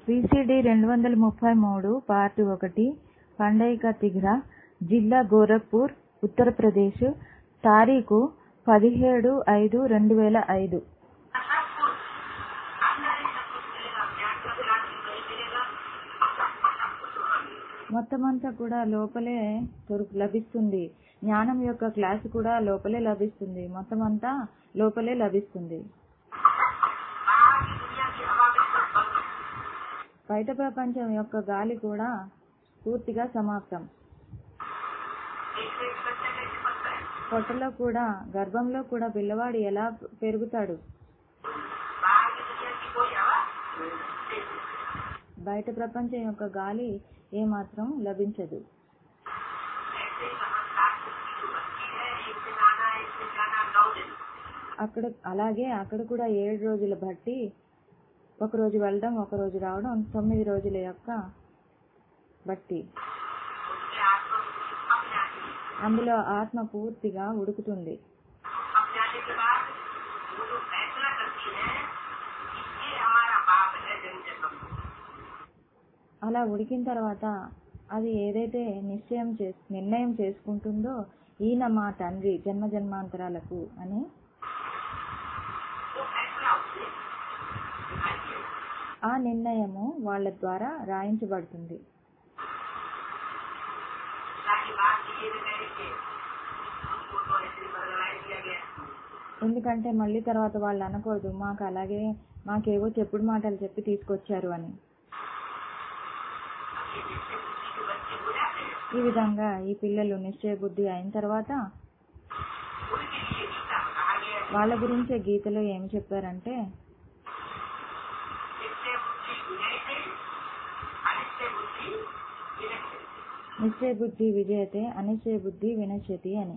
PCD రెండు వందల ముప్పై మూడు పార్ట్ ఒకటి పండైక తిఘ్రా జిల్లా గోరఖ్పూర్ ఉత్తరప్రదేశ్ తారీఖు పదిహేడు ఐదు రెండు వేల ఐదు మొత్తమంతా కూడా లోపలే దొరుకు లభిస్తుంది జ్ఞానం యొక్క క్లాసు కూడా లోపలే లభిస్తుంది మొత్తమంతా లోపలే లభిస్తుంది బయట ప్రపంచం యొక్క గాలి కూడా పూర్తిగా సమాప్తం పొట్టలో కూడా గర్భంలో కూడా పిల్లవాడు ఎలా పెరుగుతాడు బయట ప్రపంచం యొక్క గాలి ఏమాత్రం లభించదు అక్కడ అలాగే అక్కడ కూడా ఏడు రోజుల బట్టి ఒక రోజు వెళ్ళడం ఒక రోజు రావడం తొమ్మిది రోజుల యొక్క బట్టి అందులో ఆత్మ పూర్తిగా ఉడుకుతుంది అలా ఉడికిన తర్వాత అది ఏదైతే నిశ్చయం చేస్ నిర్ణయం చేసుకుంటుందో ఈయన మా తండ్రి జన్మ జన్మాంతరాలకు అని ఆ నిర్ణయము వాళ్ళ ద్వారా రాయించబడుతుంది ఎందుకంటే మళ్ళీ తర్వాత వాళ్ళు అనకూడదు మాకు అలాగే మాకేవో చెప్పుడు మాటలు చెప్పి తీసుకొచ్చారు అని ఈ విధంగా ఈ పిల్లలు నిశ్చయ బుద్ధి అయిన తర్వాత వాళ్ళ గురించే గీతలో ఏమి చెప్పారంటే నిశ్చయ బుద్ధి విజయతే అనిశ్చయ బుద్ధి వినశ్యతి అని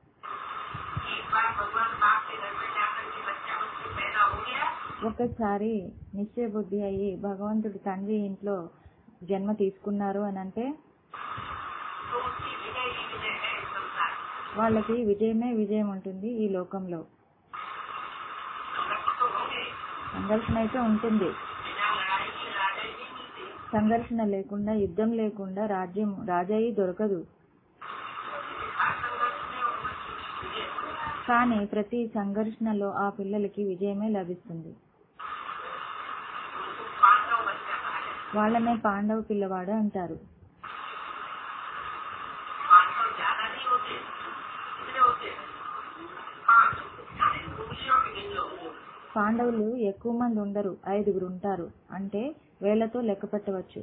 ఒక్కసారి నిశ్చయ బుద్ధి అయ్యి భగవంతుడి తండ్రి ఇంట్లో జన్మ తీసుకున్నారు అని అంటే వాళ్ళకి విజయమే విజయం ఉంటుంది ఈ లోకంలో సంఘర్షణ అయితే ఉంటుంది సంఘర్షణ లేకుండా యుద్ధం లేకుండా రాజ్యం రాజాయి దొరకదు కానీ ప్రతి సంఘర్షణలో ఆ పిల్లలకి విజయమే లభిస్తుంది వాళ్ళనే పాండవ పిల్లవాడు అంటారు పాండవులు ఎక్కువ మంది ఉండరు ఐదుగురు ఉంటారు అంటే వేళ్లతో లెక్క పెట్టవచ్చు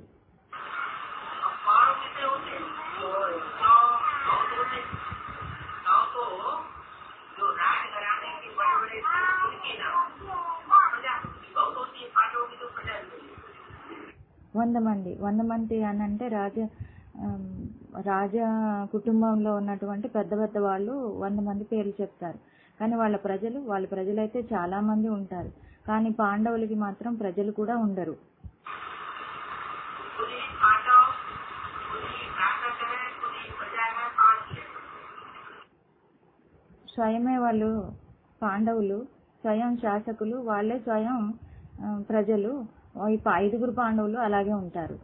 వంద మంది వంద మంది అని అంటే రాజ రాజ కుటుంబంలో ఉన్నటువంటి పెద్ద పెద్ద వాళ్ళు వంద మంది పేర్లు చెప్తారు కానీ వాళ్ళ ప్రజలు వాళ్ళ ప్రజలైతే చాలా మంది ఉంటారు కానీ పాండవులకి మాత్రం ప్రజలు కూడా ఉండరు స్వయమే వాళ్ళు పాండవులు స్వయం శాసకులు వాళ్ళే స్వయం ప్రజలు ఈ ఐదుగురు పాండవులు అలాగే ఉంటారు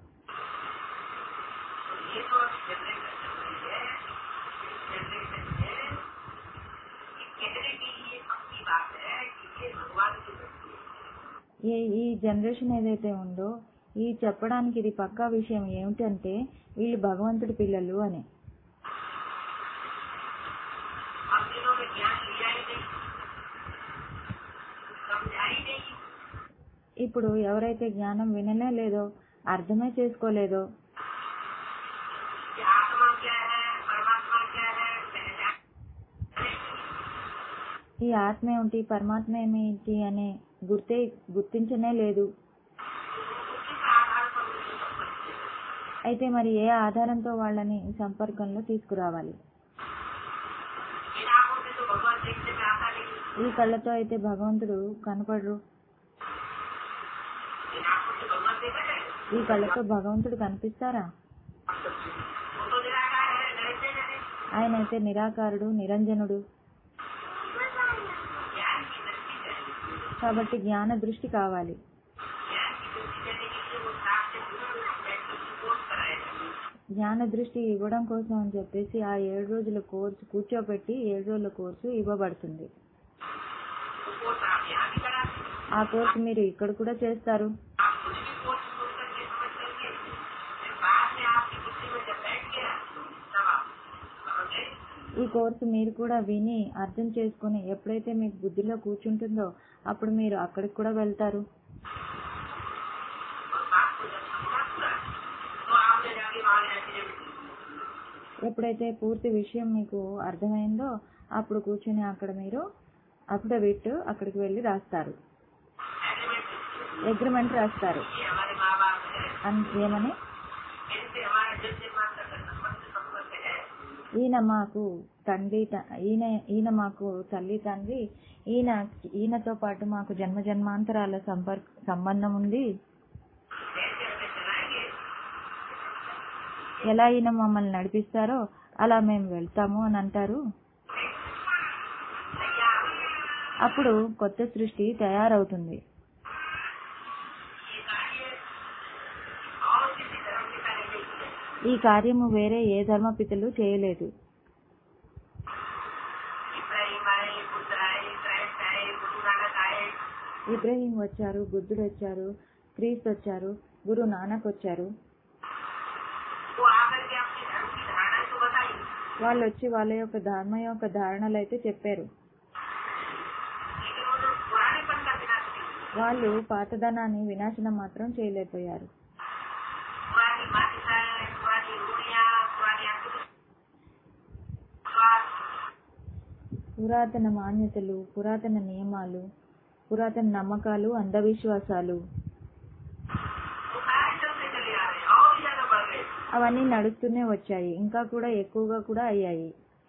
ఈ ఈ జనరేషన్ ఏదైతే ఉందో ఈ చెప్పడానికి ఇది పక్కా విషయం ఏమిటంటే వీళ్ళు భగవంతుడి పిల్లలు అని ఇప్పుడు ఎవరైతే జ్ఞానం వినలే లేదో అర్థమే చేసుకోలేదో ఈ ఆత్మ ఏమిటి పరమాత్మ ఏమిటి అనే గుర్తే గుర్తించనే లేదు అయితే మరి ఏ ఆధారంతో వాళ్ళని సంపర్కంలో తీసుకురావాలి ఈ కళ్ళతో అయితే భగవంతుడు కనపడరు ఈ కళ్ళతో భగవంతుడు కనిపిస్తారా ఆయన అయితే నిరాకారుడు నిరంజనుడు కాబట్టి జ్ఞాన దృష్టి కావాలి జ్ఞాన దృష్టి ఇవ్వడం కోసం అని చెప్పేసి ఆ ఏడు రోజుల కోర్సు కూర్చోబెట్టి ఏడు రోజుల కోర్సు ఇవ్వబడుతుంది वो कोर्स आप यहाँ भी कराते हैं ఆ కోర్సు మీరు ఇక్కడ కూడా చేస్తారు आप खुद भी कोर्स सुन करके समझ करके फिर बाद में आपकी बुद्धि में जब बैठ गया तब आप समझ गए ఈ కోర్సు మీరు కూడా విని అర్థం చేసుకుని ఎప్పుడైతే మీకు బుద్ధిలో కూర్చుంటుందో అప్పుడు మీరు అక్కడికి కూడా వెళ్తారు और बात को जब समझा पूरा तो आपने जाके वहां एफिडेविट ఎప్పుడైతే పూర్తి విషయం మీకు అర్థమైందో అప్పుడు కూర్చుని అక్కడ మీరు అఫిడవిట్ అక్కడికి వెళ్ళి రాస్తారు एग्रीमेंट అగ్రిమెంట్ రాస్తారు ये हमारे माँ बाप है అన్- ఏమని इनसे हमारा दिल से मात्र का संबंध संबंध है ఈయన మాకు తండ్రి త- ఈయన ఈయన మాకు తల్లి తండ్రి ఈయన ఈయనతో పాటు మాకు జన్మ జన్మాంతరాల సంపర్క సంబంధం ఉంది कैसे हमें चलाएंगे ఎలా ఈయన మమ్మల్ని నడిపిస్తారో అలా మేము వెళ్తాము అని అంటారు तैयार అప్పుడు కొత్త సృష్టి తయారవుతుంది ये कार्य और किसी धर्म के कार्य नहीं है ఈ కార్యము వేరే ఏ ధర్మపితలు చేయలేదు इब्राहिम आए बुद्ध आए क्राइस्ट आए गुरु नानक आए ఇబ్రహీం వచ్చారు బుద్ధుడు వచ్చారు క్రీస్తు వచ్చారు గురు నానక్ వచ్చారు वो आकर के अपनी धर्म की धारणा तो बताई వాళ్ళు వచ్చి వాళ్ళ యొక్క ధర్మ యొక్క ధారణలు అయితే చెప్పారు लेकिन वो जो पुरानेपन का विनाश नहीं వాళ్ళు పాతదనాన్ని వినాశనం మాత్రం చేయలేకపోయారు पुरानी मान्यताएं पुरानी रूढ़ियां पुरानी अंधविश्वास పురాతన మాన్యతలు పురాతన నియమాలు పురాతన నమ్మకాలు అంధవిశ్వాసాలు वो सारे चलते चले आ रहे हैं और भी ज्यादा बढ़ गए అవన్నీ నడుస్తూనే వచ్చాయి ఇంకా కూడా ఎక్కువగా కూడా అయ్యాయి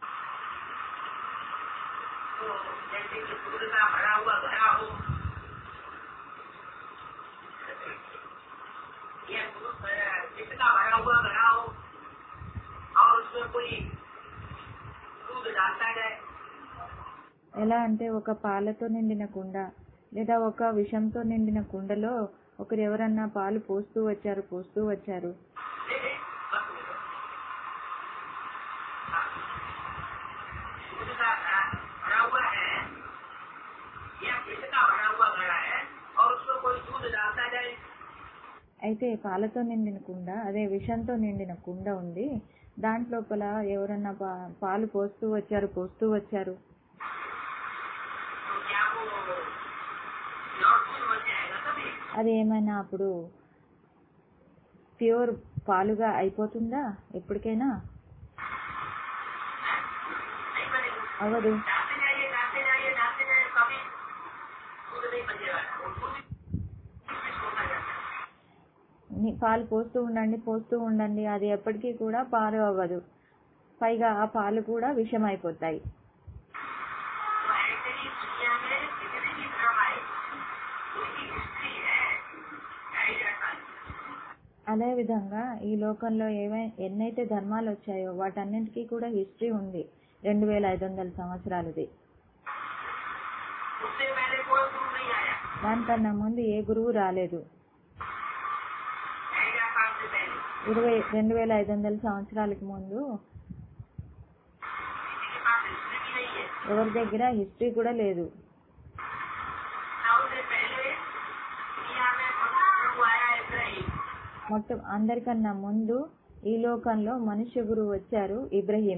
तो जैसे कि दूध का भरा हुआ घड़ा हो या दूध जिसका भरा हुआ घड़ा हो और उसमें कोई दूध डालता जाए ఎలా అంటే ఒక పాలతో నిండిన కుండ లేదా ఒక విషంతో నిండిన కుండలో ఒకరు ఎవరన్నా పాలు పోస్తూ వచ్చారు పోస్తూ వచ్చారు दे दे बस हो गया। हाँ। दूध का घड़ा भरा हुआ है या जिसका भरा हुआ घड़ा है और उसमें कोई दूध डालता जाए అయితే పాలతో నిండిన కుండ అదే విషంతో నిండిన కుండ ఉంది దాంట్లోపల ఎవరన్నా పా- పాలు పోస్తూ వచ్చారు పోస్తూ వచ్చారు तो क्या वो प्योर दूध बन जाएगा कभी అది ఏమైనా అప్పుడు ప్యూర్ పాలుగా అయిపోతుందా ఎప్పటికైనా नहीं बनेगा అవ్వదు डालते जाइए डालते जाइए डालते जाइए कभी दूध नहीं बचेगा वो दूध ही होता जाता है ని- పాలు పోస్తూ ఉండండి పోస్తూ ఉండండి అది ఎప్పటికీ కూడా పాలు అవ్వదు పైగా ఆ పాలు కూడా విషం అయిపోతాయి तो ऐसे ही दुनिया में जितने भी धर्म आए उनकी हिस्ट्री है गाइड ऐसा है అదే విధంగా ఈ లోకంలో ఏవై ఎన్నైతే ధర్మాలు వచ్చాయో వాటన్నింటికీ కూడా హిస్టరీ ఉంది రెండు వేల ఐదు వందల సంవత్సరాలది उससे पहले कोई गुरु नहीं आया దానికన్నా ముందు ఏ గురువు రాలేదు ऐसा साल से पहले ఇరవై రెండు వేల ఐదు వందల సంవత్సరాలకి ముందు किसी के पास हिस्ट्री भी नहीं है ఎవరి దగ్గర హిస్టరీ కూడా లేదు ना उससे पहले दुनिया में मनुष्य प्रभु आया इब्राहिम మొత్తం అందరికన్నా ముందు ఈ లోకంలో మనుష్య గురువు వచ్చారు ఇబ్రహీం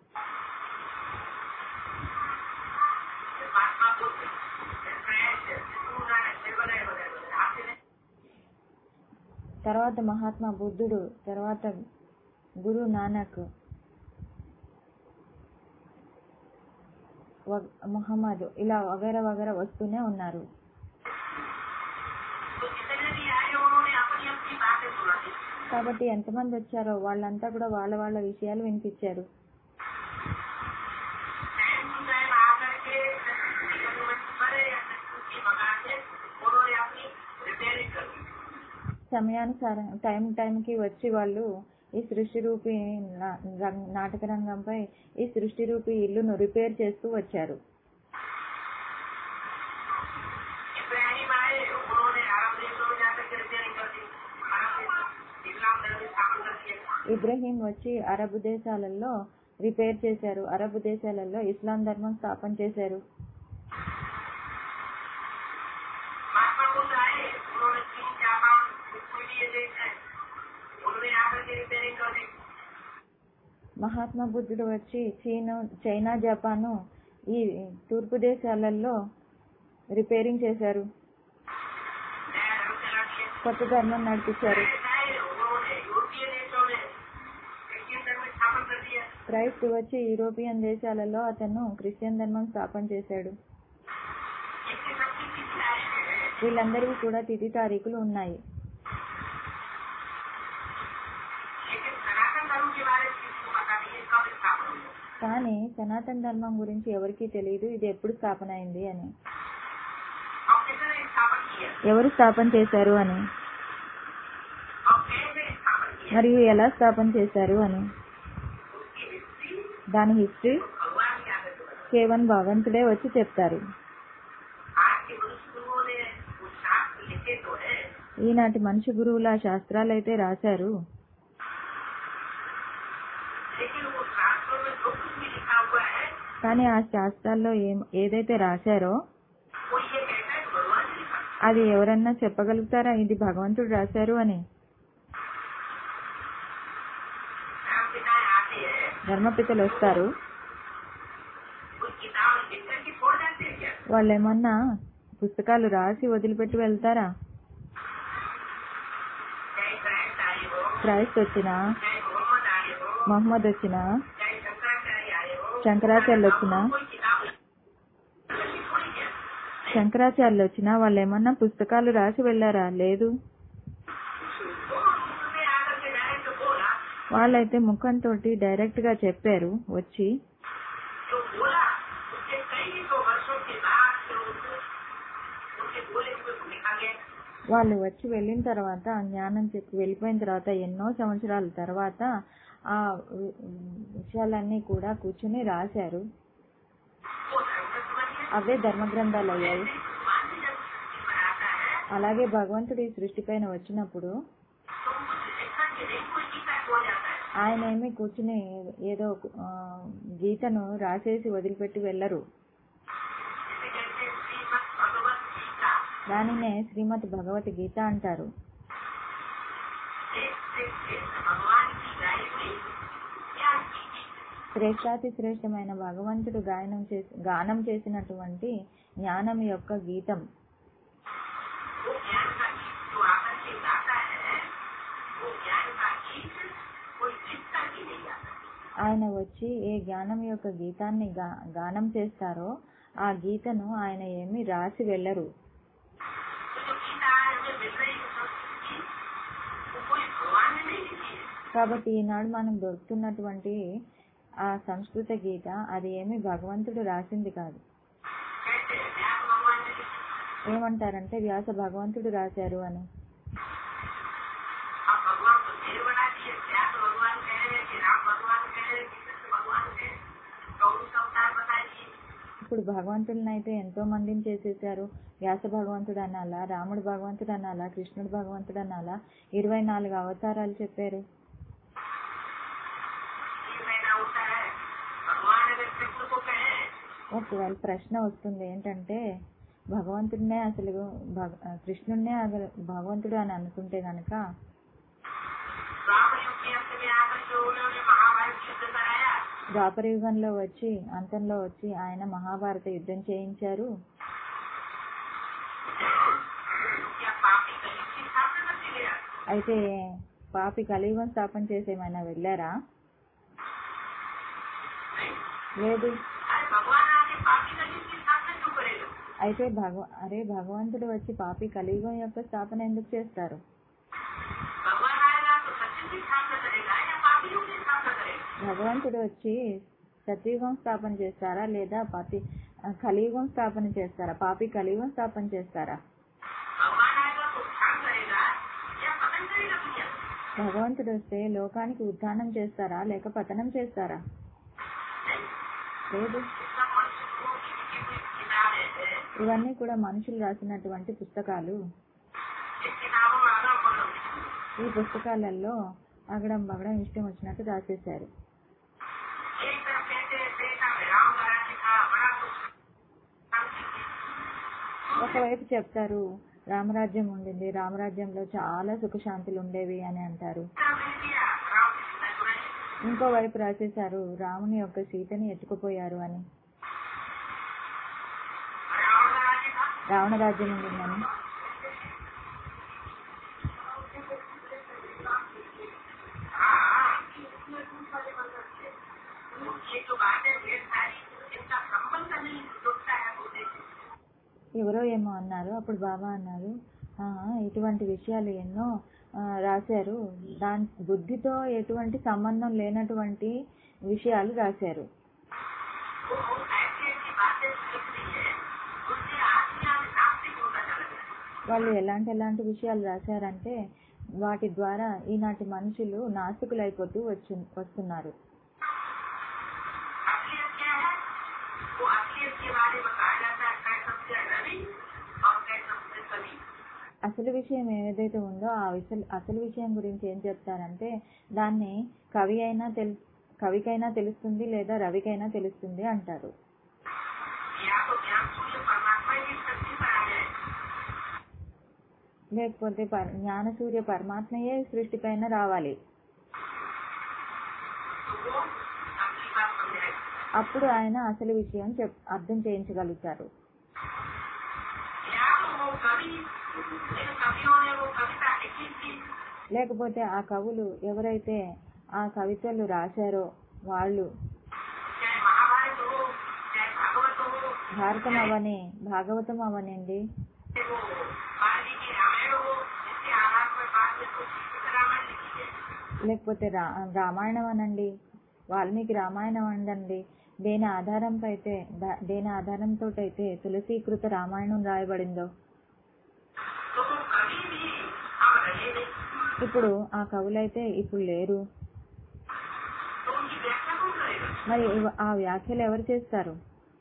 महात्मा बुद्ध क्राइस्ट गुरु नानक फिर वगैरह वगैरह वगैरह आपसे नहीं తర్వాత మహాత్మా బుద్ధుడు తర్వాత గురు నానక్ వ- ముహమ్మద్ ఇలా వగైరా వగైరా వస్తూనే ఉన్నారు तो जितने भी आए उन्होंने अपनी अपनी बातें सुना दी కాబట్టి ఎంతమంది వచ్చారో వాళ్ళంతా కూడా వాళ్ళ వాళ్ళ విషయాలు వినిపించారు टाइम टू टाइम आकर के गवर्नमेंट पर या उसकी मकान से उन्होंने अपनी रिपेयरिंग कर दी సమయానుసారం టైం టైంకి వచ్చి వాళ్ళు ఈ సృష్టి రూపి నా- రం- నాటక రంగంపై ఈ సృష్టి రూపి ఇల్లును రిపేర్ చేస్తూ వచ్చారు इब्राहिम आए उन्होंने अरब देशों में जाकर के रिपेयरिंग कर दी अरब देश इस्लाम धर्म स्थापन कर दिया ఇబ్రహీం వచ్చి అరబ్ దేశాలలో రిపేర్ చేశారు అరబ్ దేశాలలో ఇస్లాం ధర్మం స్థాపన చేశారు महात्मा बुद्ध आए उन्होंने चीन जापान कोई भी ये देश है उन्होंने आकर के रिपेयरिंग कर दी మహాత్మా బుద్ధుడు వచ్చి చీను చైనా జపాను ఈ తూర్పు దేశాలలో రిపేరింగ్ చేశారు नया धर्म चला दिया కొత్త ధర్మం నడిపించారు देश आए उन्होंने यूरोपीय देशों ने क्रिश्चियन धर्म स्थापन कर दिया క్రైస్తు వచ్చి యూరోపియన్ దేశాలలో అతను క్రిస్టియన్ ధర్మం స్థాపన చేశాడు इसकी सबकी तिथि तारीख है వీళ్ళందరికీ కూడా తిథి తారీఖులు ఉన్నాయి लेकिन सनातन धर्म के बारे में किसी को पता नहीं है कब स्थापन हुआ కానీ సనాతన ధర్మం గురించి ఎవరికీ తెలియదు ఇది ఎప్పుడు స్థాపన అయింది అని अब किसने स्थापन किया ఎవరు స్థాపన చేశారు అని अब कैसे स्थापन किया మరియు ఎలా స్థాపన చేశారు అని उसकी हिस्ट्री దాని హిస్టరీ भगवान की आदत बना కేవన్ భగవంతుడే వచ్చి చెప్తారు आज के मनुष्य गुरुओं ने वो शास्त्र लिखे तो है ఈనాటి మనిషి గురువుల శాస్త్రాలు అయితే రాశారు लेकिन वो शास्त्रों में जो कुछ भी लिखा हुआ है కానీ ఆ శాస్త్రాల్లో ఏం ఏదైతే రాశారో वो ये कहता है कि भगवान ने लिखा అది ఎవరన్నా చెప్పగలుగుతారా ఇది భగవంతుడు రాశారు అని राम पिताएं आते हैं ధర్మపితలు వస్తారు वो किताब लिख करके छोड़ जाते हैं क्या వాళ్ళు ఏమన్నా పుస్తకాలు రాసి వదిలిపెట్టి వెళ్తారా चाहे क्राइस्ट आए हो క్రైస్ట్ వచ్చినా चाहे मोहम्मद आए हो మహమ్మద్ వచ్చినా चाहे शंकराचार्य आए हो శంకరాచార్యులు వచ్చినా कोई किताब लिखी थोड़ी क्या శంకరాచార్యులు వచ్చినా వాళ్ళు ఏమన్నా పుస్తకాలు రాసి వెళ్ళారా లేదు वो उसने आकर के डायरेक्ट बोला వాళ్ళైతే ముఖంతో డైరెక్ట్ గా చెప్పారు వచ్చి जो बोला उसके कई सौ वर्षों के बाद फिर उनको उनके बोले हुए को लिखा गया వాళ్ళు వచ్చి వెళ్ళిన తర్వాత ఆ జ్ఞానం చెప్పి వెళ్ళిపోయిన తర్వాత ఎన్నో సంవత్సరాల తర్వాత ఆ వి- విషయాలన్నీ కూడా కూర్చుని రాశారు वो धर्मग्रंथ बन गया అవే ధర్మ గ్రంథాలు అయ్యాయి भगवान ने जब सृष्टि बनाता है అలాగే భగవంతుడు ఈ సృష్టి పైన వచ్చినప్పుడు तो कुछ लिखा के नहीं कोई गीता खो जाता है ఆయన ఏమి కూర్చుని ఏదో ఆ, గీతను రాసేసి వదిలిపెట్టి వెళ్ళరు जिसे कहते हैं श्रीमद भगवत गीता దానినే శ్రీమద్ భగవద్గీత అంటారు एक से श्रेष्ठ भगवान की गाई हुई ज्ञान की गीता శ్రేష్టాతి శ్రేష్టమైన భగవంతుడు గాయనం చేసి గానం చేసినటువంటి జ్ఞానం యొక్క గీతం वो ज्ञान का गीत जो आकर के गाता है वो ज्ञान का गीत कोई लिखता ही नहीं आता ఆయన వచ్చి ఏ జ్ఞానం యొక్క గీతాన్ని గా గానం చేస్తారో ఆ గీతను ఆయన ఏమి రాసి వెళ్ళరు तो जो गीता आज हमें मिल रही है संस्कृत की वो कोई भगवान ने नहीं लिखी है కాబట్టి ఈనాడు మనకు దొరుకుతున్నటువంటి ఆ సంస్కృత గీత అది ఏమి భగవంతుడు రాసింది కాదు कहते हैं व्यास भगवान ने लिखी ఏమంటారంటే వ్యాస భగవంతుడు రాశారు అని अब भगवान को देर बना दिए व्यास भगवान कह रहे हैं कि राम भगवान कह रहे हैं कि कृष्ण भगवान कह रहे हैं तो उनका अवतार बता दिए ఇప్పుడు భగవంతుడిని అయితే ఎంతో మందిని చేసేసారు వ్యాస భగవంతుడు అనాలా రాముడు భగవంతుడు అనాలా కృష్ణుడు భగవంతుడు అనాలా ఇరవై నాలుగు అవతారాలు చెప్పారు ये पैदा होता है भगवान अगर कृष्ण को कहे ఒకవేళ ప్రశ్న వస్తుంది ఏంటంటే భగవంతుడినే అసలు భగ కృష్ణుడినే అగ- భగవంతుడు అని అనుకుంటే గనక द्वापर युग के अंत में आकर के उन्होंने महाभारत युद्ध कराया ద్వాపర యుగంలో వచ్చి అంతంలో వచ్చి ఆయన మహాభారత యుద్ధం చేయించారు क्या पापी कलयुग की स्थापना करते गया అయితే పాపి కలియుగం స్థాపన చేసేమైనా వెళ్ళారా లేదు अरे भगवान आके पापी कलयुग की स्थापना क्यों करेगा అయితే భగవ అరే భగవంతుడు వచ్చి పాపి కలియుగం యొక్క స్థాపన ఎందుకు చేస్తారు भगवान आएगा तो सत्य की स्थापना करेगा या पापी युग की स्थापना करेगा భగవంతుడు వచ్చి సత్యుగం స్థాపన చేస్తారా లేదా పాపి ఆ, కలియుగం స్థాపన చేస్తారా పాపి కలియుగం స్థాపన చేస్తారా भगवान आएगा तो उत्थान करेगा या पतन करेगा दुनिया భగవంతుడు వస్తే లోకానికి ఉద్ధానం చేస్తారా లేక పతనం చేస్తారా లేదు इसका मनुष्य को लिखी हुई किताबें हैं ఇవన్నీ కూడా మనుషులు రాసినటువంటి పుస్తకాలు इस किताबों में अगर हम लोग ఈ పుస్తకాలలో అగడం బగడం ఇష్టం వచ్చినట్టు రాసేశారు एक तरफ कहते हैं त्रेता में राम का राज्य था बड़ा सुख शांति थी ఒకవైపు చెప్తారు రామరాజ్యం ఉండింది రామరాజ్యంలో చాలా సుఖశాంతులు ఉండేవి అని అంటారు दूसरा मिल गया राम की सीता चुराई ఇంకో వైపు రాసేశారు రాముని యొక్క సీతని ఎత్తుకుపోయారు అని रावण का राज्य था రావణ రాజ్యం ఉండిందని हाँ ये जो बातें ढेर सारी इनका संबंध नहीं जुड़ता है मुझे ఎవరో ఏమో అన్నారు అప్పుడు బాబా అన్నారు "ఆ, ఇటువంటి విషయాలు ఎన్నో ఆ, రాశారు దాని బుద్ధితో ఎటువంటి సంబంధం లేనటువంటి విషయాలు రాశారు वो ऐसी ऐसी बातें लिखती है उससे आत्मा में नास्तिक होता चला गया వాళ్ళు ఎలాంటి ఎలాంటి విషయాలు రాశారంటే వాటి ద్వారా ఈనాటి మనుషులు నాస్తికులైపోతూ వచ్చు వస్తున్నారు असलियत क्या है वो असलियत के बारे में कहा जाता है कै सबसे रवि और कै सबसे कवि అసలు విషయం ఏదైతే ఉందో ఆ అసలు అసలు విషయం గురించి ఏం చెప్తారంటే దాన్ని కవి అయినా తెలు కవికైనా తెలుస్తుంది లేదా రవికైనా తెలుస్తుంది అంటారు या तो ज्ञान सूर्य परमात्मा की शक्ति पर आ जाए లేకపోతే పర జ్ఞాన సూర్య పరమాత్మయే సృష్టి పైన రావాలి तो वो अपनी बात समझाएगा అప్పుడు ఆయన అసలు విషయం చెప్ అర్థం చేయించగలుగుతారు या तो वो कवि जिन कवियों ने वो कविता लिखी थी లేకపోతే ఆ కవులు ఎవరైతే ఆ కవితలు రాశారో వాళ్ళు चाहे महाभारत हो चाहे भागवत हो భారతం అవని భాగవతం అవనండి चाहे वो वाल्मीकि रामायण हो जिसके आधार पर बाद में तो श्री रामायण लिखी है లేకపోతే రా రామాయణం అనండి వాల్మీకి రామాయణం అండండి దేని ఆధారంపై అయితే దా- దేని ఆధారంతో అయితే తులసీకృత రామాయణం రాయబడిందో तो वो कवि भी अब रहे नहीं ఇప్పుడు ఆ కవులైతే ఇప్పుడు లేరు तो उनकी व्याख्या कौन करेगा మరి ఇవ- ఆ వ్యాఖ్యలు ఎవరు చేస్తారు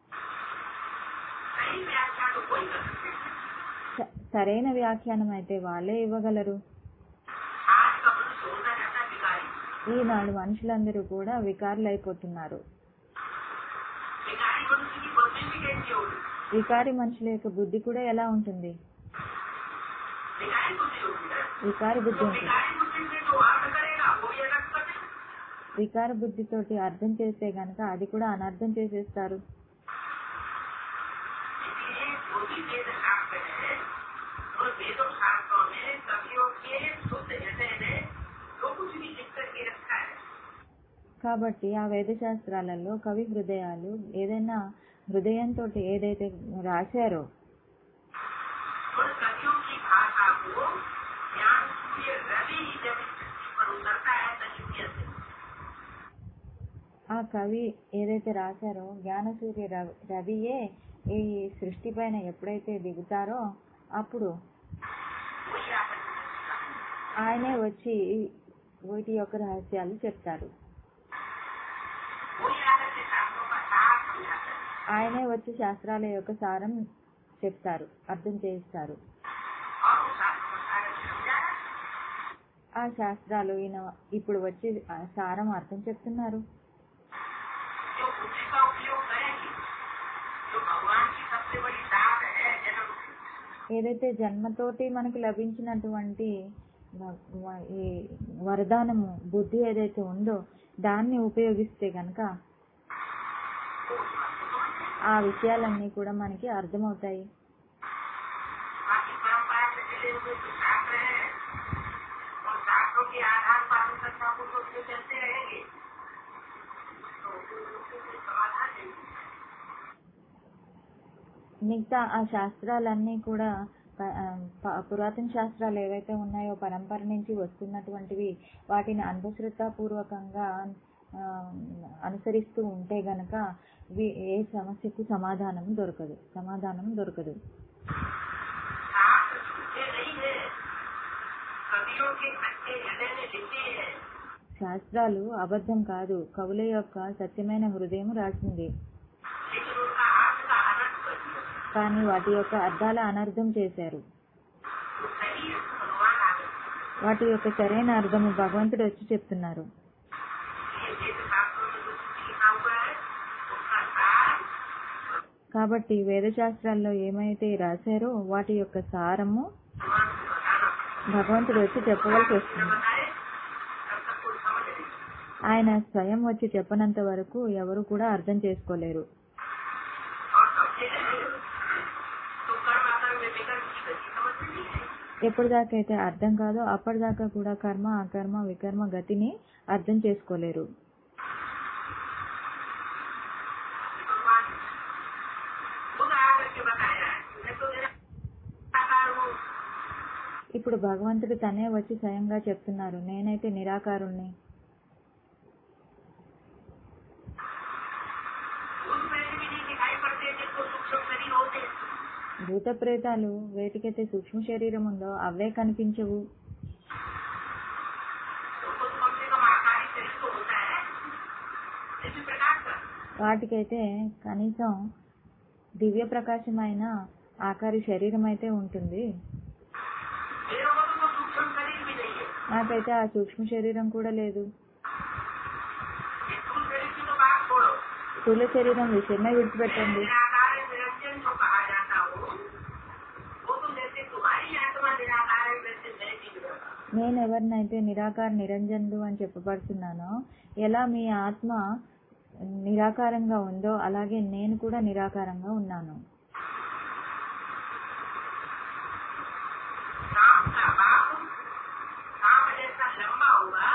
सही व्याख्या तो कोई कर सकते हैं స- సరైన వ్యాఖ్యానం అయితే వాళ్ళే ఇవ్వగలరు आज का मनुष्य होता जाता है भिखारी ఈనాడు మనుషులందరూ కూడా వికారులైపోతున్నారు भिखारी मनुष्य की बुद्धि भी कैसी होगी వికారి మనుషుల యొక్క బుద్ధి కూడా ఎలా ఉంటుంది भिखारी बुद्धि होगी ना వికారి तो బుద్ధి ఉంటుంది भिखारी बुद्धि से जो अर्थ करेगा वो भी अलग कर देगा వికార బుద్ధితోటి అర్థం చేస్తే గనక అది కూడా అనర్థం చేసేస్తారు इसलिए जो भी वेद शास्त्र है उन वेदों शास्त्रों में कवियों के शुद्ध हृदय में जो कुछ भी लिख करके रखा है కాబట్టి ఆ వేద శాస్త్రాలలో కవి హృదయాలు ఏదైనా హృదయంతో ఏదైతే రాశారో उन कवियों की भाषा को ज्ञान सूर्य रवि जब इस पृथ्वी पर उतरता है तजुबियत से ఆ కవి ఏదైతే రాశారో జ్ఞానసూర్య రవి రవియే ఈ సృష్టి పైన ఎప్పుడైతే దిగుతారో అప్పుడు वही आकर के पूछता है। ఆయనే వచ్చి వీటి యొక్క రహస్యాలు చెప్తారు वही आकर के शास्त्रों का सार समझाता है ఆయనే వచ్చి శాస్త్రాల యొక్క సారం చెప్తారు అర్థం చేయిస్తారు और उस शास्त्र का सार समझा ఆ శాస్త్రాలు ఈయన ఇప్పుడు వచ్చి ఆ సారం అర్థం చెప్తున్నారు जो बुद्धि का उपयोग करेगी जो भगवान की सबसे बड़ी दात है जन्म से ఏదైతే జన్మతోటి మనకు లభించినటువంటి వ- వ- ఈ వరదానము బుద్ధి ఏదైతే ఉందో దాన్ని ఉపయోగిస్తే గనక ఆ విషయాలన్నీ కూడా మనకి అర్థమవుతాయి बाकी परंपरा से चले हुए जो शास्त्र हैं और शास्त्रों के आधार पर हम सत्ता को जो चलते रहेंगे तो उससे कोई समाधान नहीं మిగతా ఆ శాస్త్రాలన్నీ కూడా ప- ఆ, ప- పురాతన శాస్త్రాలు ఏవైతే ఉన్నాయో పరంపర నుంచి వస్తున్నటువంటివి వాటిని అంధశ్రద్ధాపూర్వకంగా ఆ, అనుసరిస్తూ ఉంటే గనక వి- ఏ సమస్యకు సమాధానం దొరకదు సమాధానం దొరకదు शास्त्र झूठे नहीं है कवियों के अच्छे हृदय में लिखे हैं శాస్త్రాలు అబద్ధం కాదు కవుల యొక్క సత్యమైన హృదయం రాసింది लेकिन उनका अर्थ का अनर्थ कर दिया కానీ వాటి యొక్క అర్థాల అనర్థం చేశారు तो सही भगवान आ गए వాటి యొక్క సరైన అర్థము భగవంతుడు వచ్చి చెప్తున్నారు ये वेद शास्त्रों में जो कुछ लिखा हुआ है उसका सार కాబట్టి వేదశాస్త్రాల్లో ఏమైతే రాశారో వాటి యొక్క సారము भगवान को बताना पड़ेगा భగవంతుడు వచ్చి చెప్పవలసి न వస్తుంది बताए तब तक कोई समझ नहीं ఆయన స్వయం వచ్చి చెప్పనంత వరకు ఎవరు కూడా అర్థం చేసుకోలేరు और समझे नहीं तो कर्म अकर्म में विकर्म की गति समझ में नहीं है ఎప్పటిదాకా అయితే అర్థం కాదో అప్పటిదాకా కూడా కర్మ అకర్మ వికర్మ గతిని అర్థం చేసుకోలేరు भगवान खुद आकर के बताया मैं तो निराकार हूँ ఇప్పుడు భగవంతుడు తనే వచ్చి స్వయంగా చెప్తున్నారు నేనైతే నిరాకారుణ్ణి उस में भी नहीं दिखाई पड़ते जिनको सूक्ष्म शरीर होते हैं భూత ప్రేతాలు వేటికైతే సూక్ష్మ శరీరం ఉందో అవే కనిపించవు तो कुछ कम से कम आकारी शरीर तो होता है इसी प्रकार का వాటికైతే కనీసం దివ్య ప్రకాశమైన ఆకారి శరీరం అయితే ఉంటుంది मेरे को तो कोई सूक्ष्म शरीर भी नहीं है నాకైతే ఆ సూక్ష్మ శరీరం కూడా లేదు ये स्थूल शरीर की तो बात छोड़ो స్థూల శరీరం విషయమే విడిచిపెట్టండి निराकार निरंजन जो कहा जाता हो वो तो जैसे तुम्हारी आत्मा निराकार है वैसे मैं भी निराकार నేను ఎవరినైతే నిరాకార నిరంజనుడు అని చెప్పబడుతున్నానో ఎలా మీ ఆత్మ నిరాకారంగా ఉందో అలాగే నేను కూడా నిరాకారంగా ఉన్నాను सांप का बाप सांप जैसा लंबा होगा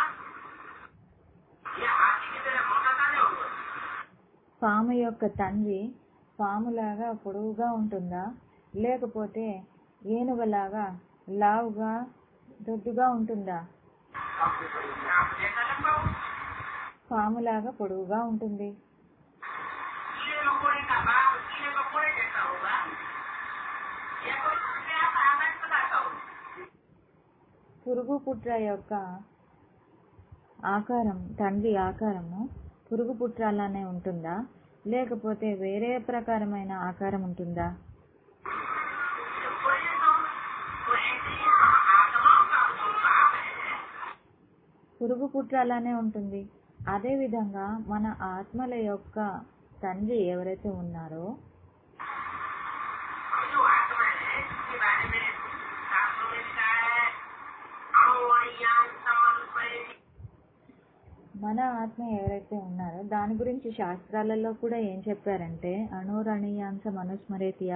या हाथी की तरह मोटा ताजा होगा పాము యొక్క తండ్రి పాములాగా పొడవుగా ఉంటుందా లేకపోతే ఏనుగులాగా లావుగా దొడ్డుగా ఉంటుందా सांप जैसा लंबा होगा పాములాగా పొడవుగా ఉంటుంది कीड़े मकोड़े का बाप कीड़े मकोड़े जैसा होगा या कोई दूसरे आप आवाज बताता हो పురుగు పుట్ర యొక్క ఆకారం తండ్రి ఆకారము పురుగు పుట్రాలానే ఉంటుందా లేకపోతే వేరే ప్రకారమైన ఆకారం ఉంటుందా कोई जैसा होगा तो ऐसे ही आत्माओं का जो बाप है పురుగు పుట్ర అలానే ఉంటుంది అదే విధంగా మన ఆత్మల యొక్క తండ్రి ఎవరైతే ఉన్నారో जो आत्मा है उसके बारे में शास्त्रों में लिखा है अणुवणियान समन्वय మన ఆత్మ ఎవరైతే ఉన్నారో దాని గురించి శాస్త్రాలలో కూడా ఏం చెప్పారంటే అణురణీయాంశ మనుస్మరేతియ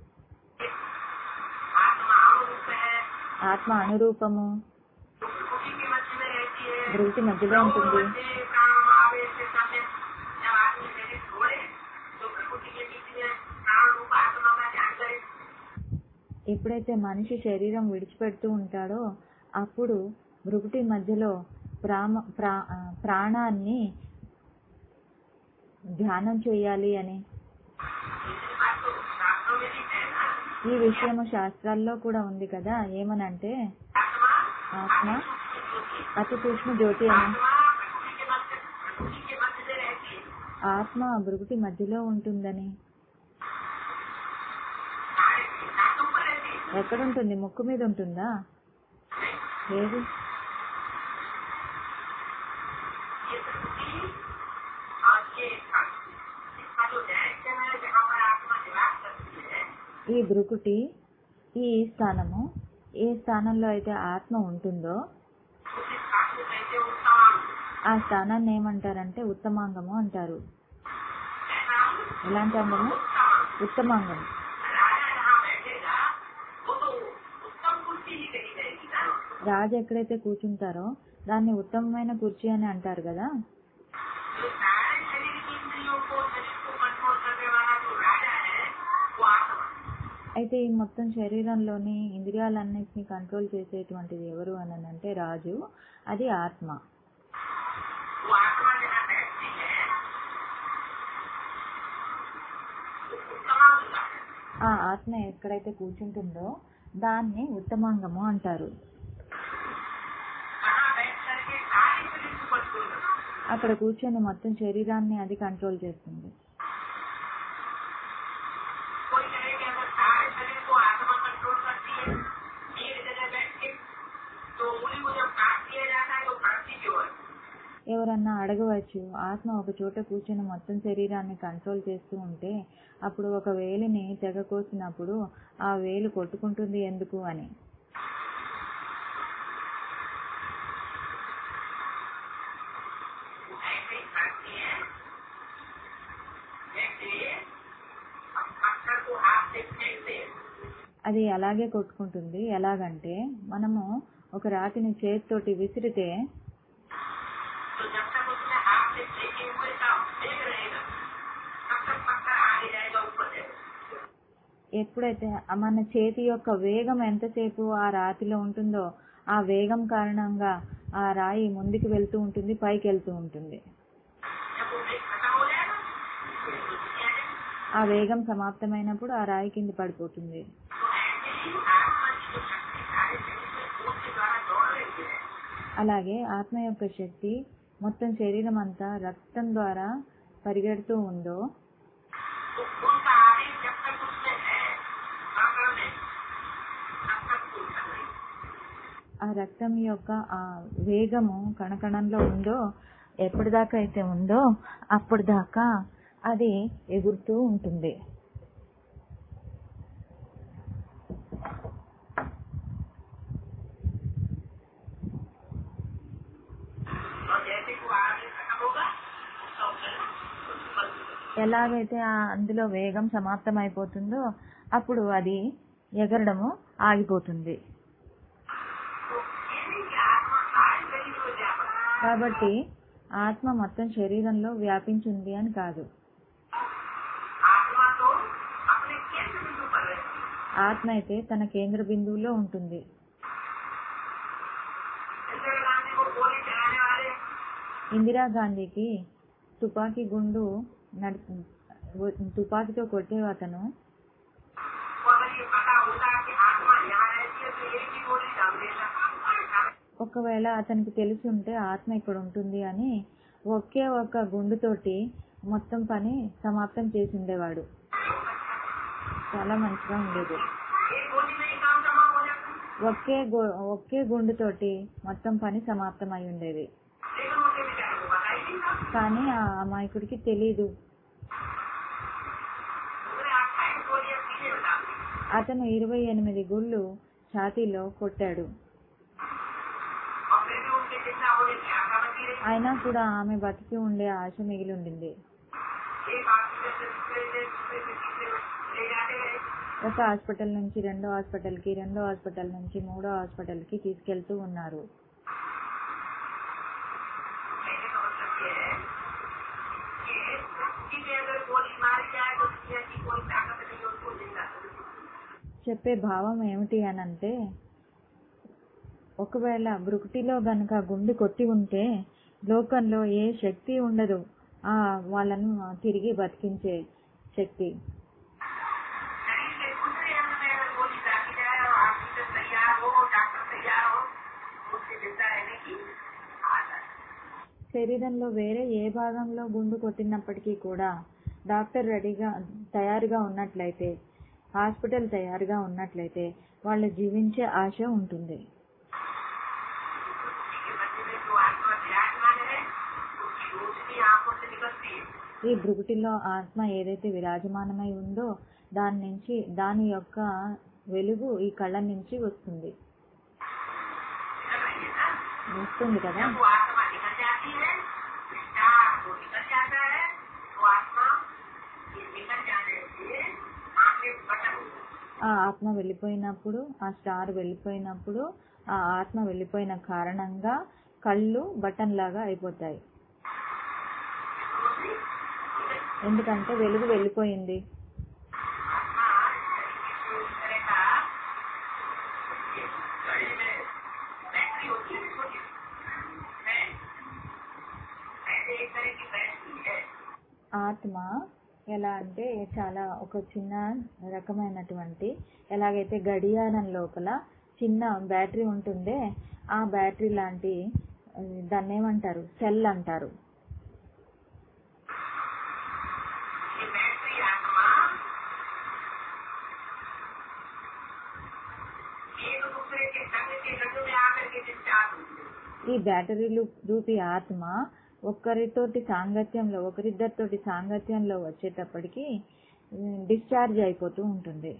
आत्मा अणुरूप है ఆత్మ అనురూపము उसी के मध्य में रहती है భృతి మధ్యలో ఉంటుంది मध्य प्राण आवेश के समय जब आदमी शरीर छोड़े तो प्रकृति के बीच में प्राण रूप आत्मा का ध्यान करे ఎప్పుడైతే మనిషి శరీరం విడిచిపెడుతూ ఉంటాడో అప్పుడు భృగుటి మధ్యలో ప్రామ ప్రా ఆ, ప్రాణాన్ని ధ్యానం చేయాలి అని दूसरी बात तो शास्त्रों में भी है ना ఈ విషయము శాస్త్రాల్లో కూడా ఉంది కదా ఏమనంటే आत्मा ఆత్మ అతి సూక్ష్మ జ్యోతి అని आत्मा प्रकृति के मध्य प्रकृति के मध्य में रहती है ఆత్మ భృగుటి మధ్యలో ఉంటుందని सारे नाटों पर रहती है ఎక్కడుంటుంది ముక్కు మీద ఉంటుందా లేదు ये प्रकृति और ये इसका इसका जो डायरेक्शन है जहाँ पर आत्मा निवास करती है ఈ భృకుటి ఈ స్థానము ఏ స్థానంలో అయితే ఆత్మ ఉంటుందో उस स्थान को कहते हैं उत्तम ఆ స్థానాన్ని ఏమంటారంటే ఉత్తమాంగము అంటారు ऐसा ఎలాంటి అంగము उत्तम ఉత్తమాంగం राजा जहाँ बैठेगा वो तो उत्तम कुर्सी ही कही जाएगी ना రాజు ఎక్కడైతే కూర్చుంటారో దాన్ని ఉత్తమమైన కుర్చీ అని అంటారు కదా जो सारे शरीर की इंद्रियों को शरीर को कंट्रोल करने वाला जो राजा है वो आत्मा అయితే ఈ మొత్తం శరీరంలోని ఇంద్రియాలన్నిటిని కంట్రోల్ చేసేటువంటిది ఎవరు అని అంటే రాజు అది ఆత్మ वो आत्मा जहाँ बैठती है वो उत्तमांग का है ఆ ఆత్మ ఎక్కడైతే కూర్చుంటుందో దాన్ని ఉత్తమాంగము అంటారు वहाँ बैठ करके सारे शरीर को कंट्रोल करना అక్కడ కూర్చొని మొత్తం శరీరాన్ని అది కంట్రోల్ చేస్తుంది कोई कहे कि अगर सारे शरीर को आत्मा कंट्रोल करती है एक जगह बैठ के तो उंगली को जब काट दिया जाता है तो प्रगति की ओर ఎవరన్నా అడగవచ్చు ఆత్మ ఒక చోట కూర్చొని మొత్తం శరీరాన్ని కంట్రోల్ చేస్తూ ఉంటే అప్పుడు ఒక వేలిని తెగ కోసినప్పుడు ఆ వేలు కొట్టుకుంటుంది ఎందుకు అని ऐसे ही प्रगति है जैसे हम पत्थर को हाथ से फेंकते हैं అది అలాగే కొట్టుకుంటుంది ఎలాగంటే మనము ఒక రాతిని చేతితోటి విసిరితే तो जब तक उसने हाथ से फेंके हुए का फेंक रहेगा तब तक पत्थर आगे जाएगा ऊपर जाएगा ఎప్పుడైతే మన చేతి యొక్క వేగం ఎంతసేపు ఆ రాతిలో ఉంటుందో ఆ వేగం కారణంగా ఆ రాయి ముందుకు వెళ్తూ ఉంటుంది పైకి వెళ్తూ ఉంటుంది जब वो ब्रेक खत्म हो जाएगा फिर तो नीचे आ जाएगा ఆ వేగం సమాప్తమైనప్పుడు ఆ రాయి కింద పడిపోతుంది तो ऐसे ही आत्मा की जो शक्ति सारे शरीर में खून के द्वारा दौड़ रही है అలాగే ఆత్మ యొక్క శక్తి మొత్తం శరీరం అంతా రక్తం ద్వారా పరిగెడుతూ ఉందో तो खून का आदेश जब तक उसमें है कण में तब तक खून चल रही है ఆ రక్తం యొక్క ఆ వేగము కణకణంలో ఉందో ఎప్పటిదాకా అయితే ఉందో అప్పుడు దాకా అది ఎగురుతూ ఉంటుంది और जैसे वो आदेश खत्म होगा उसका उठना बंद हो जाएगा। ఎలాగైతే ఆ అందులో వేగం సమాప్తం అయిపోతుందో అప్పుడు అది ఎగరడము ఆగిపోతుంది तो ये नहीं कि आत्मा सारे शरीर में व्यापक है। కాబట్టి ఆత్మ మొత్తం శరీరంలో వ్యాపించింది అని కాదు आत्मा तो अपने केंद्र बिंदु पर रहती है ఆత్మ అయితే తన కేంద్ర బిందువులో ఉంటుంది इंदिरा गांधी को गोली चलाने वाले ఇందిరాగాంధీకి తుపాకీ గుండు నడి తుపాకీతో కొట్టే అతను को अगर ये पता होता कि आत्मा यहाँ रहती है तो एक ही गोली डाल देता ఒకవేళ అతనికి తెలిసి ఉంటే ఆత్మ ఇక్కడ ఉంటుంది అని ఒకే ఒక్క గుండుతోటి మొత్తం పని సమాప్తం చేసి ఉండేవాడు చాలా మంచిగా ఉండేది एक गोली में ही काम तमाम हो जाता ఒకే గు- ఒకే గుండుతోటి మొత్తం పని సమాప్తం అయి ఉండేది लेकिन उनके बेचारे को पता ही नहीं था కానీ ఆ అమాయకుడికి తెలీదు उसने अट्ठाईस गोलियां सीधे में डाल दी అతను ఇరవై ఎనిమిది గుళ్ళు ఛాతీలో కొట్టాడు और फिर भी उनके जिंदा होने की आशा बची रही అయినా కూడా ఆమె బతికి ఉండే ఆశ మిగిలి ఉండింది एक हॉस्पिटल से दूसरे से दूसरे से तीसरे में ले जाते गए ఒక హాస్పిటల్ నుంచి రెండో హాస్పిటల్కి రెండో హాస్పిటల్ నుంచి మూడో హాస్పిటల్కి తీసుకెళ్తూ ఉన్నారు कहने का मतलब ये है कि किसी के अगर गोली मारी जाए तो दुनिया की कोई ताकत नहीं उसको जिंदा कर सकती। చెప్పే భావం ఏమిటి అనంటే ఒకవేళ బ్రుకుటిలో గనక గుండు కొట్టి ఉంటే లోకంలో ఏ శక్తి ఉండదు ఆ వాళ్ళను తిరిగి బతికించే శక్తి शरीर के दूसरे अंग में अगर गोली डाली जाए और हॉस्पिटल तैयार हो डॉक्टर तैयार हो तो उससे जिंदा रहने की आशा है శరీరంలో వేరే ఏ భాగంలో గుండు కొట్టినప్పటికీ కూడా డాక్టర్ రెడీగా తయారుగా ఉన్నట్లయితే హాస్పిటల్ తయారుగా ఉన్నట్లయితే వాళ్ళు జీవించే ఆశ ఉంటుంది किसी के बच्चे में जो आत्मा विराजमान है उसकी रोशनी आंखों से निकलती है ఈ భృగుటిలో ఆత్మ ఏదైతే విరాజమానమై ఉందో దాని నుంచి దాని యొక్క వెలుగు ఈ కళ్ళ నుంచి వస్తుంది निकल रही है ना వస్తుంది కదా जब वो आत्मा निकल जाती है स्टार वो निकल जाता है तो आत्मा ये निकल जाने से आंखें बटन हो जाती हैं। ఆ ఆత్మ వెళ్ళిపోయినప్పుడు ఆ స్టార్ వెళ్ళిపోయినప్పుడు ఆ ఆత్మ వెళ్ళిపోయిన కారణంగా కళ్ళు బటన్ లాగా అయిపోతాయి रोशनी निकल ఎందుకంటే వెలుగు వెళ్ళిపోయింది आत्मा शरीर की जो इस तरह का ये घड़ी में बैटरी होती है छोटी है ऐसे एक तरह की बैटरी है ఆత్మ ఎలా అంటే చాలా ఒక చిన్న రకమైనటువంటి ఎలాగైతే గడియారం లోపల చిన్న బ్యాటరీ ఉంటుందే ఆ బ్యాటరీ లాంటి ఆ, దాన్ని ఏమంటారు సెల్ అంటారు ये बैटरी आत्मा एक दूसरे के संग के रंग में आकर के डिस्चार्ज ఈ బ్యాటరీ లు- రూపీ ఆత్మ ఒక్కరితోటి సాంగత్యంలో ఒకరిద్దరితోటి సాంగత్యంలో వచ్చేటప్పటికి డిశ్చార్జ్ అయిపోతూ ఉంటుంది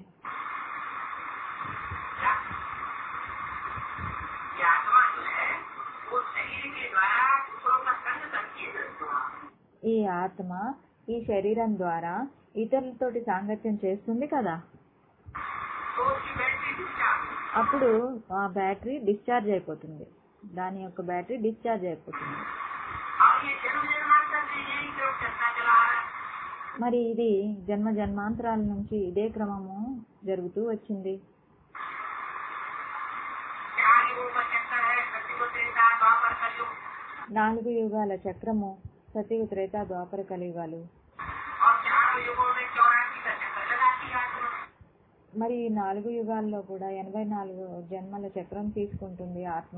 ये आत्मा जो है वो शरीर के द्वारा दूसरों का संग करके हुआ ఈ ఆత్మ ఈ శరీరం ద్వారా ఇతరులతోటి సాంగత్యం చేస్తుంది కదా तो उसकी बैटरी डिस्चार्ज అప్పుడు ఆ బ్యాటరీ డిశ్చార్జ్ అయిపోతుంది దాని యొక్క బ్యాటరీ డిశ్చార్జ్ అయిపోతుంది और ये जन्म जन्मांतर से यही क्रम चलता चला आ रहा है మరి ఇది జన్మ జన్మాంతరాల నుంచి ఇదే క్రమము జరుగుతూ వచ్చింది चार युगों का चक्कर है सत्युग त्रेता द्वापर कलयुग నాలుగు యుగాల చక్రము సతయుగ త్రేత ద్వాపర కలియుగాలు और चारों युगों में चौरासी का चक्कर लगाती है आत्मा మరి ఈ నాలుగు యుగాల్లో కూడా ఎనభై నాలుగు జన్మల చక్రం తీసుకుంటుంది ఆత్మ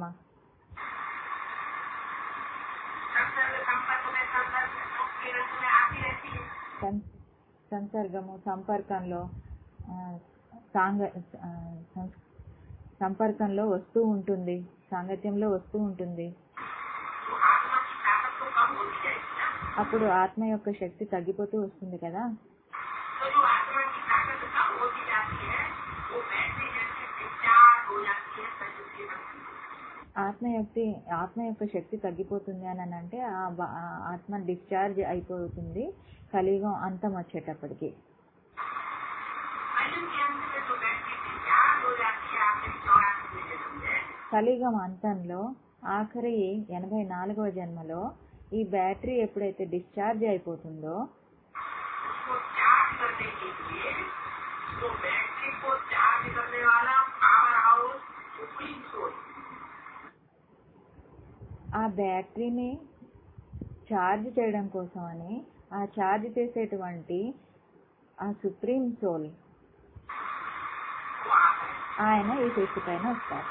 संसर्ग संपर्क में संसर्ग के रंग में आती रहती है సం- సంసర్గము సంపర్కంలో ఆ, సాంగ ఆ, సం- సంపర్కంలో వస్తూ ఉంటుంది సాంగత్యంలో వస్తూ ఉంటుంది तो आत्मा की ताकत तो कम होती जाएगी ना అప్పుడు ఆత్మ యొక్క శక్తి తగ్గిపోతూ వస్తుంది కదా तो जो आत्मा की ताकत कम होती जाती है वो बैटरी जैसे डिस्चार्ज हो जाती है संयुक्त के रंग में। ఆత్మ యొక్క ఆత్మ యొక్క శక్తి తగ్గిపోతుంది అని అంటే ఆ బ- ఆ ఆత్మ డిశ్చార్జ్ అయిపోతుంది కలియుగం అంతం వచ్చేటప్పటికి कलयुग के अंत में जो बैटरी डिस्चार्ज हो जाती है आखिरी चौरासी में जन्म में కలియుగం అంతంలో ఆఖరి ఎనభై నాలుగవ జన్మలో ఈ బ్యాటరీ ఎప్పుడైతే డిశ్చార్జ్ అయిపోతుందో उसको चार्ज करने के लिए वो बैटरी को चार्ज करने वाला पावर हाउस सुप्रीम सोर्स ఆ బ్యాటరీని ఛార్జ్ చేయడం కోసం అని ఆ ఛార్జ్ చేసేటువంటి ఆ సుప్రీం సోల్ वो आता है ఆయన ఈ సృష్టి పైన వస్తారు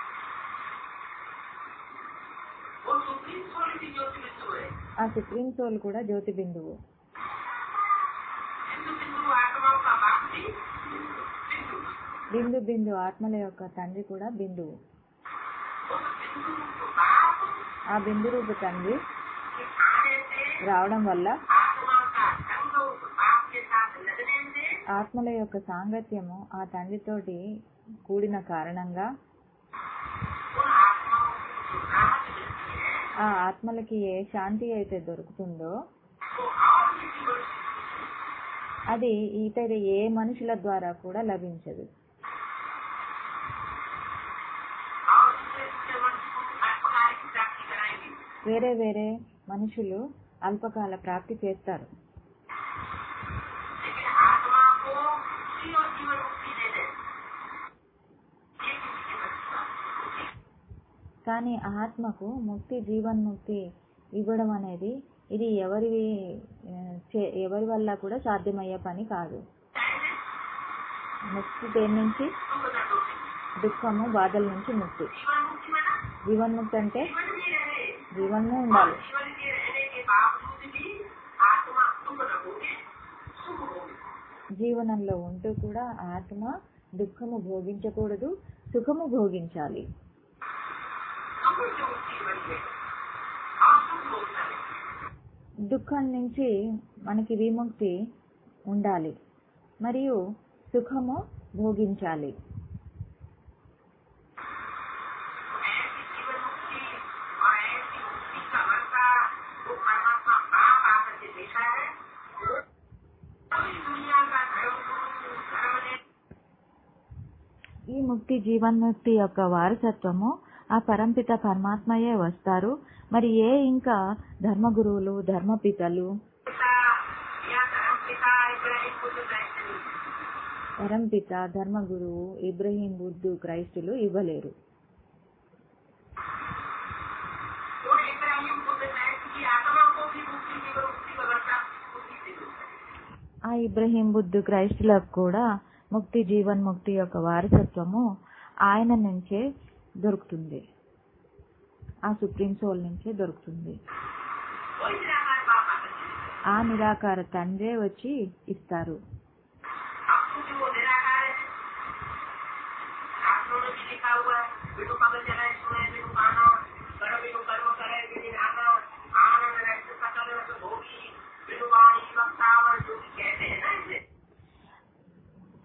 वो सुप्रीम सोल की ज्योति बिंदु है ఆ సుప్రీం సోల్ కూడా జ్యోతి బిందువు बिंदु बिंदु आत्माओं का बाप भी बिंदु బిందు బిందు ఆత్మల యొక్క తండ్రి కూడా బిందువు उस बिंदु को बाप ఆ బిందు రూప తండ్రి के आने से రావడం వల్ల आत्मा का संग उस बाप के साथ लगने से ఆత్మల యొక్క సాంగత్యము ఆ తండ్రితోటి కూడిన కారణంగా उन आत्माओं को जो राहत मिलती है ఆ ఆత్మలకి ఏ శాంతి అయితే దొరుకుతుందో वो और किसी मनुष्य అది ఇతర ఏ మనుషుల ద్వారా కూడా లభించదు और दूसरे दूसरे मनुष्य को अल्पकालिक प्राप्ति कराएंगे వేరే వేరే మనుషులు అల్పకాల ప్రాప్తి చేస్తారు लेकिन आत्मा को मुक्ति और जीवन मुक्ति दे दे ये किसी के बस की बात नहीं। కానీ ఆత్మకు ముక్తి జీవన్ముక్తి ఇవ్వడం అనేది ఇది ఎవరి ఆ, చే- ఎవరి వల్ల కూడా సాధ్యమయ్యే పని కాదు ముక్తి దేని నుంచి दुख न दोषी దుఃఖము బాధల నుంచి ముక్తి जीवन मुक्ति में ना జీవన్ముక్తి అంటే जीवन भी रहे జీవన్ము और ఉండాలి जीवन के रहने के बावजूद भी आत्मा दुख न भोगे सुख भोगे జీవనంలో ఉంటూ కూడా ఆత్మ దుఃఖము భోగించకూడదు సుఖము భోగించాలి दुख से मुक्ति बन गई और सुख भोगना है దుఃఖం నుంచి మనకి విముక్తి ఉండాలి మరియు సుఖము భోగించాలి ऐसी जीवन मुक्ति और ऐसी मुक्ति का वर्षा वो परमात्मा बाप आकर के देखा है पूरी दुनिया का धर्म गुरु धर्म ने ఈ ముక్తి జీవన్ముక్తి యొక్క వారసత్వము ఆ పరంపిత పరమాత్మయే వస్తారు మరి ఏ ఇంకా ధర్మగురువులు ధర్మపితలు पिता या धर्म पिता इब्राहिम बुद्ध क्राइस्ट పరంపిత ధర్మగురువు ఇబ్రహీం బుద్ధు క్రైస్తులు ఇవ్వలేరు और इब्राहिम बुद्ध क्राइस्ट की आत्मा को भी मुक्ति जीवन मुक्ति का वर्षा उसी से मिलता है ఆ ఇబ్రహీం బుద్ధు క్రైస్తులకు కూడా ముక్తి జీవన్ముక్తి యొక్క వారసత్వము ఆయన నుంచే దొరుకుతుంది ఆ సుప్రీం సోల్ నుంచే దొరుకుతుంది कोई निराकार बाप आकर के देता है। ఆ నిరాకార తండ్రే వచ్చి ఇస్తారు अब क्योंकि वो निराकार है आप लोगों ने भी लिखा हुआ है बिटू पकड़ चला है सुने बिटू खाना गढ़ में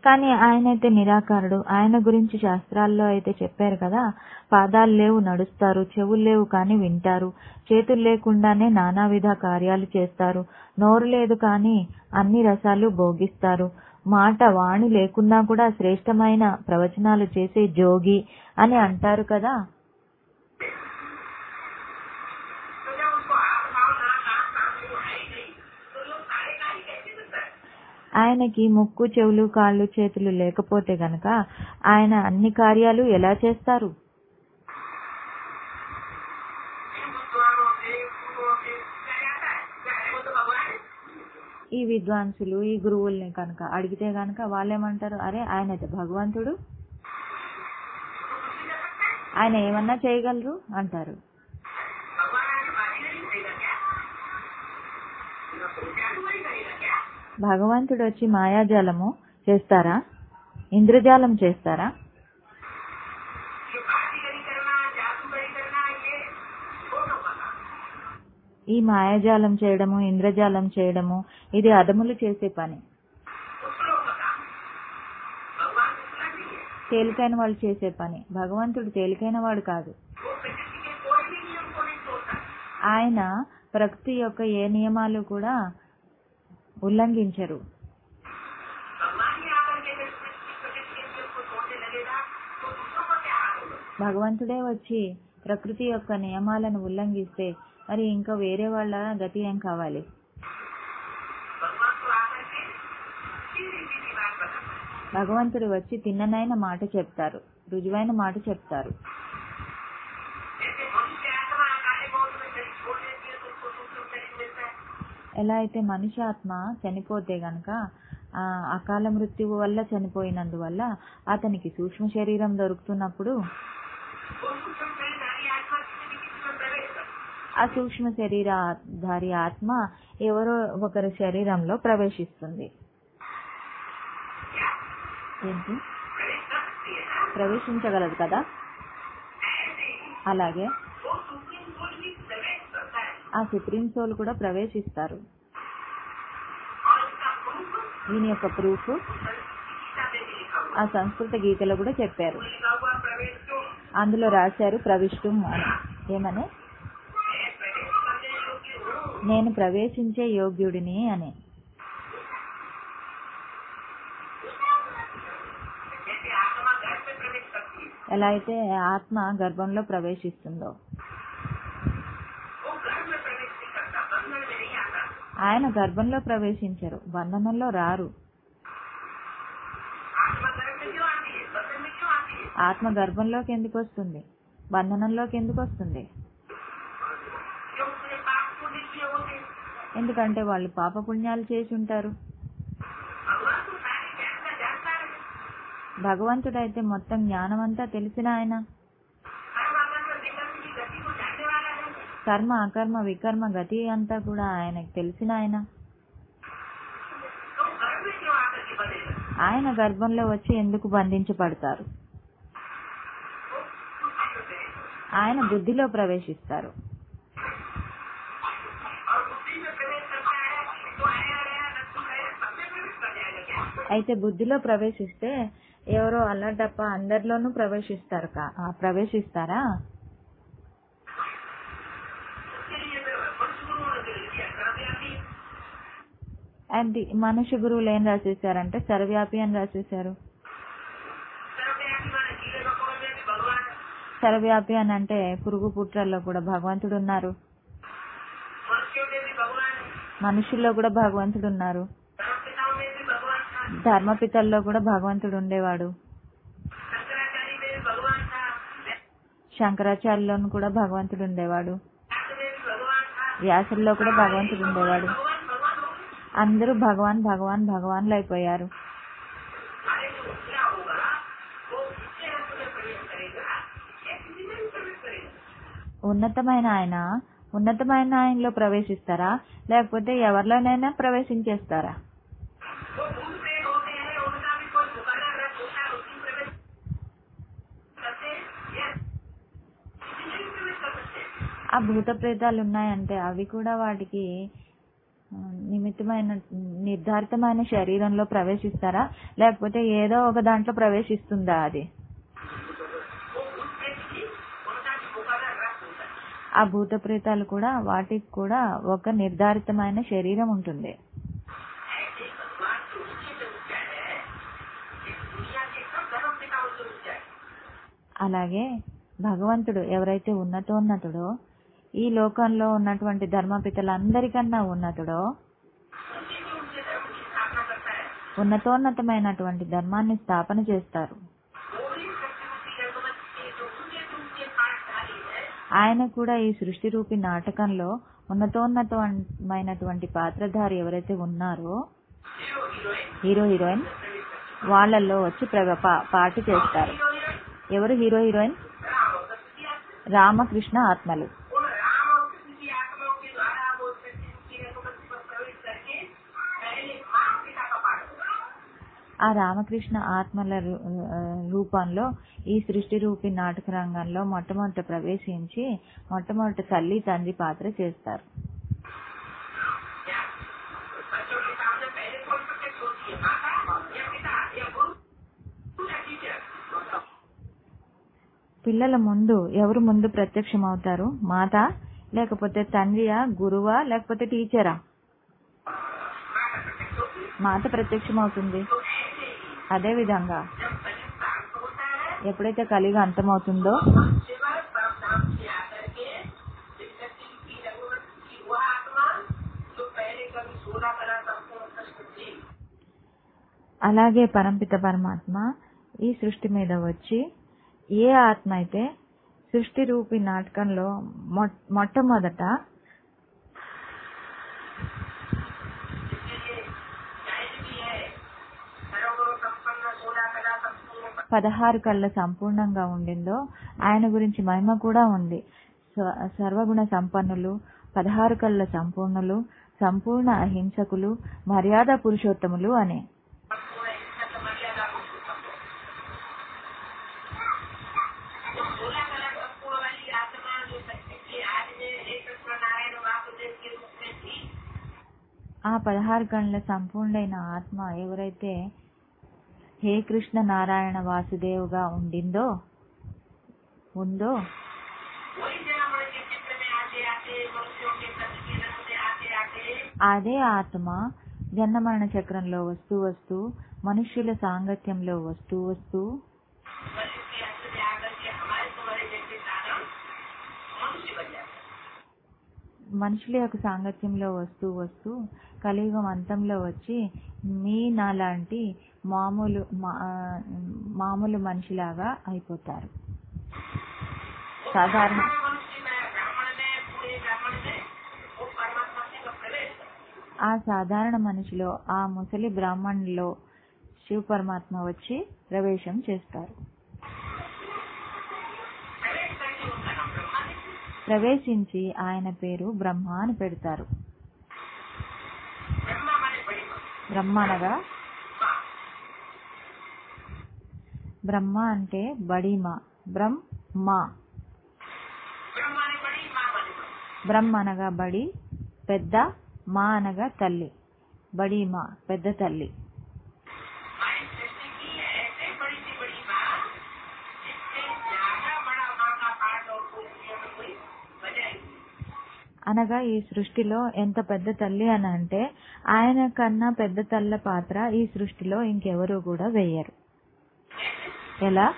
కానీ ఆయన అయితే నిరాకారుడు ఆయన గురించి శాస్త్రాల్లో అయితే చెప్పారు కదా పాదాలు లేవు నడుస్తారు చెవులు లేవు కానీ వింటారు చేతులు లేకుండానే నానావిధ కార్యాలు చేస్తారు నోరు లేదు కానీ అన్ని రసాలు భోగిస్తారు మాట వాణి లేకున్నా కూడా శ్రేష్టమైన ప్రవచనాలు చేసే జోగి అని అంటారు కదా तो जब उसको हाथ पाँव नाक कान कान मुंह है ही नहीं तो लोग सारे का ही कैसे मिलता है ఆయనకి ముక్కు చెవులు కాళ్ళు చేతులు లేకపోతే గనక ఆయన అన్ని కార్యాలు ఎలా చేస్తారు इन विद्वानों से गुरुओं से क्या जाता है क्या है वो तो भगवान है ఈ విద్వాంసులు ఈ గురువుల్ని కనుక అడిగితే గనక వాళ్ళేమంటారు అరే ఆయన అయితే భగవంతుడు ఆయన ఏమన్నా చేయగలరు అంటారు भगवान आके बाजी नहीं करेगा क्या जादू नहीं करेगा क्या భగవంతుడు వచ్చి మాయాజాలము చేస్తారా ఇంద్రజాలం చేస్తారా ये बाजीगरी करना जादूगरी करना ये छोटों का काम ఈ మాయాజాలం చేయడము ఇంద్రజాలం చేయడము ఇది అదములు చేసే పని उसलों का काम भगवान उतना नहीं है తేలికైన వాళ్ళు చేసే పని భగవంతుడు తేలికైన వాడు కాదు वो प्रकृति के कोई भी नियम को नहीं तोड़ता ఆయన ప్రకృతి యొక్క ఏ నియమాలు కూడా ఉల్లంఘించరు भगवान ही आकर के अगर प्रकृति प्रकृति के नियम को तोड़ने लगेगा तो दूसरों का क्या हाल होगा భగవంతుడే వచ్చి ప్రకృతి యొక్క నియమాలను ఉల్లంఘిస్తే మరి ఇంకా వేరే వాళ్ళ గతి ఏం కావాలి भगवान तो आकर के सीधी सीधी बात बताता है భగవంతుడు వచ్చి తిన్ననైన మాట చెప్తారు రుజువైన మాట చెప్తారు जैसे मनुष्य आत्मा काले बहुत में शरीर छोड़ देती है तो उसको दूसरा शरीर मिलता है ఎలా అయితే మనిషి ఆత్మ చనిపోతే గనక ఆ అకాల మృత్యువు వల్ల చనిపోయినందువల్ల అతనికి సూక్ష్మ శరీరం దొరుకుతున్నప్పుడు वो सूक्ष्म शरीरधारी आत्मा किसी न किसी में प्रवेश करता ఆ సూక్ష్మ శరీరధారి ఆత్మ ఎవరో ఒకరి శరీరంలో ప్రవేశిస్తుంది क्या ఏంటి प्रवेश कर सकती है ना ప్రవేశించగలదు కదా ऐसे ही అలాగే वो सुप्रीम कोर्ट भी प्रवेश करता है ఆ సుప్రీం సోల్ కూడా ప్రవేశిస్తారు और इसका प्रूफ దీని యొక్క ప్రూఫ్ गीता में भी लिखा हुआ ఆ సంస్కృత గీతలో కూడా చెప్పారు है लिखा हुआ प्रवेश क्यों అందులో రాశారు ప్రవిష్టం అని ఏమని मैं प्रवेश करने योग्य हूँ నేను ప్రవేశించే యోగ్యుడిని అని जैसे आत्मा घर में प्रवेश करती है ఎలా అయితే ఆత్మ గర్భంలో ప్రవేశిస్తుందో वो घर में प्रवेश नहीं करता बंधन में नहीं आता ఆయన గర్భంలో ప్రవేశించరు బంధనంలో రారు आत्मा घर में क्यों आती है बंधन में क्यों आती है ఆత్మ గర్భంలోకి ఎందుకు వస్తుంది బంధనంలోకి ఎందుకు వస్తుంది क्यों उसने पाप पुण्य किए होते हैं? ఎందుకంటే వాళ్ళు పాపపుణ్యాలు చేసి ఉంటారు भगवान तो सारे ज्ञान का जानता है భగవంతుడైతే మొత్తం జ్ఞానం అంతా తెలిసిన ఆయన कर्म अकर्म विकर्म की गति को जानने वाला है కర్మ అకర్మ వికర్మ గతి అంతా కూడా ఆయనకు తెలిసిన ఆయన तो घर में क्यों आकर के बनेगा ఆయన గర్భంలో వచ్చి ఎందుకు బంధించబడతారు वो बुद्धि में प्रवेश ఆయన బుద్ధిలో ప్రవేశిస్తారు और बुद्धि में प्रवेश करता है तो आया गया नक्सु गया सब में प्रवेश कर जाएगा क्या అయితే బుద్ధిలో ప్రవేశిస్తే ఎవరో అల్లటప్ప అందరిలోనూ ప్రవేశిస్తారు కా ఆ, ప్రవేశిస్తారా उसके लिए फिर मनुष्य गुरुओं ने दिल किया सर्वव्यापी అది మనుష్య గురువులు ఏం రాసేసారంటే సర్వవ్యాపి అని రాసేశారు सर्वव्यापी माने कीड़े मकोड़ों में भी भगवान है। సర్వవ్యాపి అని అంటే పురుగు పుట్రల్లో కూడా భగవంతుడు ఉన్నారు मनुष्यों में भी भगवान है మనుషుల్లో కూడా భగవంతుడు ఉన్నారు धर्म पिताओं में भी भगवान था ధర్మపితల్లో కూడా భగవంతుడు ఉండేవాడు शंकराचार्य में भी भगवान था శంకరాచార్యలోను కూడా భగవంతుడు ఉండేవాడు व्यास में भी भगवान था వ్యాసుల్లో కూడా భగవంతుడు ఉండేవాడు भगवान भगवान हो गए। అందరూ భగవాన్ భగవాన్ భగవాన్లు అయిపోయారు अरे जो उजला होगा वो उसके रंग में प्रवेश करेगा ये किसी में भी प्रवेश करेगा ఉన్నతమైన ఆయన ఉన్నతమైన ఆయనలో ప్రవేశిస్తారా లేకపోతే ఎవరిలోనైనా ప్రవేశించేస్తారా वो भूत प्रेत होते हैं उनका भी कोई दुकाना रख होता है उसकी प्रवेश करते हैं या किसी में भी प्रवेश कर सकते हैं ఆ భూత ప్రేతాలు ఉన్నాయంటే అవి కూడా వాటికి ఆ, నిమిత్త నిమిత్తమైన నిర్ధారితమైన శరీరంలో ప్రవేశిస్తారా లేకపోతే ఏదో ఒక దాంట్లో ప్రవేశిస్తుందా అది वो भूत प्रेत की उनका भी मुकाबला रक्त होता है ఆ భూత ప్రేతాలు కూడా వాటికి కూడా ఒక నిర్ధారితమైన శరీరం ఉంటుంది ऐसे भगवान जो ऊंचे से ऊंचा है इस दुनिया के सब धर्म पिता उससे ऊंचा है అలాగే భగవంతుడు ఎవరైతే ఉన్నతోన్నతుడో ఈ లోకంలో ఉన్నటువంటి ధర్మపితలందరికన్నా ఉన్నతుడో उनसे भी ऊंचे धर्म की स्थापना करता है ఉన్నతోన్నతమైనటువంటి ధర్మాన్ని స్థాపన చేస్తారు वो भी सत्यवती रघुवत के जो ऊंचे से ऊंचे पाठशाली है ఆయన కూడా ఈ సృష్టి రూపి నాటకంలో ఉన్నతోన్నతమైనటువంటి పాత్రధారి ఎవరైతే ఉన్నారో हीरो हीरोइन హీరో హీరోయిన్ వాళ్ళల్లో వచ్చి ప్రవ పా- పాట చేస్తారు हीरो हीरोइन ఎవరు హీరో హీరోయిన్ राम और कृष्ण की आत्मा రామకృష్ణ ఆత్మలు उन राम और कृष्ण की आत्माओं के द्वारा वो सत्यवती रघुवत पर प्रवेश करके पहले माँ पिता का पाठ होगा ఆ రామకృష్ణ ఆత్మల రూ- ఆ, రూపంలో ఈ సృష్టి రూపి నాటక రంగంలో మొట్టమొదట ప్రవేశించి మొట్టమొదట తల్లి తండ్రి పాత్ర చేస్తారు क्या बच्चों के सामने पहले कौन प्रत्यक्ष होती है माता या पिता या गुरु या टीचर పిల్లల ముందు ఎవరు ముందు ప్రత్యక్షం అవుతారు మాత లేకపోతే తండ్రియా గురువా లేకపోతే టీచరా माता प्रत्यक्ष होती है మాత ప్రత్యక్షం అవుతుంది तो ऐसे ही అదే విధంగా जब कलयुग का अंत होता है ఎప్పుడైతే కలిగా అంతమవుతుందో शिवा परम से आकर के विद्यार्थी की जरूरत की वह आत्मा जो पहले कभी सोलह कला संपूर्ण कष्ट थी అలాగే పరంపిత పరమాత్మ ఈ సృష్టి మీద వచ్చి ఏ ఆత్మ అయితే సృష్టి రూపి నాటకంలో మొ- మొట్టమొదట इसके लिए जायज भी है सर्वगुरु संपन्न सोलह कला संपूर्ण పదహారు కళ్ళ సంపూర్ణంగా ఉండిందో ఆయన గురించి మహిమ కూడా ఉంది స్వ- సర్వగుణ సంపన్నులు పదహారు కళ్ళ సంపూర్ణులు సంపూర్ణ అహింసకులు మర్యాద పురుషోత్తములు అనే संपूर्ण इज्जत मर्यादा पुरुषोत्तम को। तो सोलह कला संपूर्ण वाली आत्मा जो सत्य की आज में हे कृष्ण नारायण वासुदेव के रूप में थी ఆ పదహారు కళ్ళ సంపూర్ణైన ఆత్మ ఎవరైతే హే కృష్ణ నారాయణ వాసుదేవుగా ఉండిందో ఉందో वही जन्म के चित्र में आते आते मनुष्यों के सत्य के रंग में आते आते అదే ఆత్మ జన్మమరణ చక్రంలో వస్తూ వస్తూ మనుష్యుల సాంగత్యంలో వస్తూ వస్తూ कलयुग के अंत में आकर के हमारे तुम्हारे जैसे साधन मनुष्य बन जाते हैं। మనుషుల యొక్క సాంగత్యంలో వస్తూ వస్తూ కలియుగం అంతంలో వచ్చి మీ నాలాంటి మామూలు మా- ఆ, మామూలు మనిషిలాగా అయిపోతారు సాధారణ साधारण मनुष्य में ब्राह्मण में पूरे ब्राह्मण में वो परमात्मा से का प्रवेश है। ఆ సాధారణ మనిషిలో ఆ ముసలి బ్రాహ్మణులో శివ పరమాత్మ వచ్చి ప్రవేశం చేస్తారు प्रवेश करके उनका नाम ब्रह्मा है ప్రవేశించి ఆయన పేరు బ్రహ్మ అని పెడతారు ब्रह्मा माने बड़ी माँ బ్రహ్మ అనగా माँ బ్రహ్మ అంటే బడిమా బ్రహ్మ ब्रह्मा ने बड़ी माँ माने माँ బ్రహ్మ అనగా బడి పెద్ద మా అనగా తల్లి బడి మా పెద్ద తల్లి माँ इस सृष्टि की ऐसे बड़ी सी बड़ी माँ जिससे ज्यादा बड़ा माँ का पाठ और कोई दुनिया में कोई वजह ही नहीं। అనగా ఈ సృష్టిలో ఎంత పెద్ద తల్లి అని అంటే ఆయన కన్నా పెద్ద తల్ల పాత్ర ఈ సృష్టిలో ఇంకెవరూ కూడా వేయరు ఎలా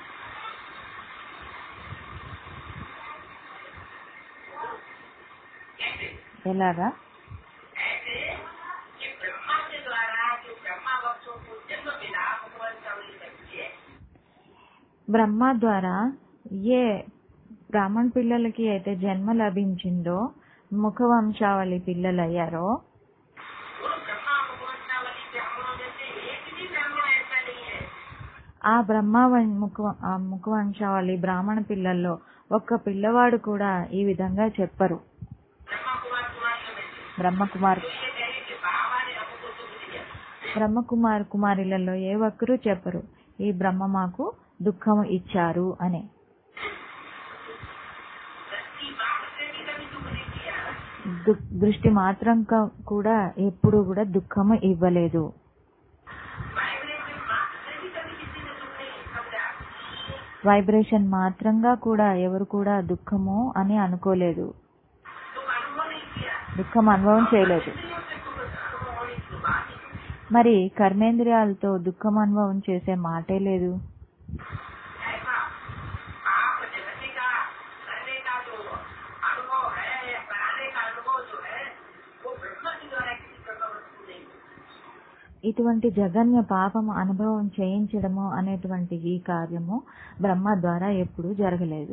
कैसे ఎలాగా ऐसे कि ब्रह्मा के द्वारा जो ब्रह्मा वंशों को जन्म मिला भगवान चावली करके బ్రహ్మ ద్వారా ఏ బ్రాహ్మణ పిల్లలకి అయితే జన్మ లభించిందో ముఖ వంశావళి పిల్లలు అయ్యారో वो ब्रह्मा भगवान चावली ब्राह्मणों में से एक भी ब्राह्मण ऐसा नहीं है ఆ బ్రహ్మ వం- ముఖ ఆ ముఖ వంశావళి బ్రాహ్మణ పిల్లల్లో ఒక్క పిల్లవాడు కూడా ఈ విధంగా చెప్పరు ब्रह्मा कुमार कुमारियों में से బ్రహ్మకుమార్ तो ये कहे कि बाबा ने हमको दुख दिया బ్రహ్మకుమార్ కుమారులలో ఏ ఒక్కరూ చెప్పరు ఈ బ్రహ్మ మాకు దుఃఖం ఇచ్చారు అని सच्ची बात से भी कभी दुख नहीं दिया దు- దృష్టి మాత్రం క- కూడా ఎప్పుడు కూడా దుఃఖము ఇవ్వలేదు वाइब्रेशन मात्र भी कभी किसी ने दुख नहीं समझा వైబ్రేషన్ మాత్రంగా కూడా ఎవరు కూడా దుఃఖము అని అనుకోలేదు दुख अनुभव नहीं किया దుఃఖం అనుభవం చేయలేదు इंद्रियों से दुख अनुभव होने की बात ही नहीं। మరి కర్మేంద్రియాలతో దుఃఖం అనుభవం చేసే మాటే లేదు ऐसा आप जगते का करने का जो अनुभव है या कराने का अनुभव जो है वो ब्रह्म के द्वारा किसी ब्रह्म वस्तु नहीं ఇటువంటి జగన్య పాపము అనుభవం చేయించడము అనేటువంటి ఈ కార్యము బ్రహ్మ ద్వారా ఎప్పుడూ జరగలేదు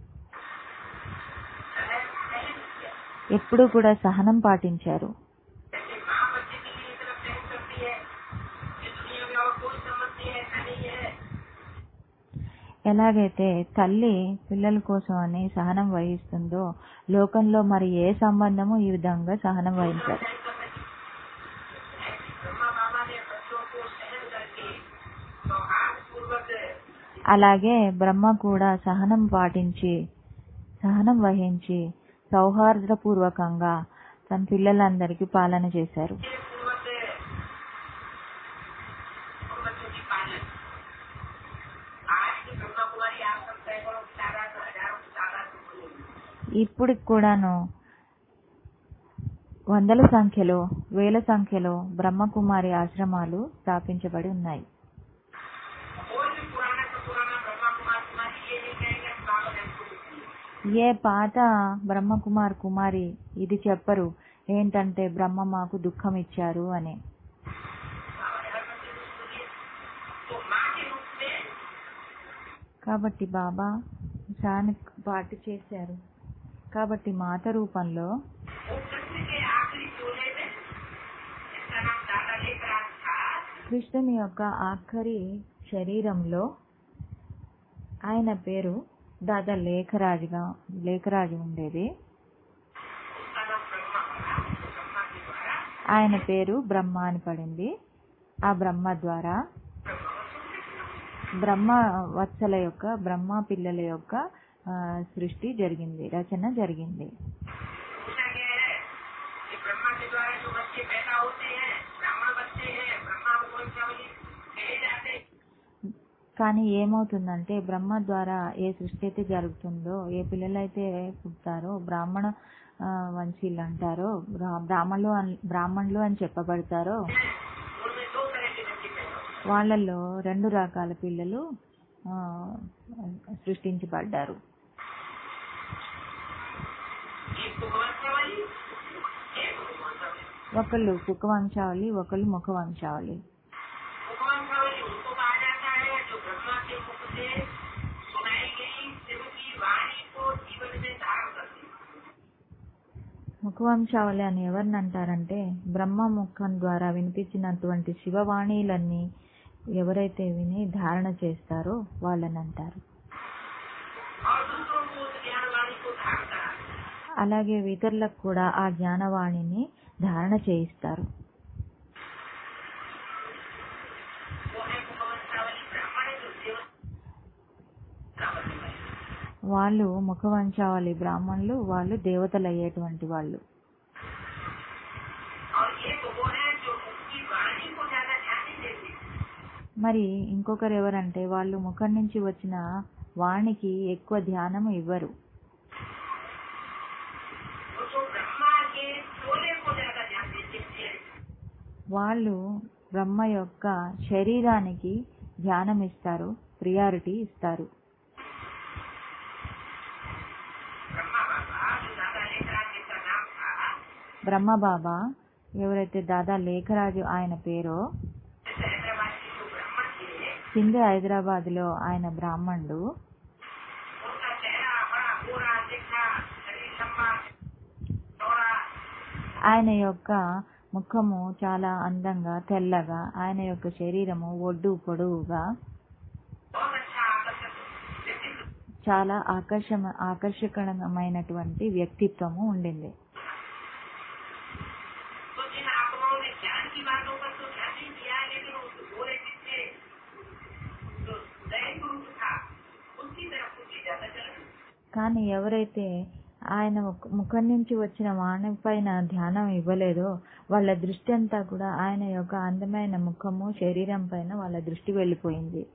है नहीं किया ఎప్పుడూ కూడా సహనం పాటించారు जैसे माँ बच्चे के लिए इतना प्रेम करती है कि दुनिया में और कोई संबंधी ऐसा नहीं है ఎలాగైతే తల్లి పిల్లల కోసం అని సహనం వహిస్తుందో లోకంలో మరి ఏ సంబంధము ఈ విధంగా సహనం వహించారు ब्रह्मा बाबा ने बच्चों को सहन करके सौहार्द पूर्वक అలాగే బ్రహ్మ కూడా సహనం పాటించి సహనం వహించి సౌహార్దపూర్వకంగా తన పిల్లలందరికీ పాలన చేశారు पूर्वक उन बच्चों की पालन आज की ब्रह्मा कुमारी आप सब सैकड़ों की तादाद में हजारों की तादाद में खुली हुई है। ఇప్పటికి కూడాను వందల సంఖ్యలో వేల సంఖ్యలో బ్రహ్మకుమారి ఆశ్రమాలు స్థాపించబడి ఉన్నాయి कोई भी पुराना से पुराना ब्रह्मा कुमार कुमारी ये नहीं कहेंगे कि बाबा ने हमको दुख दिया ఏ పాత బ్రహ్మకుమార్ కుమారి ఇది చెప్పరు ఏంటంటే బ్రహ్మ మాకు దుఃఖం ఇచ్చారు అని बाबा ने हर बच्चे को दुख दिए तो माँ के रूप में కాబట్టి బాబా శాని పాటు చేశారు కాబట్టి మాత రూపంలో वो कृष्ण के आखिरी चोले में जिसका नाम दादा लेकर आज था కృష్ణుని యొక్క ఆఖరి శరీరంలో ఆయన పేరు దాదా లేఖరాజుగా లేఖరాజు ఉండేది उसका नाम ब्रह्मा पड़ा तो ब्रह्मा के द्वारा ఆయన పేరు బ్రహ్మ అని పడింది ఆ బ్రహ్మ ద్వారా బ్రహ్మ వత్సల యొక్క బ్రహ్మ పిల్లల యొక్క ఆ, సృష్టి జరిగింది రచన జరిగింది पूछा गया है कि ब्रह्मा के द्वारा जो बच्चे पैदा होते हैं ब्राह्मण बच्चे हैं ब्रह्मा मुकुल कवली कहे जाते हैं కానీ ఏమవుతుందంటే బ్రహ్మ ద్వారా ఏ సృష్టి అయితే జరుగుతుందో ఏ పిల్లలైతే పుడతారో బ్రాహ్మణ ఆ, వంశీయులు అంటారో బ్రా- బ్రాహ్మణులు అన్- బ్రాహ్మణులు అని చెప్పబడతారో उनमें दो तरह के बच्चे पैदा होते వాళ్ళల్లో రెండు రకాల పిల్లలు ఆ, సృష్టించబడ్డారు हैं एक कुमारवली एक मुकुलवली ఒకళ్ళు సుఖవంశావళి ఒకళ్ళు ముఖవంశావళి मुकुलवली उनको कहा जाता है जो ब्रह्मा के मुख से सुनाई गई शिव की वाणी को जीवन में धारण करती है ముఖవంశావళి అని ఎవరిని అంటారంటే బ్రహ్మ ముఖం ద్వారా వినిపించినటువంటి శివవాణీలన్నీ ఎవరైతే విని ధారణ చేస్తారో వాళ్ళని అంటారు और दूसरों को उस ज्ञान वाणी को धारण कराते हैं అలాగే ఇతరులకు కూడా ఆ జ్ఞానవాణిని ధారణ చేయిస్తారు वो है मुकुलवली ब्राह्मण जो देव का बने हुए हैं। వాళ్ళు ముఖవంశావళి బ్రాహ్మణులు వాళ్ళు దేవతలు అయ్యేటువంటి వాళ్ళు और एक वो है जो उसकी वाणी को ज्यादा ध्यान नहीं देते మరి ఇంకొకరు ఎవరంటే వాళ్ళు ముఖం నుంచి వచ్చిన వాణికి ఎక్కువ ధ్యానం ఇవ్వరు वो जो ब्रह्मा के चोले को ज्यादा ध्यान देते हैं వాళ్ళు బ్రహ్మ యొక్క శరీరానికి ధ్యానం ఇస్తారు ప్రియారిటీ ఇస్తారు ब्रह्मा बाबा जो दादा लेकर जिसका नाम था బ్రహ్మ బాబా ఎవరైతే దాదా లేఖరాజు ఆయన పేరో जैसे हैदराबाद के जो ब्राह्मण थे సింధు హైదరాబాద్ లో ఆయన బ్రాహ్మణుడు उनका चेहरा बड़ा गोरा दिखा शरीर लंबा चौड़ा ఆయన యొక్క ముఖము చాలా అందంగా తెల్లగా ఆయన యొక్క శరీరము ఒడ్డు పొడవుగా बहुत अच्छा आकर्षक व्यक्तित्व చాలా ఆకర్షణ ఆకర్షకమైనటువంటి వ్యక్తిత్వము ఉండింది तो जिन आत्माओं ने ज्ञान की बातों पर तो ध्यान नहीं दिया लेकिन उस गोरे जिससे जो दैनिक रूप था उसकी तरफ कुछ ज्यादा चलन కానీ ఎవరైతే ఆయన ముఖ- ముఖం నుంచి వచ్చిన వాణి పైన ధ్యానం ఇవ్వలేదో వాళ్ళ దృష్టి అంతా కూడా ఆయన యొక్క అందమైన ముఖము శరీరం పైన వాళ్ళ దృష్టి వెళ్ళిపోయింది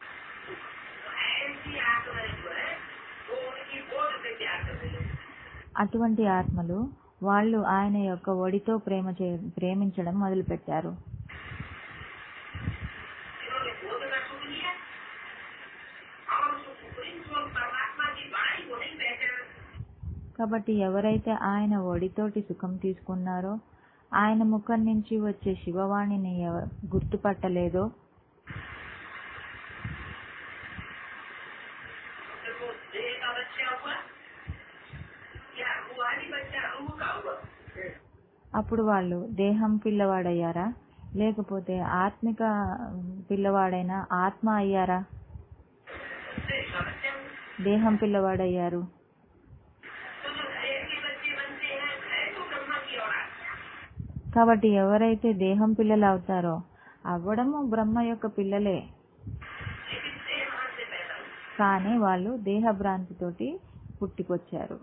ऐसी आत्माएं जो है वो उनकी बोध से प्यार कर रही है అటువంటి ఆత్మలు వాళ్ళు ఆయన యొక్క ఒడితో ప్రేమ చే ప్రేమించడం మొదలుపెట్టారు इन्होंने बोध का सुख लिया और उस सुप्रीम सोल परमात्मा की वाणी को नहीं पहचाना కాబట్టి ఎవరైతే ఆయన ఒడితోటి సుఖం తీసుకున్నారో ఆయన ముఖం నుంచి వచ్చే శివవాణిని ఎవ- గుర్తుపట్టలేదో देखो देह का बच्चा हुआ या रूहानी बच्चा रूह का हुआ అప్పుడు వాళ్ళు దేహం పిల్లవాడయ్యారా లేకపోతే ఆత్మిక పిల్లవాడైనా ఆత్మ అయ్యారా देह का बच्चा हुआ దేహం పిల్లవాడయ్యారు तो जो देह के बच्चे बनते हैं है तो ब्रह्मा की औलाद కాబట్టి ఎవరైతే దేహం పిల్లలు అవుతారో అవ్వడము బ్రహ్మ యొక్క పిల్లలే लेकिन देह वहां से पैदा हुआ కానీ వాళ్ళు దేహ భ్రాంతితోటి పుట్టుకొచ్చారు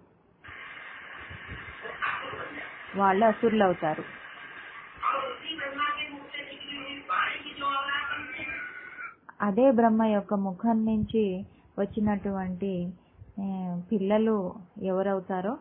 वो आसुर बन जाए వాళ్ళు అసురులు అవుతారు और उसी ब्रह्मा के मुख से निकली हुई वाणी की जो औलाद बनते हैं అదే బ్రహ్మ యొక్క ముఖం నుంచి వచ్చినటువంటి ఏ, పిల్లలు ఎవరవుతారో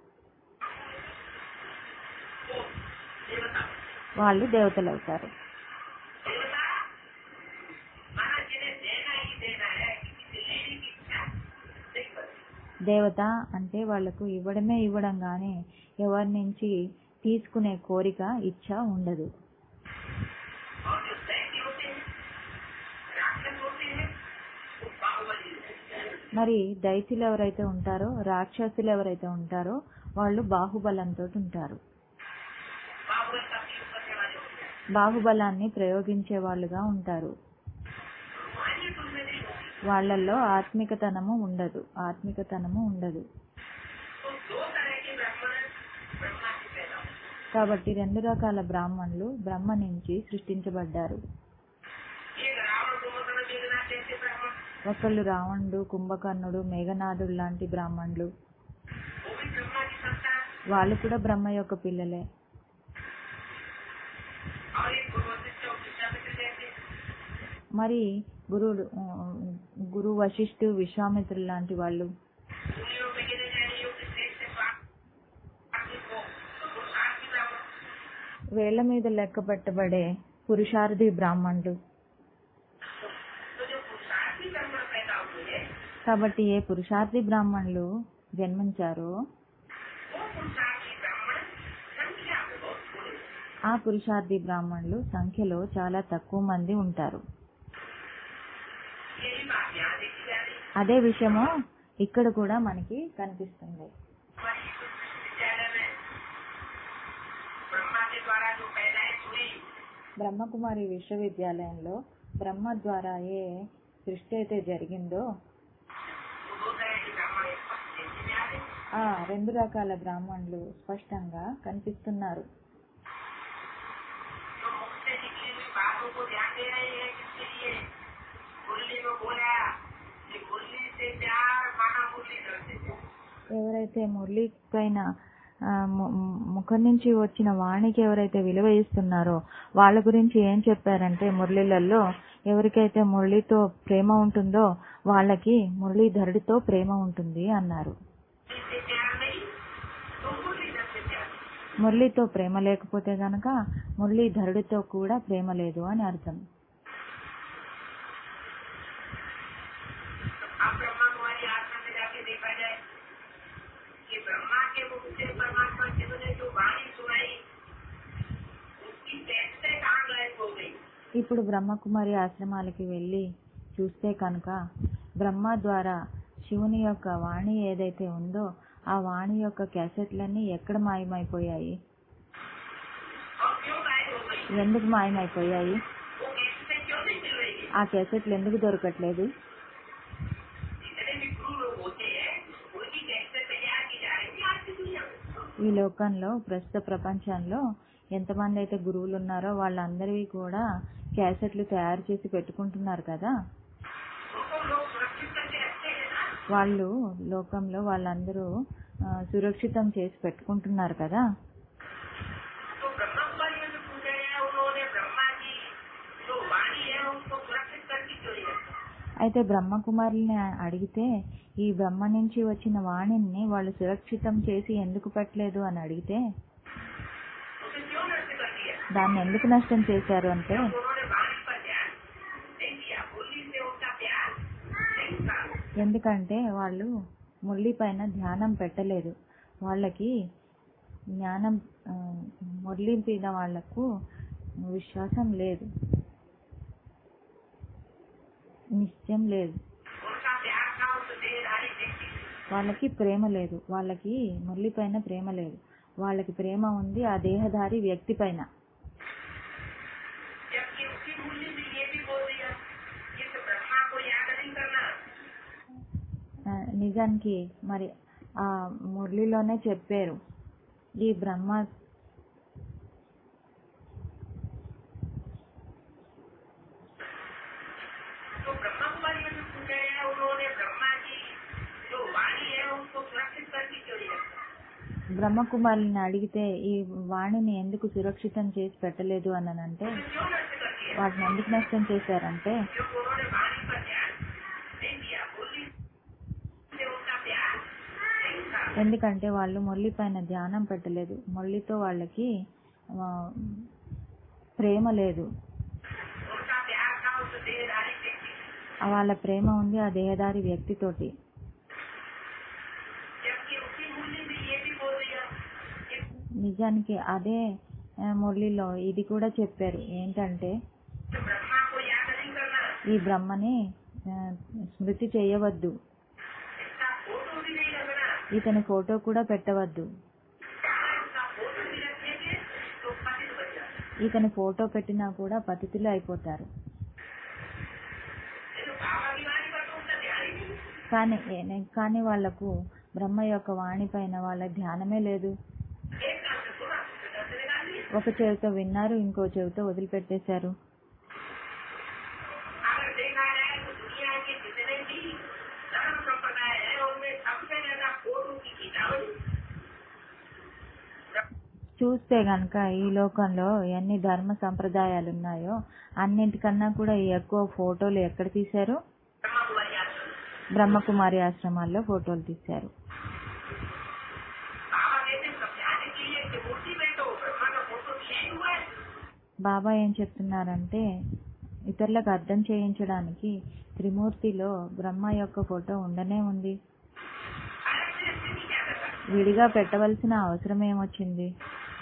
वो देवता వాళ్ళు దేవతలు అవుతారు देवता माना जिन्हें देना ही देना है किसी से लेने की इच्छा नहीं बनती దేవత అంటే వాళ్లకు ఇవ్వడమే ఇవ్వడం గాని ఎవరి నుంచి తీసుకునే కోరిక ఇచ్చ ఉండదు और जो दैत्य होते हैं राक्षस होते हैं वो बाहुबली होते हैं మరి దైత్యులు ఎవరైతే ఉంటారో రాక్షసులు ఎవరైతే ఉంటారో వాళ్ళు బాహుబలంతో ఉంటారు बाहुबल का प्रयोग करने वाले होते हैं బాహుబలాన్ని ప్రయోగించే వాళ్ళుగా ఉంటారు रूहानी तुमने नहीं होती వాళ్ళల్లో ఆత్మికతనము ఉండదు ఆత్మికతనము ఉండదు तो दो तरह के ब्राह्मण ब्रह्मा से पैदा हुए కాబట్టి రెండు రకాల బ్రాహ్మణులు బ్రహ్మ నుంచి సృష్టించబడ్డారు एक रावण कुंभकर्ण मेघनाथ जैसे ब्राह्मण ఒకళ్ళు రావణుడు కుంభకర్ణుడు మేఘనాథుడు లాంటి బ్రాహ్మణులు वो भी ब्रह्मा की संतान వాళ్ళు కూడా బ్రహ్మ యొక్క పిల్లలే और एक गुरु वशिष्ठ और विश्वामित्र जैसे మరి గురువులు ఆ, గురు వశిష్ఠు విశ్వామిత్రులు లాంటి వాళ్ళు दुनिया में गिने जाने योग्य श्रेष्ठ स्वामी को पुरुषार्थी ब्राह्मण వేళ్ల మీద లెక్క పెట్టబడే పురుషార్థి బ్రాహ్మణులు तो जो पुरुषार्थी ब्राह्मण पैदा हुए కాబట్టి ఏ పురుషార్థి బ్రాహ్మణులు జన్మించారో वो पुरुषार्थी ब्राह्मण संख्या में बहुत थोड़े हैं। ఆ పురుషార్థి బ్రాహ్మణులు సంఖ్యలో చాలా తక్కువ మంది ఉంటారు यही बात यहाँ देखी जा रही है అదే విషయము ఇక్కడ కూడా మనకి కనిపిస్తుంది हमारी विश्वविद्यालय में ब्रह्मा के द्वारा जो पैदाइश हुई బ్రహ్మకుమారి విశ్వవిద్యాలయంలో బ్రహ్మ ద్వారా ఏ సృష్టి అయితే జరిగిందో वो दो तरह के ब्राह्मण स्पष्ट देखने में आ रहे हैं। ఆ రెండు రకాల బ్రాహ్మణులు స్పష్టంగా కనిపిస్తున్నారు जो मुख से निकली हुई बातों को ध्यान दे रहे हैं किसके लिए मुरली में बोला कि मुरली से प्यार माना मुरलीधर से प्यार ఎవరైతే మురళి పైన ఆ, ము- ము- ముఖం నుంచి వచ్చిన వాణికి ఎవరైతే విలువ ఇస్తున్నారో వాళ్ళ గురించి ఏం చెప్పారంటే మురళీలలో ఎవరికైతే మురళితో ప్రేమ ఉంటుందో వాళ్ళకి మురళీధరుడితో ప్రేమ ఉంటుంది అన్నారు मुरली से प्यार नहीं तो मुरलीधर से प्यार మురళితో ప్రేమ లేకపోతే గనక మురళీధరుడితో కూడా ప్రేమ లేదు అని అర్థం अब ब्रह्मा कुमारी आत्मा में जाके देखा जाए कि ब्रह्मा के मुख से परमात्मा शिव ने जो वाणी सुनाई उसकी कैसे कहाँ गायब हो गई ఇప్పుడు బ్రహ్మకుమారి ఆశ్రమాలకి వెళ్ళి చూస్తే కనుక బ్రహ్మ ద్వారా శివుని యొక్క వాణి ఏదైతే ఉందో ఆ వాణి యొక్క క్యాసెట్లన్నీ ఎక్కడ మాయమైపోయాయి और क्यों गायब हो गई ఎందుకు మాయమైపోయాయి वो कैसे क्यों नहीं मिल रही ఆ క్యాసెట్లు ఎందుకు దొరకట్లేదు जितने भी गुरु लोग होते हैं उनकी कैसे तैयार की जा रही थी आज की दुनिया में ఈ లోకంలో ప్రస్తుత ప్రపంచంలో ఎంతమంది అయితే గురువులు ఉన్నారో వాళ్ళందరివి కూడా క్యాసెట్లు తయారు చేసి పెట్టుకుంటున్నారు కదా उनको लोग सुरक्षित करके रखते हैं ना వాళ్ళు లోకంలో వాళ్ళందరూ ఆ, సురక్షితం చేసి పెట్టుకుంటున్నారు కదా तो ब्रह्मा कुमारी में जो पूछा गया उन्होंने ब्रह्मा की जो वाणी है उसको सुरक्षित करके क्यों नहीं रखा అయితే బ్రహ్మకుమారుల్ని అడిగితే ఈ బ్రహ్మ నుంచి వచ్చిన వాణిని వాళ్ళు సురక్షితం చేసి ఎందుకు పెట్టలేదు అని అడిగితే उसे क्यों नष्ट कर दिया దాన్ని ఎందుకు నష్టం చేశారు అంటే उन्होंने वाणी पर ध्यान नहीं दिया बोली से उनका प्यार नहीं था ఎందుకంటే వాళ్ళు మురళి పైన ధ్యానం పెట్టలేదు వాళ్ళకి జ్ఞానం ఆ, మురళి మీద వాళ్లకు విశ్వాసం లేదు నిశ్చయం లేదు उनका प्यार था उस देहधारी व्यक्ति से। వాళ్ళకి ప్రేమ లేదు వాళ్ళకి మురళి పైన ప్రేమ లేదు వాళ్ళకి ప్రేమ ఉంది ఆ దేహధారి వ్యక్తి పైన जबकि उसी मूल्य में ये भी बोल दिया कि इस ब्रह्मा को याद नहीं करना ఆ, నిజానికి మరి ఆ మురళిలోనే చెప్పారు ఈ బ్రహ్మ तो ब्रह्मा कुमारी में जो पूछा गया उन्होंने ब्रह्मा की जो वाणी है उसको सुरक्षित करके क्यों नहीं रखा బ్రహ్మకుమారుని అడిగితే ఈ వాణిని ఎందుకు సురక్షితం చేసి పెట్టలేదు అని అంటే उसे क्यों नष्ट कर दिया వాటిని ఎందుకు నష్టం చేశారంటే क्योंकि उन्होंने वाणी पर ध्यान नहीं दिया बोली से उनका प्यार नहीं था ఎందుకంటే వాళ్ళు మురళి పైన ధ్యానం పెట్టలేదు మురళితో వాళ్ళకి ఆ, ప్రేమ లేదు उनका प्यार था उस देहधारी व्यक्ति से। ఆ వాళ్ళ ప్రేమ ఉంది ఆ దేహదారి వ్యక్తితోటి जबकि उसी मूल्य में ये भी बोल दिया कि నిజానికి అదే ఆ, మురళిలో ఇది కూడా చెప్పారు ఏంటంటే इस ब्रह्मा को याद नहीं करना ఈ బ్రహ్మని ఆ, స్మృతి చేయవద్దు इसका फोटो भी नहीं रखना ఇతని ఫోటో కూడా పెట్టవద్దు अगर इसका फोटो भी रखेंगे तो पतित बन जाए ఇతని ఫోటో పెట్టినా కూడా పతితులు అయిపోతారు लेकिन बाबा की वाणी पर तो उनका ध्यान ही नहीं కానీ ఏ- కానీ వాళ్లకు బ్రహ్మ యొక్క వాణి పైన వాళ్ళ ధ్యానమే లేదు एक कान से सुना दूसरे कान से निकाल लिया ఒక చెవితో విన్నారు ఇంకో చెవితో వదిలిపెట్టేశారు अगर देखा जाए तो दुनिया के जितने भी धर्म संप्रदाय है उनमें सबसे ज्यादा फोटो की खिंचावट చూస్తే గనక ఈ లోకంలో ఎన్ని ధర్మ సంప్రదాయాలు ఉన్నాయో అన్నింటికన్నా కూడా ఎక్కువ ఫోటోలు ఎక్కడ తీశారు ब्रह्मा कुमारी आश्रम బ్రహ్మకుమారి ఆశ్రమాల్లో ఫోటోలు తీశారు बाबा कहते समझाने के लिए कि मूर्ति में तो ब्रह्मा का फोटो दिया ही हुआ है బాబా ఏం చెప్తున్నారంటే ఇతరులకు అర్థం చేయించడానికి త్రిమూర్తిలో బ్రహ్మ యొక్క ఫోటో ఉండనే ఉంది अलग से स्थिति क्या करता విడిగా పెట్టవలసిన అవసరం ఏమొచ్చింది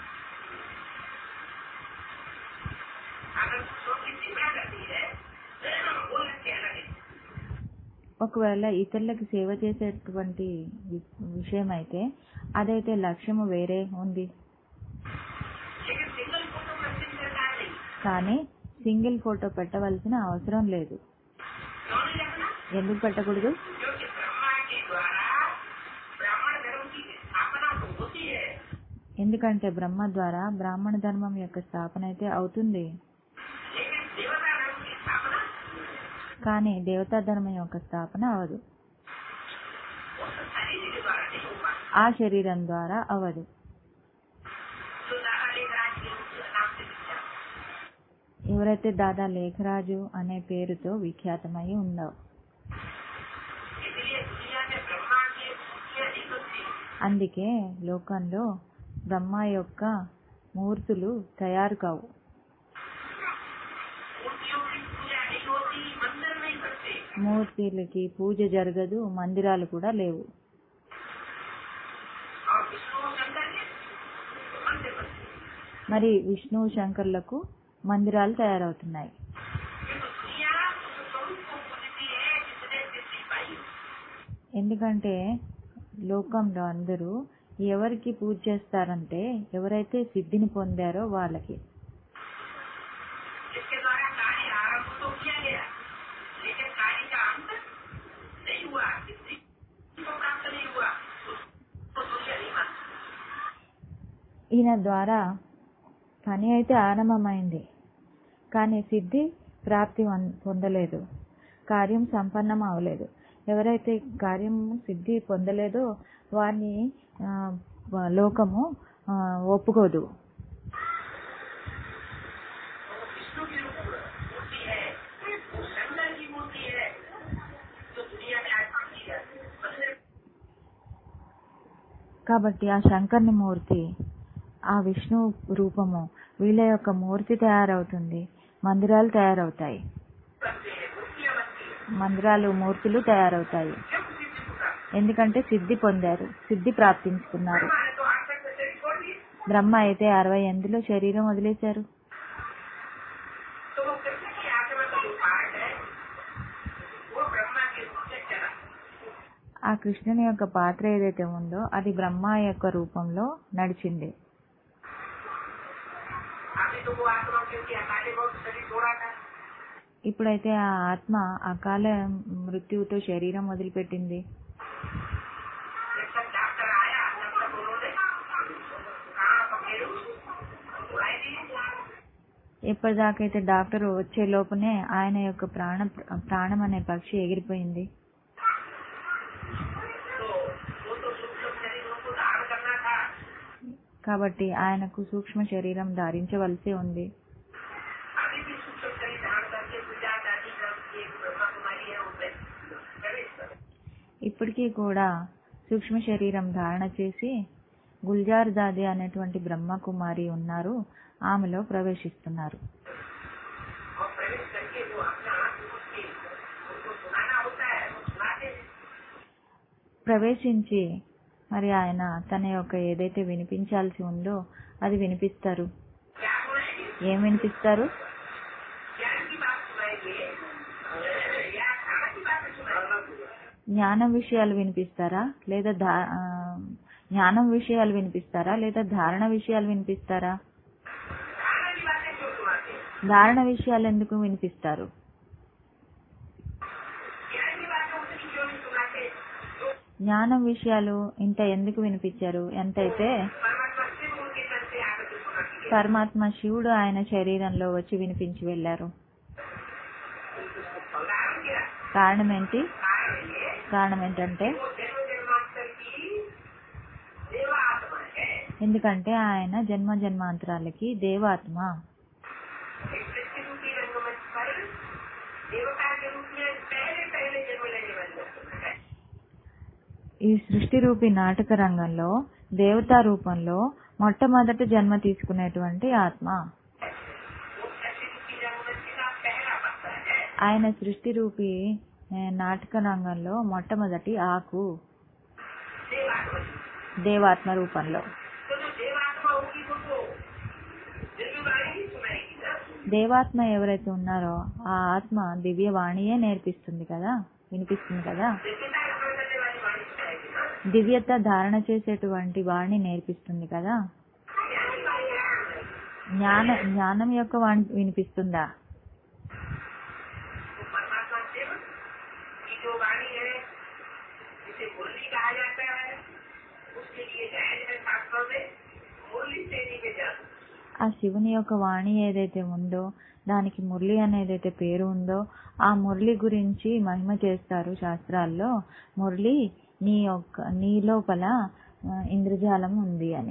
अगर दूसरों की सेवा करती है वो लक्ष्य अलग है ఒకవేళ ఇతరులకు సేవ చేసేటువంటి వి- విషయం అయితే అదైతే లక్ష్యము వేరే ఉంది लेकिन सिंगल फोटो का सिंह सरकार नहीं కానీ సింగిల్ ఫోటో పెట్టవలసిన అవసరం లేదు क्यों नहीं रखना ఎందుకు పెట్టకూడదు क्योंकि ब्रह्मा के द्वारा ब्राह्मण धर्म की स्थापना तो होती है ఎందుకంటే బ్రహ్మ ద్వారా బ్రాహ్మణ ధర్మం యొక్క స్థాపన అయితే అవుతుంది लेकिन देवता धर्म की स्थापना కానీ దేవతా ధర్మం యొక్క స్థాపన అవదు उस शरीर के द्वारा नहीं हो पाती ఆ శరీరం ద్వారా అవదు तो दादा लेखराज के नाम से विख्यात ఎవరైతే దాదా లేఖరాజు అనే పేరుతో విఖ్యాతమై ఉందో इसलिए दुनिया में ब्रह्मा के मुख्य निकुंजी అందుకే లోకంలో బ్రహ్మ యొక్క మూర్తులు తయారు కావు मूर्तियों की पूजा नहीं होती मंदिर नहीं बनते మూర్తులకి పూజ జరగదు మందిరాలు కూడా లేవు और विष्णु शंकर के मंदिर बनते మరి విష్ణు శంకర్లకు మందిరాలు तయారవుతున్నాయి किंतु दुनिया उस स्वरूप को पूजती है जिसने सिद्धि पाई ఎందుకంటే లోకంలో అందరూ ఎవరికి పూజ చేస్తారంటే ఎవరైతే సిద్ధిని పొందారో వాళ్ళకి जिसके द्वारा कार्य आरंभ तो किया गया लेकिन कार्य का अंत नहीं हुआ सिद्धि को प्राप्त नहीं हुआ उसको दुनिया नहीं मानती ఈయన ద్వారా పని అయితే ఆరంభమైంది కానీ సిద్ధి ప్రాప్తి వన్- పొందలేదు కార్యం సంపన్నం అవ్వలేదు ఎవరైతే కార్యం సిద్ధి పొందలేదో వారిని ఆ, లోకము ఆ, ఒప్పుకోదు वो विष्णु की रूप मूर्ति है वो शंकर की मूर्ति है जो दुनिया में आज की है मंदिर కాబట్టి ఆ శంకర్ని మూర్తి ఆ విష్ణు రూపము వీళ్ళ యొక్క మూర్తి తయారవుతుంది మందిరాలు తయారవుతాయి बनते हैं मूर्तियां बनती है మందిరాలు మూర్తులు తయారవుతాయి क्यों सिद्धि होता ఎందుకంటే సిద్ధి పొందారు సిద్ధి ప్రాప్తించుకున్నారు है तो आज तक से छोड़ दिए బ్రహ్మ అయితే అరవై ఎనిమిదిలో శరీరం వదిలేశారు तो वो कृष्ण की आत्मा का जो पार्ट है वो ब्रह्मा के रूप में चला ఆ కృష్ణుని యొక్క పాత్ర ఏదైతే ఉందో అది బ్రహ్మ యొక్క రూపంలో నడిచింది अभी तो वो आत्मा क्योंकि अकाले बहुत शरीर छोड़ा था ఇప్పుడైతే ఆ ఆత్మ అకాల మృత్యువుతో శరీరం వదిలిపెట్టింది जब तक डॉक्टर आया तब तक उन्होंने कहा पकड़ू बुलाई दी ఎప్పటిదాకైతే డాక్టర్ వచ్చే లోపునే ఆయన యొక్క ప్రాణ ప్రాణం అనే పక్షి ఎగిరిపోయింది तो वो तो सूक्ष्म शरीरों को धारण करना था కాబట్టి ఆయనకు సూక్ష్మ శరీరం ధారించవలసి ఉంది अभी भी सूक्ष्म शरीर धारण करके पूजा दादी करके ब्रह्मा कुमारी है उनमें प्रवेश करो ఇప్పటికీ కూడా సూక్ష్మ శరీరం ధారణ చేసి గుల్జార్ దాది అనేటువంటి బ్రహ్మకుమారి ఉన్నారు ఆమెలో ప్రవేశిస్తున్నారు और प्रवेश करके वो अपना उसके उनको सुनाना होता है वो सुनाते हैं ప్రవేశించి మరి ఆయన తన యొక్క ఏదైతే వినిపించాల్సి ఉందో అది వినిపిస్తారు क्या सुनाएंगे ఏం వినిపిస్తారు ज्ञान की बात सुनाएंगे या खाना की बात सुनाएंगे జ్ఞానం విషయాలు వినిపిస్తారా లేదా ధా- ఆ, జ్ఞానం విషయాలు వినిపిస్తారా లేదా ధారణ విషయాలు వినిపిస్తారా खाना की बातें क्यों सुनाते हैं ధారణ విషయాలు ఎందుకు వినిపిస్తారు ज्ञान की बातें उतनी क्यों नहीं सुनाते जो జ్ఞానం విషయాలు ఇంత ఎందుకు వినిపించారు ఎంతైతే परमात्मा सिर्फ उनके मन से आकर के सुनाती है పరమాత్మ శివుడు ఆయన శరీరంలో వచ్చి వినిపించి వెళ్లారు कारण क्या కారణం ఏంటి कारण ये కారణం ఏంటంటే वो जन्म जन्मांतर की देवा आत्मा है ఎందుకంటే ఆయన జన్మ జన్మాంతరాలకి దేవాత్మ एक सृष्टि रूपी रंगमंच पर देवता के रूप में पहले पहले जन्म लेने वाली आत्मा है ఈ సృష్టి రూపి నాటక రంగంలో దేవతా రూపంలో మొట్టమొదట జన్మ తీసుకునేటువంటి ఆత్మ वो सृष्टि रूपी रंगमंच का पहला पत्ता है ఆయన సృష్టి రూపి ఏ, నాటక రంగంలో మొట్టమొదటి ఆకు देवात्मा దేవాత్మ రూపంలో तो जो देवात्मा होगी वो तो दिव्यवाणी ही सुनाएगी ना దేవాత్మ ఎవరైతే ఉన్నారో ఆ ఆత్మ దివ్యవాణియే నేర్పిస్తుంది కదా వినిపిస్తుంది కదా दिव्यता ग्रहण करने वाली वाणी सुनाएगी ना దివ్యత ధారణ చేసేటువంటి వాణి నేర్పిస్తుంది కదా ज्ञान की वाणी क्या सुनाएगी? జ్ఞాన జ్ఞానం యొక్క వాణి వినిపిస్తుందా तो परमात्मा शिव की जो वाणी है जिसे मुरली कहा जाता है उसके लिए जायज है शास्त्रों में मुरली श्रेणी में जाना ఆ శివుని యొక్క వాణి ఏదైతే ఉందో దానికి మురళి అనేదైతే పేరు ఉందో ఆ మురళి గురించి మహిమ చేస్తారు శాస్త్రాల్లో మురళి నీ యొక్క నీ లోపల ఆ, ఇంద్రజాలం ఉంది అని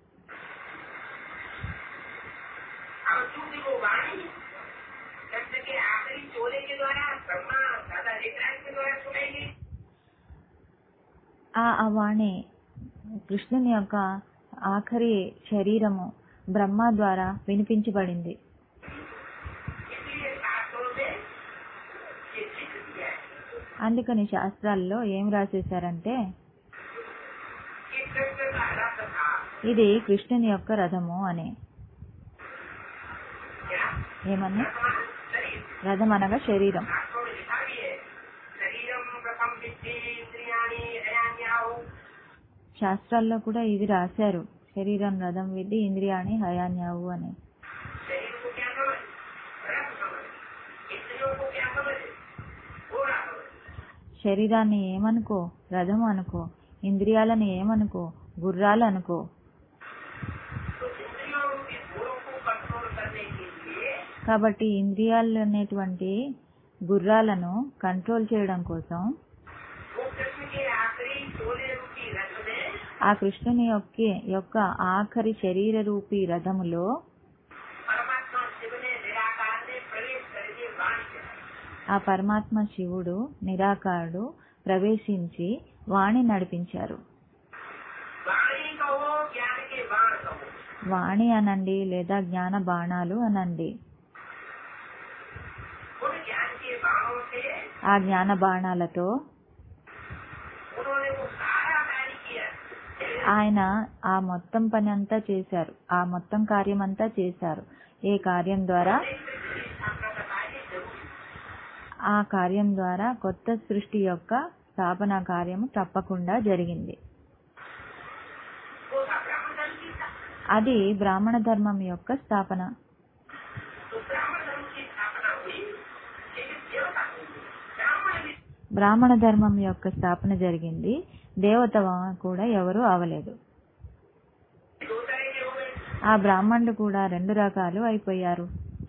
अब चूंकि वो वाणी कृष्ण के आखिरी चोले के द्वारा ब्रह्मा दादा लेखराज के द्वारा सुनाएगी ఆ ఆ వాణి కృష్ణుని యొక్క ఆఖరి శరీరము బ్రహ్మ ద్వారా వినిపించబడింది इसलिए शास्त्रों में ये लिख दिया है అందుకని శాస్త్రాల్లో ఏం రాసేశారంటే कि कृष्ण का रथ था ఇది కృష్ణుని యొక్క రథము అని क्या ఏమని वर्तमान शरीर రథం అనగా శరీరం शास्त्रों में लिखा भी है शरीरम प्रथम विद्धि इंद्रियाणी हयान्याऊ శాస్త్రాల్లో కూడా ఇది రాశారు శరీరం రథం విధి ఇంద్రియాణి హయాన్యావు అని शरीर को क्या समझ रथ समझ इंद्रियों को क्या समझ घोड़ा समझ శరీరాన్ని ఏమనుకో రథం అనుకో ఇంద్రియాలను ఏమనుకో గుర్రాలు అనుకో तो इंद्रियों के घोड़ों को कंट्रोल करने के लिए కాబట్టి ఇంద్రియాలు అనేటువంటి గుర్రాలను కంట్రోల్ చేయడం కోసం वो कृष्ण के आखिरी चोले रूपी रथ में ఆ కృష్ణుని యొక్క యొక్క ఆఖరి శరీర రూపీ రథములో परमात्मा शिव ने निराकार ने प्रवेश करके वाणी चलाई ఆ పరమాత్మ శివుడు నిరాకారుడు ప్రవేశించి వాణి నడిపించారు वाणी कहो ज्ञान के बाण कहो వాణి అనండి లేదా జ్ఞాన బాణాలు అనండి उन ज्ञान के बाणों से ఆ జ్ఞాన బాణాలతో उन्होंने वो सारा कार्य किया ఆయన ఆ మొత్తం పని అంతా చేశారు ఆ మొత్తం కార్యం అంతా చేశారు ఏ కార్యం ద్వారా स्थापना का कार्य जरूर ఆ కార్యం ద్వారా కొత్త సృష్టి యొక్క స్థాపన కార్యము తప్పకుండా జరిగింది वो था ब्राह्मण धर्म की था అది బ్రాహ్మణ ధర్మం యొక్క స్థాపన तो ब्राह्मण धर्म की स्थापना हुई लेकिन देवता नहीं हुई ब्राह्मण भी బ్రాహ్మణ ధర్మం యొక్క స్థాపన జరిగింది దేవత కూడా ఎవరు అవలేదు दो तरह के हो गए ఆ బ్రాహ్మణులు కూడా రెండు రకాలు అయిపోయారు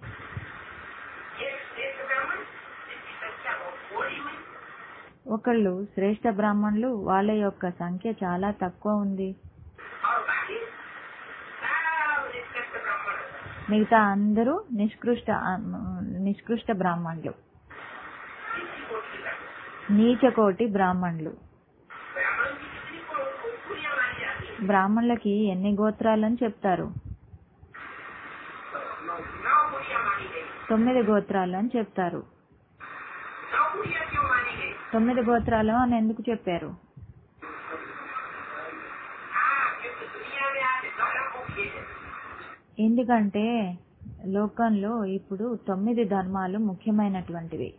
एक श्रेष्ठ ब्राह्मण जिसकी संख्या बहुत थोड़ी हुई ఒకళ్ళు శ్రేష్ఠ బ్రాహ్మణులు వాళ్ళ యొక్క సంఖ్య చాలా తక్కువ ఉంది और बाकी सब निष्कर्ष ब्राह्मण మిగతా అందరూ నిష్కృష్ట నిష్కృష్ట బ్రాహ్మణులు किसी को भी कर నీచకోటి బ్రాహ్మణులు ब्राह्मण की कितनी को पूरियां मानी जाती है బ్రాహ్మణులకి ఎన్ని గోత్రాలని చెప్తారు नौ पूरियां मानी गई తొమ్మిది గోత్రాలు అని చెప్తారు नौ पूरियां क्यों मानी गई తొమ్మిది గోత్రాలు అని ఎందుకు చెప్పారు हाँ क्योंकि दुनिया में आज धर्म मुख्य है ఎందుకంటే లోకంలో ఇప్పుడు తొమ్మిది ధర్మాలు ముఖ్యమైనటువంటివి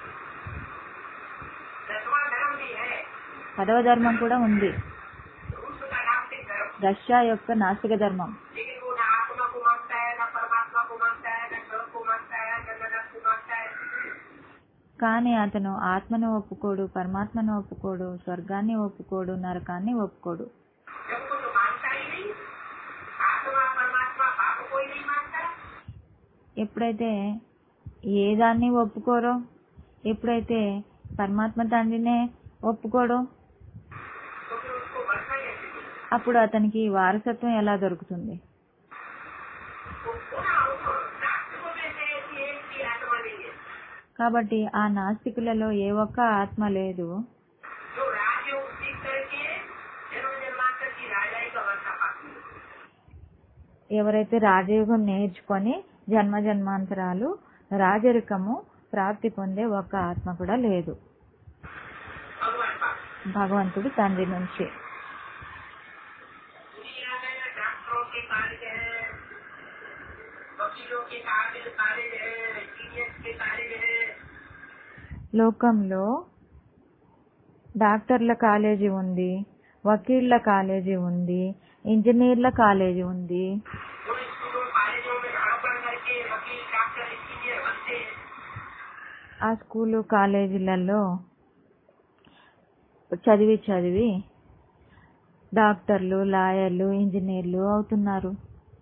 दसवां धर्म भी है పదవ ధర్మం కూడా ఉంది रूस का नास्तिक धर्म రష్యా యొక్క నాస్తిక ధర్మం लेकिन वो न आत्मा को मानता है न परमात्मा को मानता है न स्वर्ग को मानता है न जगत को मानता है కానీ అతను ఆత్మను ఒప్పుకోడు పరమాత్మను ఒప్పుకోడు స్వర్గాన్ని ఒప్పుకోడు నరకాన్ని ఒప్పుకోడు जब को तो मानता ही नहीं आत्मा परमात्मा बाप कोई नहीं मानता ఎప్పుడైతే ఏ దాన్ని ఒప్పుకోరో ఎప్పుడైతే పరమాత్మ తండ్రినే ఒప్పుకోడో तो फिर उसको बचना कैसे चाहिए అప్పుడు అతనికి వారసత్వం ఎలా దొరుకుతుంది वो पुनः उसको नास्तिकों में से ऐसी एक भी आत्मा नहीं है కాబట్టి ఆ నాస్తికులలో ఏ ఒక్క ఆత్మ లేదు जो राजयोग सीख करके जन्म जन्मांतर की राजाई का वर्षा पाती है ఎవరైతే రాజయోగం నేర్చుకొని జన్మ జన్మాంతరాలు రాజరికము ప్రాప్తి పొందే ఒక్క ఆత్మ కూడా లేదు भगवान पास భగవంతుడు తండ్రి నుంచి दुनिया में डॉक्टरों के कॉलेज है वकीलों के कॉलेज कॉलेज है इंजीनियर्स के कॉलेज है లోకంలో డాక్టర్ల కాలేజీ ఉంది వకీళ్ల కాలేజీ ఉంది ఇంజనీర్ల కాలేజీ ఉంది उन स्कूलों कॉलेजों में पढ़ पढ़ करके वकील डॉक्टर इंजीनियर बनते हैं ఆ స్కూలు కాలేజీలలో చదివి చదివి డాక్టర్లు లాయర్లు ఇంజనీర్లు అవుతున్నారు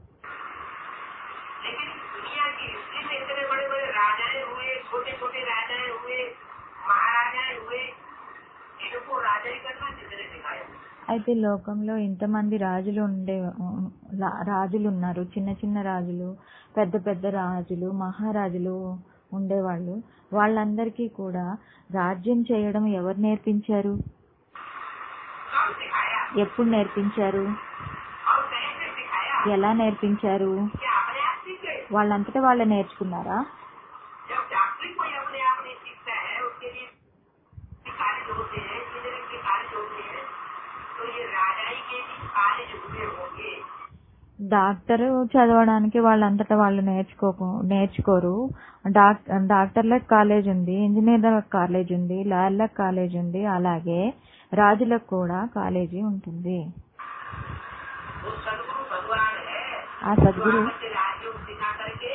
लेकिन दुनिया की हिस्ट्री में इतने बड़े बड़े राजाएं हुए छोटे छोटे राजाएं हुए महाराजाएं हुए इनको राजाई करना किसने सिखाया అయితే లోకంలో ఇంతమంది రాజులు ఉండే లా- రాజులు ఉన్నారు చిన్న చిన్న రాజులు పెద్ద పెద్ద రాజులు మహారాజులు ఉండేవాళ్ళు వాళ్ళందరికీ కూడా రాజ్యం చేయడం ఎవరు నేర్పించారు कब सिखाया ఎప్పుడు నేర్పించారు और कैसे सिखाया ఎలా నేర్పించారు क्या अपने आप सीख गए వాళ్ళంతటా వాళ్ళు నేర్చుకున్నారా जब डॉक्टरी कोई अपने आप नहीं सीखता है उसके लिए कॉलेज होते हैं इंजीनियरिंग के कॉलेज होते हैं तो ये राजाई के भी कॉलेज हुए होंगे డాక్టర్ చదవడానికి వాళ్ళంతటా వాళ్ళు నేర్చుకోకు నేర్చుకోరు డాక్ డాక్టర్లకు కాలేజ్ ఉంది ఇంజనీర్లకు కాలేజ్ ఉంది లాయర్లకు కాలేజ్ ఉంది అలాగే రాజులకు కూడా కాలేజీ ఉంటుంది वो सदगुरु भगवान है ఆ సద్గురు के राज्यों को सिखा करके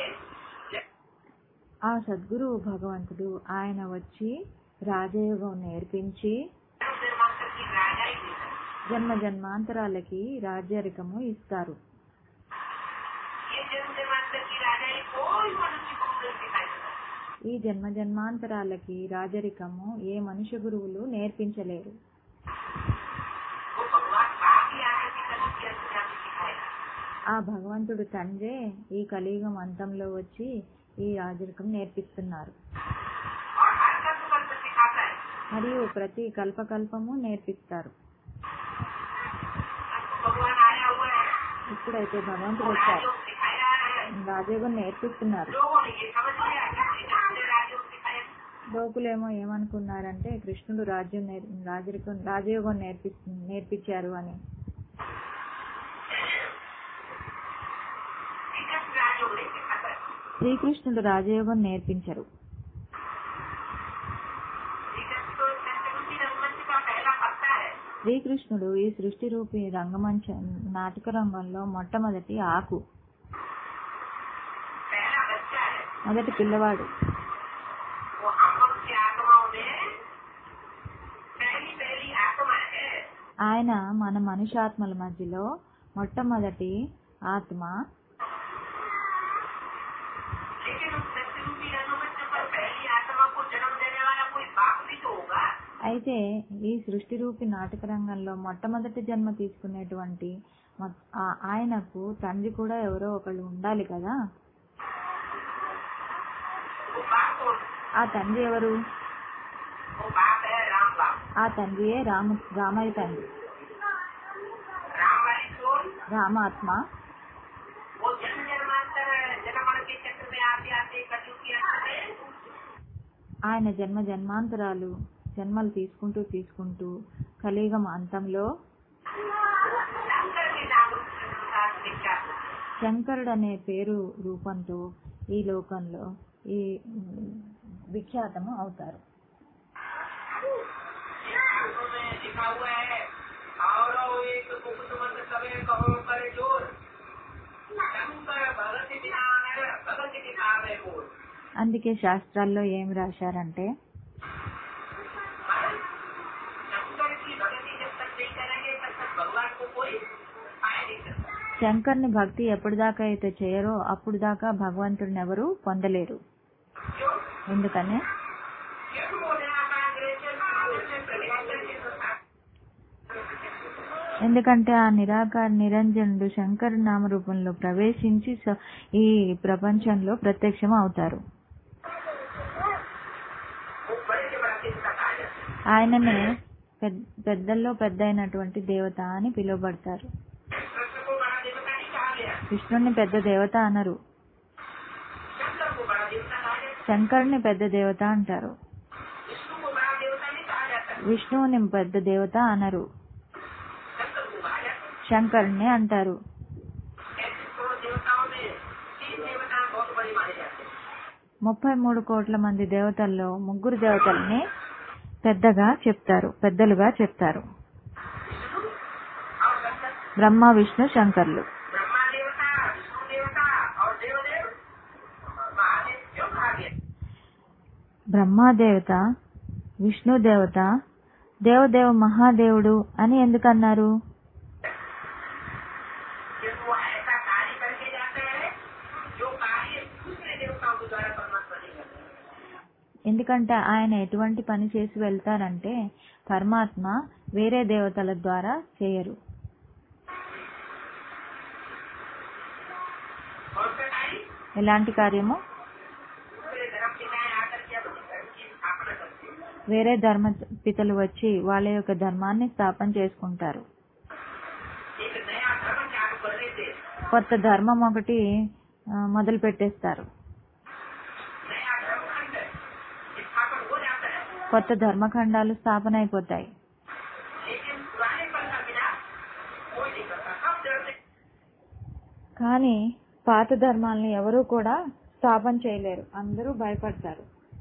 ఆ సద్గురు భగవంతుడు ఆయన వచ్చి రాజయోగం నేర్పించి जन्म जन्मांतर की राजाई देता है జన్మ జన్మాంతరాలకి రాజ్యరికము ఇస్తారు ये जन्म जन्मांतर की राजाई कोई मनुष्य को नहीं सिखाई सकता ఈ జన్మ జన్మాంతరాలకి రాజరికము ఏ మనుష్య గురువులు నేర్పించలేరు वो भगवान बाप ही ఆ భగవంతుడు తండ్రే ఈ కలియుగం అంతంలో వచ్చి ఈ రాజరికం నేర్పిస్తున్నారు और हर कल्प कल्प सिखाता है మరియు ప్రతి కల్పకల్పము నేర్పిస్తారు हमको भगवान आया हुआ है ఇప్పుడైతే భగవంతుడు वो వచ్చారు राजयोग सिखाया है రాజయోగం నేర్పిస్తున్నారు लोगों ने ये समझ लिया कि कृष्ण ने राजयोग सिखाया లోకులేమో ఏమనుకున్నారంటే కృష్ణుడు రాజ్యం నేర్- రాజరికం రాజయోగం నేర్పి నేర్పించారు అని श्री कृष्ण राजयोग नहीं सिखाता है శ్రీకృష్ణుడు రాజయోగం నేర్పించరు श्री कृष्ण तो संस्कृति रंगमंच का पहला पत्ता है శ్రీకృష్ణుడు ఈ సృష్టి రూపి రంగమంచ నాటక రంగంలో మొట్టమొదటి ఆకు पहला बच्चा है మొదటి పిల్లవాడు वो हम लोग की आत्माओं में पहली पहली आत्मा है ఆయన మన మనుషాత్మల మధ్యలో మొట్టమొదటి ఆత్మ लेकिन उस सत्यरूपी रंगमंच पर पहली आत्मा को जन्म देने वाला कोई बाप भी तो होगा అయితే ఈ సృష్టి రూపి నాటక రంగంలో మొట్టమొదటి జన్మ తీసుకునేటువంటి మొ- ఆ- ఆయనకు తండ్రి కూడా ఎవరో ఒకళ్ళు ఉండాలి కదా वो बाप कौन ఆ తండ్రి ఎవరు वो बाप है राम बाप ఆ తండ్రియే రాము రామయ్య తండ్రి राम वाली सोल రామాత్మ वो जन्म जन्मांतर जन्मण के चक्र में आते आते कलयुग के अंत में ఆయన జన్మ జన్మాంతరాలు జన్మలు తీసుకుంటూ తీసుకుంటూ కలియుగం అంతంలో शंकर के नाम के अनुसार विख्यात हुआ। శంకరుడు అనే పేరు రూపంతో ఈ లోకంలో ఈ ఉమ్, విఖ్యాతము అవుతారు शास्त्रों में लिखा हुआ है और एक गुप्त मंत्र सबे कहो कर जोर शंकर भगत ध्यान भगत दिखावे बोल అందుకే శాస్త్రాల్లో ఏం రాశారంటే शंकर की भक्ति जब तक नहीं करेंगे तब तक भगवान को कोई पाया नहीं सकता శంకర్ని భక్తి ఎప్పటిదాకా అయితే చేయరో అప్పుడు దాకా భగవంతుడిని ఎవరు పొందలేరు क्यों ఎందుకని क्योंकि वो निराकार ग्रेचर में प्रवेश करके तो साथ ఎందుకంటే ఆ నిరాకార నిరంజనుడు శంకర నామరూపంలో ప్రవేశించి స- ఈ ప్రపంచంలో ప్రత్యక్షం అవుతారు वो बड़े से बड़ा चिंता आ जाता है ఆయననే పెద్ద- పెద్దల్లో పెద్ద అయినటువంటి దేవత అని పిలువబడతారు कृष्ण को बड़ा देवता नहीं कहा गया కృష్ణుడిని పెద్ద దేవత అనరు शंकर को बड़ा देवता कहा जाता శంకరుని పెద్ద దేవత అంటారు है विष्णु को बड़ा देवता नहीं कहा जाता విష్ణువుని పెద్ద దేవత అనరు शंकर को कहा जाता है శంకరుణ్ణి అంటారు ऐसे करोड़ देवताओं में तीन देवता बहुत बड़े माने जाते हैं ముప్పై మూడు కోట్ల మంది దేవతల్లో ముగ్గురు దేవతల్ని పెద్దగా చెప్తారు పెద్దలుగా చెప్తారు विष्णु और शंकर బ్రహ్మ విష్ణు శంకర్లు ब्रह्मा देवता विष्णु देवता और देवदेव महादेव क्यों कहा गया బ్రహ్మాదేవత విష్ణు దేవత దేవదేవ మహాదేవుడు అని ఎందుకన్నారు कि वो ऐसा कार्य करके जाते हैं जो कार्य दूसरे देवताओं के द्वारा परमात्मा नहीं करते ఎందుకంటే ఆయన ఎటువంటి పని చేసి వెళ్తారంటే పరమాత్మ వేరే దేవతల ద్వారా చేయరు और उसका कार्य ఎలాంటి కార్యము दूसरे धर्म पिताएं आकर के अपने धर्म की स्थापना करते हैं వేరే ధర్మ పితలు వచ్చి వాళ్ళ యొక్క ధర్మాన్ని స్థాపన చేసుకుంటారు एक नया धर्म चालू करने से కొత్త ధర్మం ఒకటి ఆ, మొదలు పెట్టేస్తారు नया धर्म खंड स्थापन हो जाता है కొత్త ధర్మఖండాలు స్థాపన అయిపోతాయి लेकिन पुराने पर का विनाश कोई नहीं करता सब डरते కానీ పాత ధర్మాలని ఎవరూ కూడా స్థాపన చేయలేరు అందరూ భయపడతారు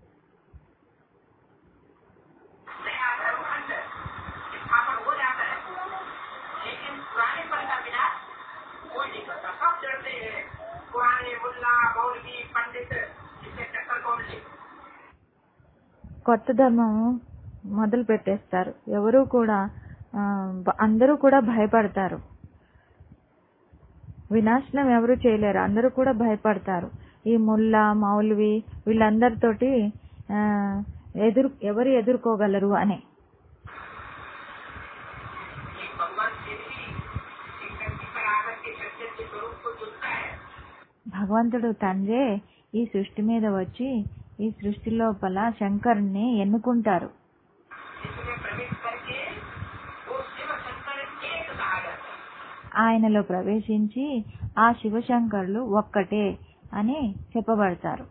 नया धर्म खंड स्थापन हो जाता है लेकिन पुराने पर का विनाश कोई नहीं करता सब डरते हैं पुराने मुल्ला मौलवी पंडित इससे टक्कर कौन ले కొత్త ధర్మం మొదలు పెట్టేస్తారు ఎవరు కూడా ఆ, బ- అందరూ కూడా భయపడతారు వినాశనం ఎవరు చేయలేరు అందరూ కూడా భయపడతారు ఈ ముల్లా మౌల్వి వీళ్ళందరితోటి ఆ, ఎదురు ఎవరు ఎదుర్కోగలరు అని ये भगवान शिव भी एक व्यक्ति पर आकर के सत्य के स्वरूप భగవంతుడు తండ్రే ఈ సృష్టి మీద వచ్చి ఈ సృష్టి లోపల శంకరుణ్ణి ఎన్నుకుంటారు इसमें प्रवेश करके वो शिव शंकर एक कहा जाता है ఆయనలో ప్రవేశించి ఆ శివశంకరులు ఒక్కటే అని చెప్పబడతారు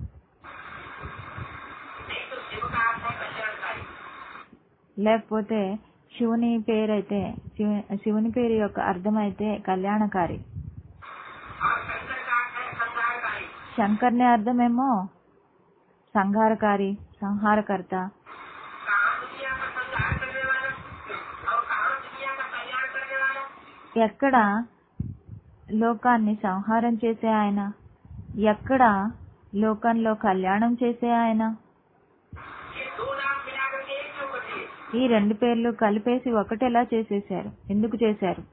नहीं तो शिव का अर्थ है कल्याणकारी లేకపోతే శివుని పేరైతే శివు- శివుని పేరు యొక్క అర్థమైతే కళ్యాణకారి और शंकर का अर्थ है संहारकारी శంకర్ని అర్థమేమో సంహారకారి సంహారకర్త कहाँ दुनिया का संहार करने वाला और कहाँ दुनिया का कल्याण करने वाला ఎక్కడ లోకాన్ని సంహారం చేసే ఆయన ఎక్కడ లోకంలో కళ్యాణం చేసే ఆయన ये दो नाम मिला करके एक क्यों कर दिए ఈ రెండు పేర్లు కలిపేసి ఒకటేలా చేసేశారు ఎందుకు చేశారు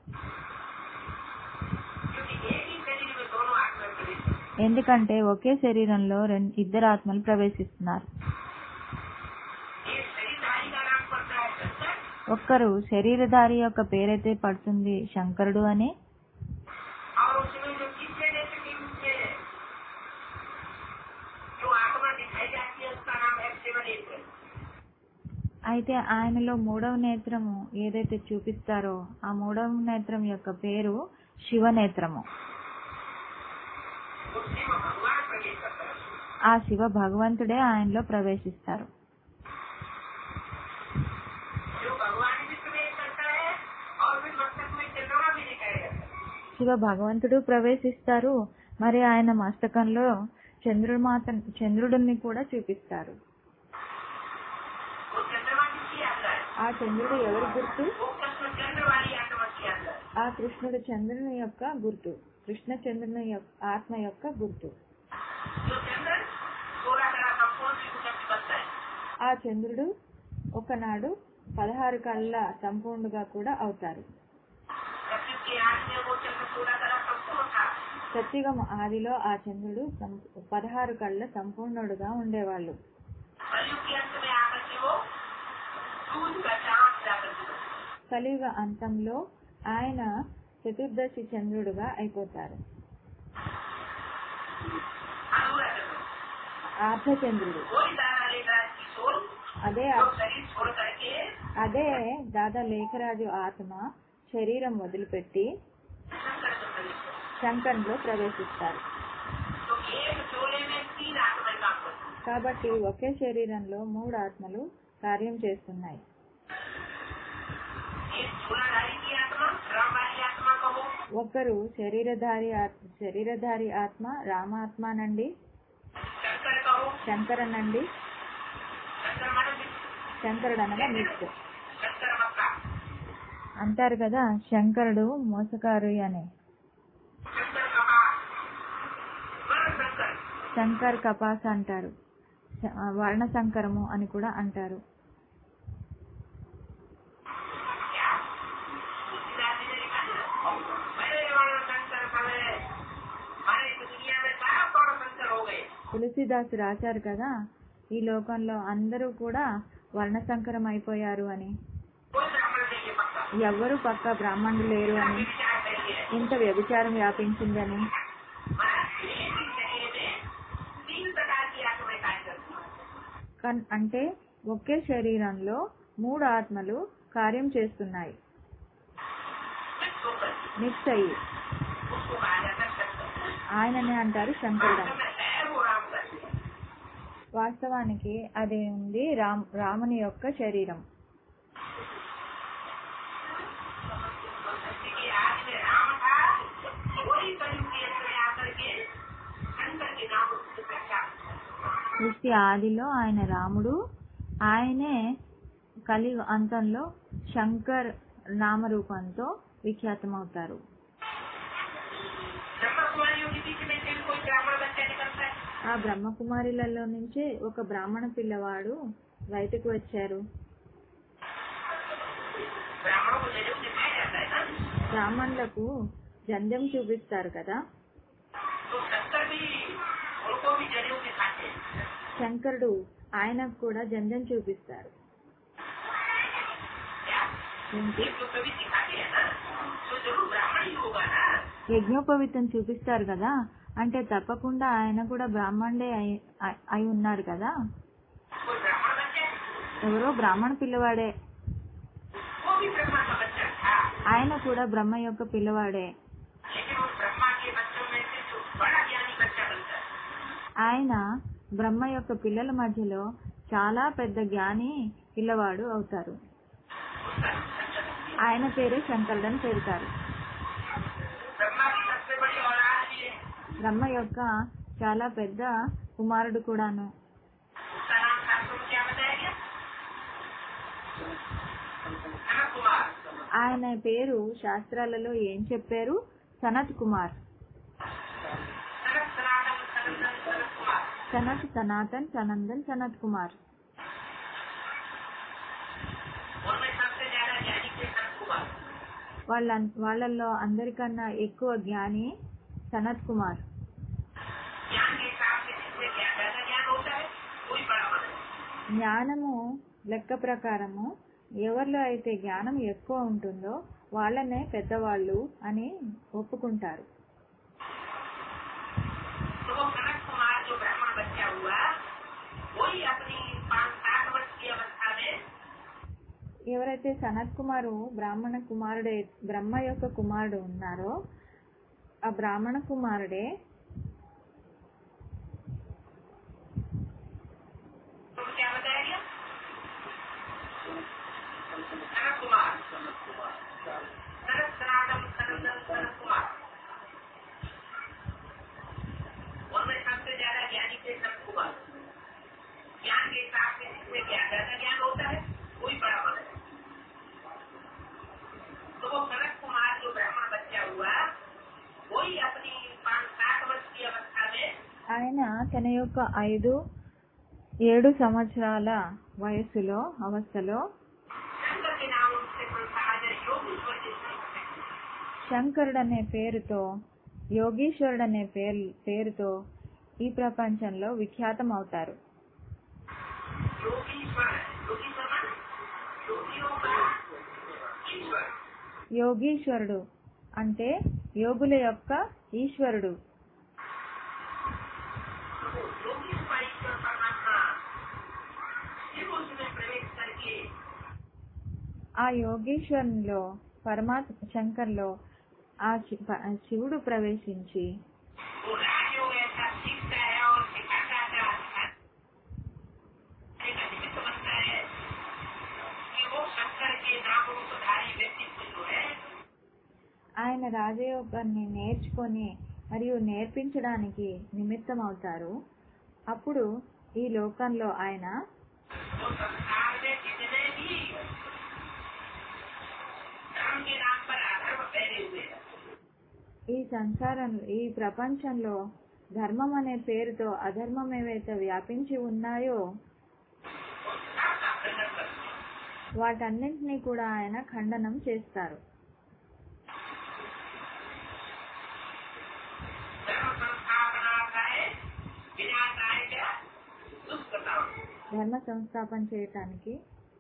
क्योंकि एक ही शरीर में दोनों आत्मा प्रवेश ఎందుకంటే ఒకే శరీరంలో రెండు ఇద్దరు ఆత్మలు ప్రవేశిస్తున్నారు एक शरीरधारी का नाम पड़ता है शंकर ఒక్కరు శరీరధారి యొక్క పేరైతే పడుతుంది శంకరుడు అని और उसमें जो तीसरे नेत्र की उससे जो आत्मा दिखाई जाती है उसका नाम है शिव नेत्र అయితే ఆయనలో మూడవ నేత్రము ఏదైతే చూపిస్తారో ఆ మూడవ నేత్రం యొక్క పేరు శివనేత్రము वो शिव भगवान प्रवेश करता है ఆ శివ భగవంతుడే ఆయనలో ప్రవేశిస్తారు जो भगवान भी प्रवेश करता है और फिर मस्तक में चंद्रमा भी दिखाया जाता है శివ భగవంతుడు ప్రవేశిస్తారు మరి ఆయన మస్తకంలో చంద్రుడు మాత చంద్రుడిని కూడా చూపిస్తారు वो चंद्रमा किसकी यात्रा है ఆ చంద్రుడు ఎవరి గుర్తు वो कृष्ण चंद्र वाली आत्मा की यात्रा है ఆ కృష్ణుడు చంద్రుని యొక్క గుర్తు కృష్ణ చంద్రుని యొక్క ఆత్మ యొక్క గుర్తు जो चंद्र सोलह तरह संपूर्ण विभूति बनता है ఆ చంద్రుడు ఒకనాడు పదహారు కళ్ళ సంపూర్ణుగా కూడా అవుతారు सचिव के आठ में वो चंद्र सोलह तरह संपूर्ण था సత్యుగం ఆదిలో ఆ చంద్రుడు సం- పదహారు కళ్ళ సంపూర్ణుడుగా ఉండేవాళ్ళు कलयुग के अंत में आकर के वो सूर्य का चांद जाकर के बना। కలియుగ అంతంలో ఆయన చతుర్దశి చంద్రుడుగా అయిపోతారు अधूरा चंद्र ఆర్ధచంద్రుడు कोई दाना लेगा किशोर అదే जो शरीर छोड़ करके అదే దాదా లేఖరాజు ఆత్మ శరీరం వదిలిపెట్టి शंकर को प्रवेश करे। శంకరంలో ప్రవేశిస్తారు तो एक चोले में तीन आत्माएं काम करती हैं। కాబట్టి ఒకే శరీరంలో మూడు ఆత్మలు కార్యం చేస్తున్నాయి एक चोलाधारी की आत्मा राम वाली आत्मा कहो ఒకరు శరీరధారి ఆత్మ శరీరధారి ఆత్మ రామాత్మనండి शंकर कहो శంకరనండి शंकर मन శంకరుడు అనగా మిక్స్ शंकर मक्का అంటారు కదా శంకరుడు మోసకారు అని शंकर कहा वर्ण शंकर శంకర్ కపాస్ అంటారు శ- ఆ, వర్ణ సంకరము అని కూడా అంటారు क्या तुलसीदास जी ने लिखा है ना, मेरे वर्ण शंकर भले हमारे इस दुनिया में सारा वर्ण शंकर हो गए తులసిదాసు రాశారు కదా ఈ లోకంలో అందరూ కూడా వర్ణ సంకరం అయిపోయారు అని कोई ब्राह्मण नहीं है पक्का ఎవ్వరూ పక్క బ్రాహ్మణులు లేరు అని विचार करिए ఇంత వ్యభిచారం వ్యాపించిందని हमारा एक ही शरीर में तीन प्रकार की आत्माएं कार्य करती हैं కన్- అంటే ఒకే శరీరంలో మూడు ఆత్మలు కార్యం చేస్తున్నాయి मिक्स होकर మిక్స్ అయ్యి उसको कहा जाता है शंकर ఆయననే అంటారు శంకరుడు అని. वास्तव में है वो राम का शरीर। వాస్తవానికి అది ఉంది రామ్ రాముని యొక్క శరీరం क्योंकि आज में राम था वही कलयुग के अंत में आकर के शंकर के नाम से प्रख्यात సృష్టి ఆదిలో ఆయన రాముడు ఆయనే కలి అంతంలో శంకర్ నామరూపంతో విఖ్యాతమవుతారు ब्रह्मा कुमारियों के बीच में फिर कोई ब्राह्मण बच्चा निकलता है ఆ బ్రహ్మకుమారిలలో నుంచే ఒక బ్రాహ్మణ పిల్లవాడు బయటకు వచ్చారు ब्राह्मणों को जरूर दिखाया जाता है ना బ్రాహ్మణులకు జంధ్యం చూపిస్తారు కదా तो शंकर भी उनको भी जनेऊ दिखाते हैं శంకరుడు ఆయనకు కూడా జంధ్యం చూపిస్తారు क्या ఏంటి ये जो कभी दिखाते हैं ना तो जरूर ब्राह्मण ही होगा ना యజ్ఞోపవితం చూపిస్తారు కదా అంటే తప్పకుండా ఆయన కూడా బ్రాహ్మణుడే అయి అయి- అయి ఉన్నారు కదా कोई ब्राह्मण बच्चा ఎవరో బ్రాహ్మణ పిల్లవాడే वो भी ब्रह्मा का बच्चा था ఆయన కూడా బ్రహ్మ యొక్క పిల్లవాడే लेकिन उस ब्रह्मा के बच्चों में से जो बड़ा ज्ञानी बच्चा बनता है ఆయన బ్రహ్మ యొక్క పిల్లల మధ్యలో చాలా పెద్ద జ్ఞాని పిల్లవాడు అవుతారు उसका संचलन ఆయన పేరే శంకరుడని పెడతారు ब्रह्मा की सबसे बड़ी औलाद भी है బ్రహ్మ యొక్క చాలా పెద్ద కుమారుడు కూడాను उसका नाम शास्त्रों में क्या बताया गया अनंत कुमार ఆయన పేరు శాస్త్రాలలో ఏం చెప్పారు సనత్ కుమార్ सनत सनातन सनंदन सनत कुमार సనత్ సనాతన్ సనందన్ సనత్ కుమార్ उनमें सबसे ज्यादा ज्ञानी थे सनत कुमार వాళ్ళ వాళ్ళల్లో అందరికన్నా ఎక్కువ జ్ఞాని సనత్ కుమార్ ज्ञान के हिसाब से जिससे ज्ञान ज्यादा ज्ञान होता है कोई बड़ा बना జ్ఞానము లెక్క ప్రకారము ఎవరిలో అయితే జ్ఞానం ఎక్కువ ఉంటుందో వాళ్ళనే పెద్దవాళ్ళు అని ఒప్పుకుంటారు तो वो सनत कुमार जो ब्राह्मण बच्चा हुआ वही अपनी पाँच सात वर्ष की अवस्था में ఎవరైతే సనత్ కుమారు బ్రాహ్మణ కుమారుడే బ్రహ్మ యొక్క కుమారుడు ఉన్నారో ఆ బ్రాహ్మణ కుమారుడే तो क्या बताया गया सनत कुमार सनत सनातन सनंदन सनत कुमार उनमें सबसे ज्यादा ज्ञानी थे सनत कुमार ज्ञान के हिसाब से जिससे ज्ञान ज्यादा ज्ञान होता है कोई बड़ा बना तो वो सनत कुमार जो ब्राह्मण बच्चा हुआ वही अपनी पाँच सात वर्ष की अवस्था में ఆయన తన యొక్క ఐదు ఏడు సంవత్సరాల వయస్సులో అవస్థలో शंकर के नाम से संसार योग ईश्वर के स्वरूप है శంకరుడు అనే పేరుతో యోగీశ్వరుడు అనే పేరు పేరుతో ఈ ప్రపంచంలో విఖ్యాతం అవుతారు योगीश्वर योगीश्वर माने योगियों का ईश्वर యోగీశ్వరుడు అంటే యోగుల యొక్క ఈశ్వరుడు तो वो योगियों का ईश्वर परमात्मा शिव उसमें प्रवेश करके ఆ యోగీశ్వరునిలో పరమాత్మ శంకర్లో ఆ శి- ప- శివుడు ప్రవేశించి वो राजयोग ऐसा सीखता है और सिखाता था सिखाने का निमित्त बनता है कि वो शंकर के नाम रूपधारी व्यक्तित्व जो है ఆయన రాజయోగాన్ని నేర్చుకొని మరియు నేర్పించడానికి నిమిత్తం అవుతారు అప్పుడు ఈ లోకంలో ఆయన वो संसार में जितने भी धर्म के नाम पर अधर्म फैले हुए हैं ఈ సంసారం ఈ ప్రపంచంలో ధర్మం అనే పేరుతో అధర్మం ఏవైతే వ్యాపించి ఉన్నాయో वो सबका खंडन करते हैं వాటన్నింటినీ కూడా ఆయన ఖండనం చేస్తారు धर्म संस्थापनार्थाय विनाशाय च दुष्कृतम् ధర్మ సంస్థాపన చేయటానికి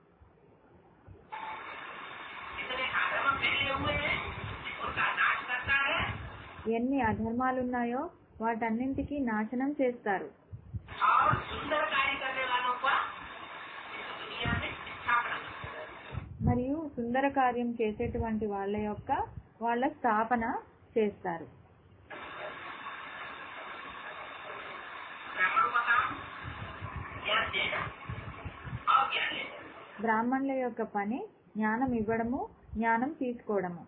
जितने अधर्म फैले हुए हैं उनका नाश करता है ఎన్ని అధర్మాలున్నాయో వాటన్నింటికి నాశనం చేస్తారు और सुंदर कार्य करने वालों का इस दुनिया में स्थापना करता है మరియు సుందర కార్యం చేసేటువంటి వాళ్ళ యొక్క వాళ్ళ స్థాపన చేస్తారు ब्राह्मणों का काम ज्ञान देना और ज्ञान लेना బ్రాహ్మణుల యొక్క పని జ్ఞానం ఇవ్వడము జ్ఞానం తీసుకోవడము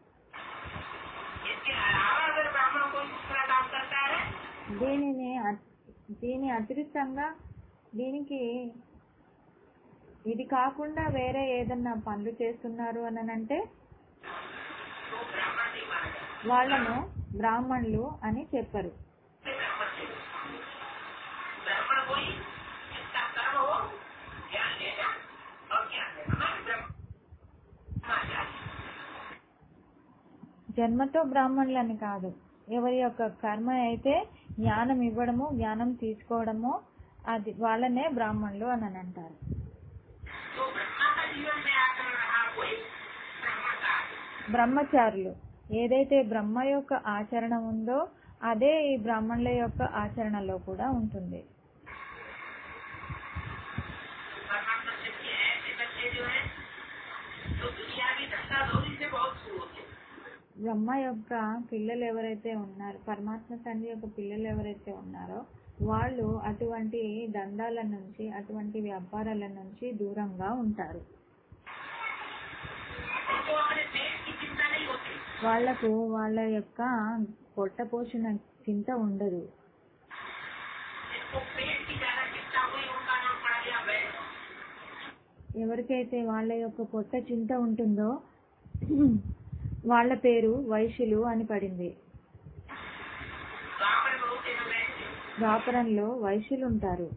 इसके अलावा अगर ब्राह्मण कोई दूसरा काम करता है దీనిని అ- దీని అతిరిక్తంగా దీనికి ఇది కాకుండా వేరే ఏదన్నా పనులు చేస్తున్నారు అని అంటే तो ब्राह्मण नहीं माना जाता వాళ్ళను బ్రాహ్మణులు అని చెప్పరు ये ब्राह्मण नहीं ब्राह्मण कोई जिसका कर्म हो ज्ञान लेना और ज्ञान देना हमारे ब्रह्माचार्य జన్మతో బ్రాహ్మణులని కాదు ఎవరి యొక్క కర్మ అయితే జ్ఞానం ఇవ్వడము జ్ఞానం తీసుకోవడమో అది వాళ్ళనే బ్రాహ్మణులు అని అని అంటారు तो ब्रह्मा का जीवन में आकर रहा कोई ब्राह्मण का బ్రహ్మచారులు ఏదైతే బ్రహ్మ యొక్క ఆచరణ ఉందో అదే ఈ బ్రాహ్మణుల యొక్క ఆచరణలో కూడా ఉంటుంది परमात्मा से के ऐसे बच्चे जो है तो दुनिया की धंधा दौरी से बहुत शुरू होते हैं బ్రహ్మ యొక్క పిల్లలు ఎవరైతే ఉన్నారో పరమాత్మ తండ్రి యొక్క పిల్లలు ఎవరైతే ఉన్నారో వాళ్ళు అటువంటి దండాల నుంచి అటువంటి వ్యాపారాల నుంచి దూరంగా ఉంటారు उनको अपने पेट की चिंता नहीं होती వాళ్లకు వాళ్ళ యొక్క పొట్ట పోషణ చింత ఉండదు जिसको पेट की ज्यादा चिंता हुई उनका नाम पड़ गया वैद ఎవరికైతే వాళ్ళ యొక్క పొట్ట చింత ఉంటుందో వాళ్ళ పేరు వైశ్యులు అని పడింది द्वापर में होते हैं वैद ద్వాపరంలో వైశ్యులు ఉంటారు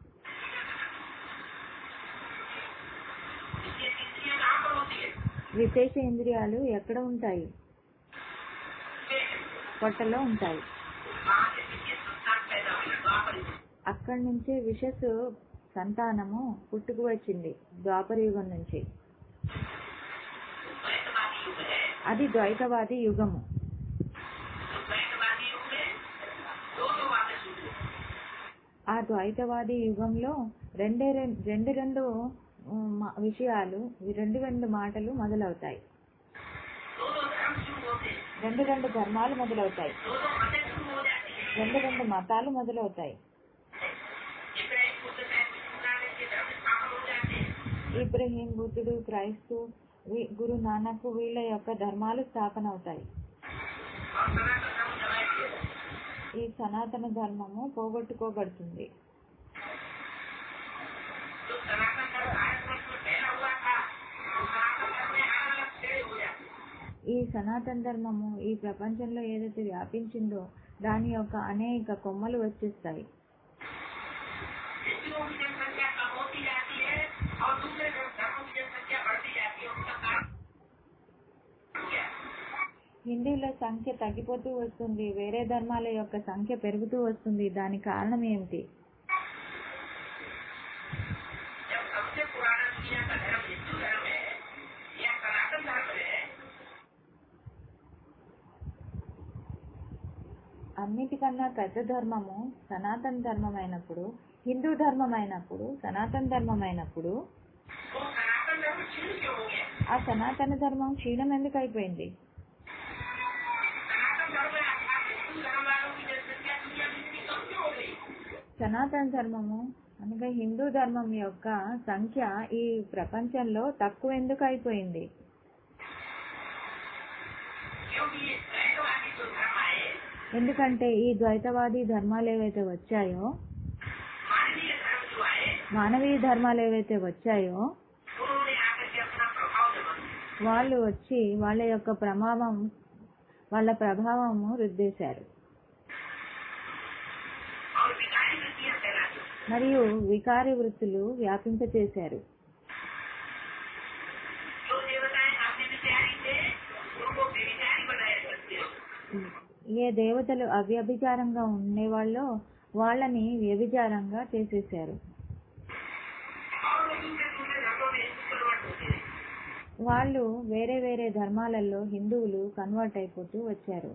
इसलिए इंद्रियां कहाँ पर होती है విశేష ఇంద్రియాలు ఎక్కడ ఉంటాయి पेट పొట్టలో ఉంటాయి वहाँ से विशेष संस्थान पैदा हुआ द्वापर युग అక్కడి నుంచే విషస్సు సంతానము పుట్టుకు వచ్చింది ద్వాపర యుగం నుంచి द्वैतवादी युग है అది ద్వైతవాది యుగము तो द्वैतवादी युग में दो दो बातें शुरू हुई ఆ ద్వైతవాది యుగంలో రెండే రెం- రెండు రెండు ఉమ్, మ- విషయాలు ఈ రెండు రెండు మాటలు మొదలవుతాయి दो दो धर्म शुरू होते हैं రెండు రెండు ధర్మాలు మొదలవుతాయి दो दो मतें शुरू हो जाती है రెండు రెండు మతాలు మొదలవుతాయి इब्राहिम बुद्ध टाइम नानक के धर्म स्थापन हो जाते हैं ఇబ్రహీం బుద్ధుడు క్రైస్తు వి- గురు నానక్ వీళ్ళ యొక్క ధర్మాలు స్థాపన అవుతాయి और सनातन धर्म दबाए दिए ఈ సనాతన ధర్మము పోగొట్టుకోబడుతుంది जो सनातन धर्म भारतवर्ष में फैला हुआ था वो सनातन धर्म में अलग अलग श्रेणी हो जाती है ఈ సనాతన ధర్మము ఈ ప్రపంచంలో ఏదైతే వ్యాపించిందో దాని యొక్క అనేక కొమ్మలు వచ్చేస్తాయి हिंदुओं की जनसंख्या कम होती जाती है और दूसरे धर्मों की जनसंख्या बढ़ती जाती है उसका कारण क्या है? హిందువుల సంఖ్య తగ్గిపోతూ వస్తుంది వేరే ధర్మాల యొక్క సంఖ్య పెరుగుతూ వస్తుంది దాని కారణం ఏమిటి जब सबसे पुराना दुनिया का धर्म हिंदू धर्म है या सनातन धर्म है అన్నిటికన్నా పెద్ద ధర్మము సనాతన ధర్మం అయినప్పుడు హిందూ ధర్మం అయినప్పుడు సనాతన ధర్మం అయినప్పుడు तो सनातन धर्म क्षीण क्यों हो गया ఆ సనాతన ధర్మం క్షీణం ఎందుకు అయిపోయింది सनातन धर्म में अर्थात हिंदू धर्म वालों की जनसंख्या दुनिया में इतनी कम क्यों हो गई సనాతన ధర్మము అనగా హిందూ ధర్మం యొక్క సంఖ్య ఈ ప్రపంచంలో తక్కువ ఎందుకు అయిపోయింది क्योंकि ये द्वैतवादी जो धर्म आए ఎందుకంటే ఈ ద్వైతవాदी ధర్మాలు ఏవైతే వచ్చాయో मानवीय धर्म जो आए మానవీయ ధర్మాలు ఏవైతే వచ్చాయో उन्होंने आकर के अपना प्रभाव जमा दिया వాళ్ళు వచ్చి వాళ్ళ యొక్క ప్రభావం వాళ్ళ ప్రభావము రుద్దేశారు और विकारी वृत्तियां फैला दी మరియు వికారి వృత్తులు వ్యాపింపచేశారు जो देवताएं अपने विचारी थे उनको बेविचारी बनाया करते हो ఏ దేవతలు అవ్యభిచారంగా ఉండేవాళ్ళో వాళ్ళని వ్యభిచారంగా చేసేశారు और वो दूसरे दूसरे धर्मों में हिंदू कन्वर्ट होते हैं వాళ్ళు వేరే వేరే ధర్మాలలో హిందువులు కన్వర్ట్ అయిపోతూ వచ్చారు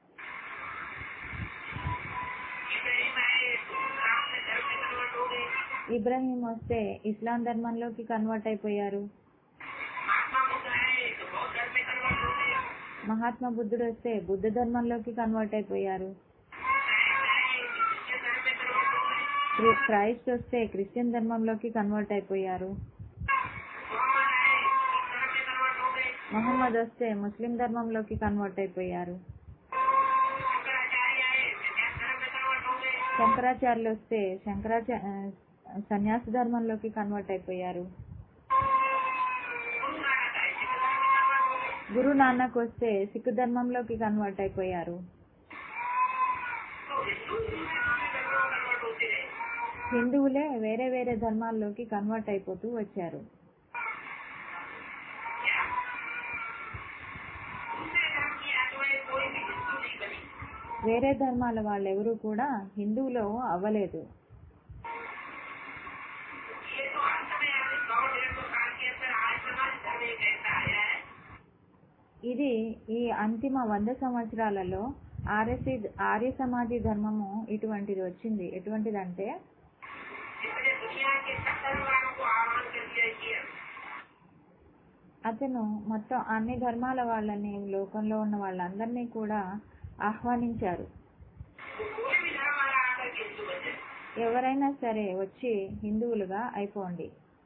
इब्राहिम आए तो राम के धर्म में कन्वर्ट हो गए ఇబ్రహీం వస్తే ఇస్లాం ధర్మంలోకి కన్వర్ట్ అయిపోయారు महात्मा बुद्ध आए तो बौद्ध धर्म में कन्वर्ट हो गए మహాత్మా బుద్ధుడు వస్తే బుద్ధ ధర్మంలోకి కన్వర్ట్ అయిపోయారు क्राइस्ट आए तो क्रिश्चियन धर्म में कन्वर्ट हो गए క్రి- క్రైస్ట్ వస్తే క్రిస్టియన్ ధర్మంలోకి కన్వర్ట్ అయిపోయారు मोहम्मद आए तो धर्म में कन्वर्ट हो गए మహమ్మద్ వస్తే ముస్లిం ధర్మంలోకి కన్వర్ట్ అయిపోయారు शंकराचार्य आए सन्यास धर्म में कन्वर्ट हो गए శంకరాచార్యులు వస్తే శంకరాచార్య సన్యాస ధర్మంలోకి కన్వర్ట్ అయిపోయారు गुरु नानक आए सिख धर्म में कन्वर्ट हो गए గురు నానక్ వస్తే సిక్ ధర్మంలోకి కన్వర్ట్ అయిపోయారు तो हिंदू दूसरे दूसरे धर्मों में कन्वर्ट होते रहे హిందువులే వేరే వేరే ధర్మాల్లోకి కన్వర్ట్ అయిపోతూ వచ్చారు क्या दूसरे धर्म की आत्माएं कोई भी हिंदू नहीं बनी వేరే ధర్మాల వాళ్ళెవరూ కూడా హిందువులో అవ్వలేదు ये तो अंत में अभी सौ डेढ़ सौ साल के अंदर आज समाज धर्म एक ऐसा आया है ఇది ఈ అంతిమ వంద సంవత్సరాలలో ఆర్ఎస్సి ఆర్య సమాజి ధర్మము ఇటువంటిది వచ్చింది ఎటువంటిదంటే इसने दुनिया के सब धर्म वालों को आह्वान कर दिया कि అతను మొత్తం అన్ని ధర్మాల వాళ్ళని లోకంలో ఉన్న వాళ్ళందరినీ కూడా ఆహ్వానించారు वो कोई भी धर्म वाला आकर के हिंदू बन जाए ఎవరైనా సరే వచ్చి హిందువులుగా అయిపోండి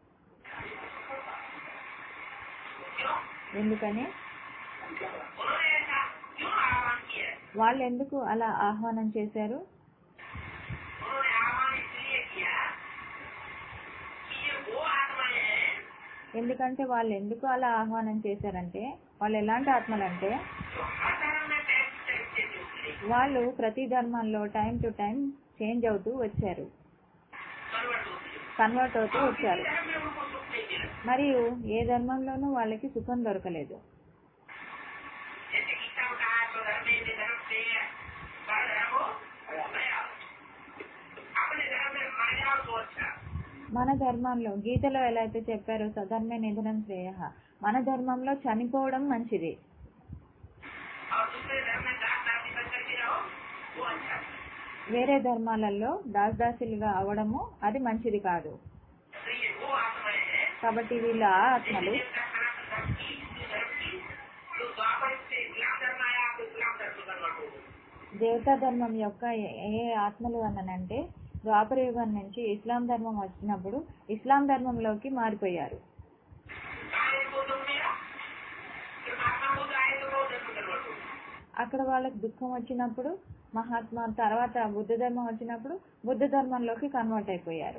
क्यों ఎందుకని उन्होंने ऐसा क्यों आह्वान किया है? వాళ్ళు ఎందుకు అలా ఆహ్వానం చేశారు उन्होंने आह्वान इसलिए किया कि ये वो आत्माएं हैं ఎందుకంటే వాళ్ళు ఎందుకు అలా ఆహ్వానం చేశారంటే వాళ్ళు ఎలాంటి ఆత్మలంటే जो हर धर्म में टाइम टू टाइम चेंज होती है వాళ్ళు ప్రతి ధర్మంలో టైం టు టైం చేంజ్ అవుతూ వచ్చారు कन्वर्ट होती है కన్వర్ట్ అవుతూ किसी వచ్చారు धर्म में उनको सुख नहीं मिला మరియు ఏ ధర్మంలోనూ వాళ్ళకి సుఖం దొరకలేదు जैसे गीता में कहा है तो धर्म में ये धर्म से पर धर्म हो गया अपने धर्म में मर जाओ तो अच्छा మన ధర్మంలో గీతలో ఎలా అయితే చెప్పారో సధర్మే నిధనం శ్రేయ మన ధర్మంలో చనిపోవడం మంచిది और दूसरे धर्म में दास दासी बन करके रहो वो अच्छा है। వేరే ధర్మాలలో దాసదాసులుగా అవడము అది మంచిది కాదు तो ये वो आत्माएं हैं కాబట్టి వీళ్ళ ఆ ఆత్మలు देवता सनातन धर्म की हिंदू धर्म की जो द्वापर से इस्लाम धर्म आया तो इस्लाम धर्म में कन्वर्ट हो गई దేవతా ధర్మం యొక్క ఏ ఏ ఆత్మలు అనంటే ద్వాపర యుగం నుంచి ఇస్లాం ధర్మం వచ్చినప్పుడు ఇస్లాం ధర్మంలోకి మారిపోయారు कहा इनको दुख मिला फिर महात्मा बुद्ध आए तो वो धर्म में कन्वर्ट हो गई అక్కడ వాళ్ళకి దుఃఖం వచ్చినప్పుడు మహాత్మా తర్వాత బుద్ధ ధర్మం వచ్చినప్పుడు బుద్ధ ధర్మంలోకి కన్వర్ట్ అయిపోయారు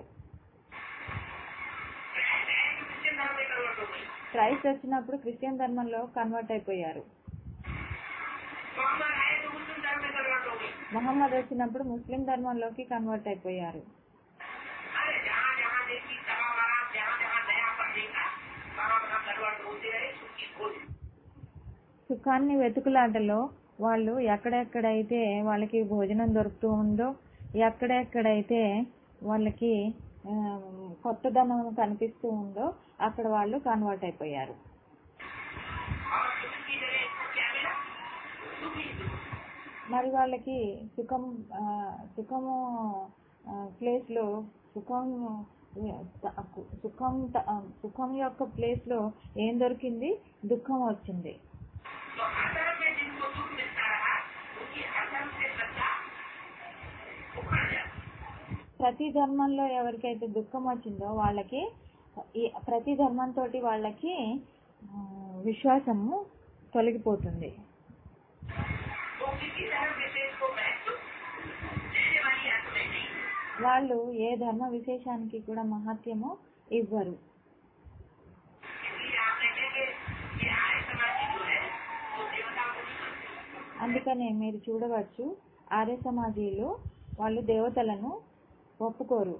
क्रिश्चियन धर्म में कन्वर्ट हो गई క్రైస్ట్ వచ్చినప్పుడు క్రిస్టియన్ ధర్మంలో కన్వర్ట్ అయిపోయారు मोहम्मद आए तो मुस्लिम धर्म में कन्वर्ट हो गई మొహమ్మద్ వచ్చినప్పుడు ముస్లిం ధర్మంలోకి కన్వర్ట్ అయిపోయారు अरे जहाँ जहाँ देखी सभा वाला जहाँ जहाँ नया पर देखा वहाँ वहाँ कन्वर्ट होते रहे सुखी खोज సుఖాన్ని వెతుకులాటలో వాళ్ళు ఎక్కడెక్కడైతే వాళ్ళకి భోజనం దొరుకుతూ ఉందో ఎక్కడెక్కడైతే వాళ్ళకి ఆ, కొత్తదనం కనిపిస్తూ ఉందో అక్కడ వాళ్ళు కన్వర్ట్ అయిపోయారు और सुख की जगह इसको क्या मिला सुखी सुख మరి వాళ్ళకి సుఖం ఆ, సుఖము ప్లేస్ లో సుఖం త- సుఖం త- సుఖం యొక్క ప్లేస్ లో ఏం దొరికింది దుఃఖం వచ్చింది तो हर धर्म में जिनको दुख मिलता रहा उनकी हर धर्म से श्रद्धा उखड़ जाती ప్రతి ధర్మంలో ఎవరికైతే దుఃఖం వచ్చిందో వాళ్ళకి ఈ ప్రతి ధర్మంతో వాళ్ళకి ఆ, విశ్వాసము తొలగిపోతుంది वो किसी धर्म विशेष को महत्व देने वाली आत्माएं नहीं వాళ్ళు ఏ ధర్మ విశేషానికి కూడా మహత్యము ఇవ్వరు इसलिए आप देखेंगे कि आर्य समाजी जो है वो देवताओं को नहीं मानते అందుకనే మీరు చూడవచ్చు ఆర్య సమాజీలు వాళ్ళు దేవతలను ఒప్పుకోరు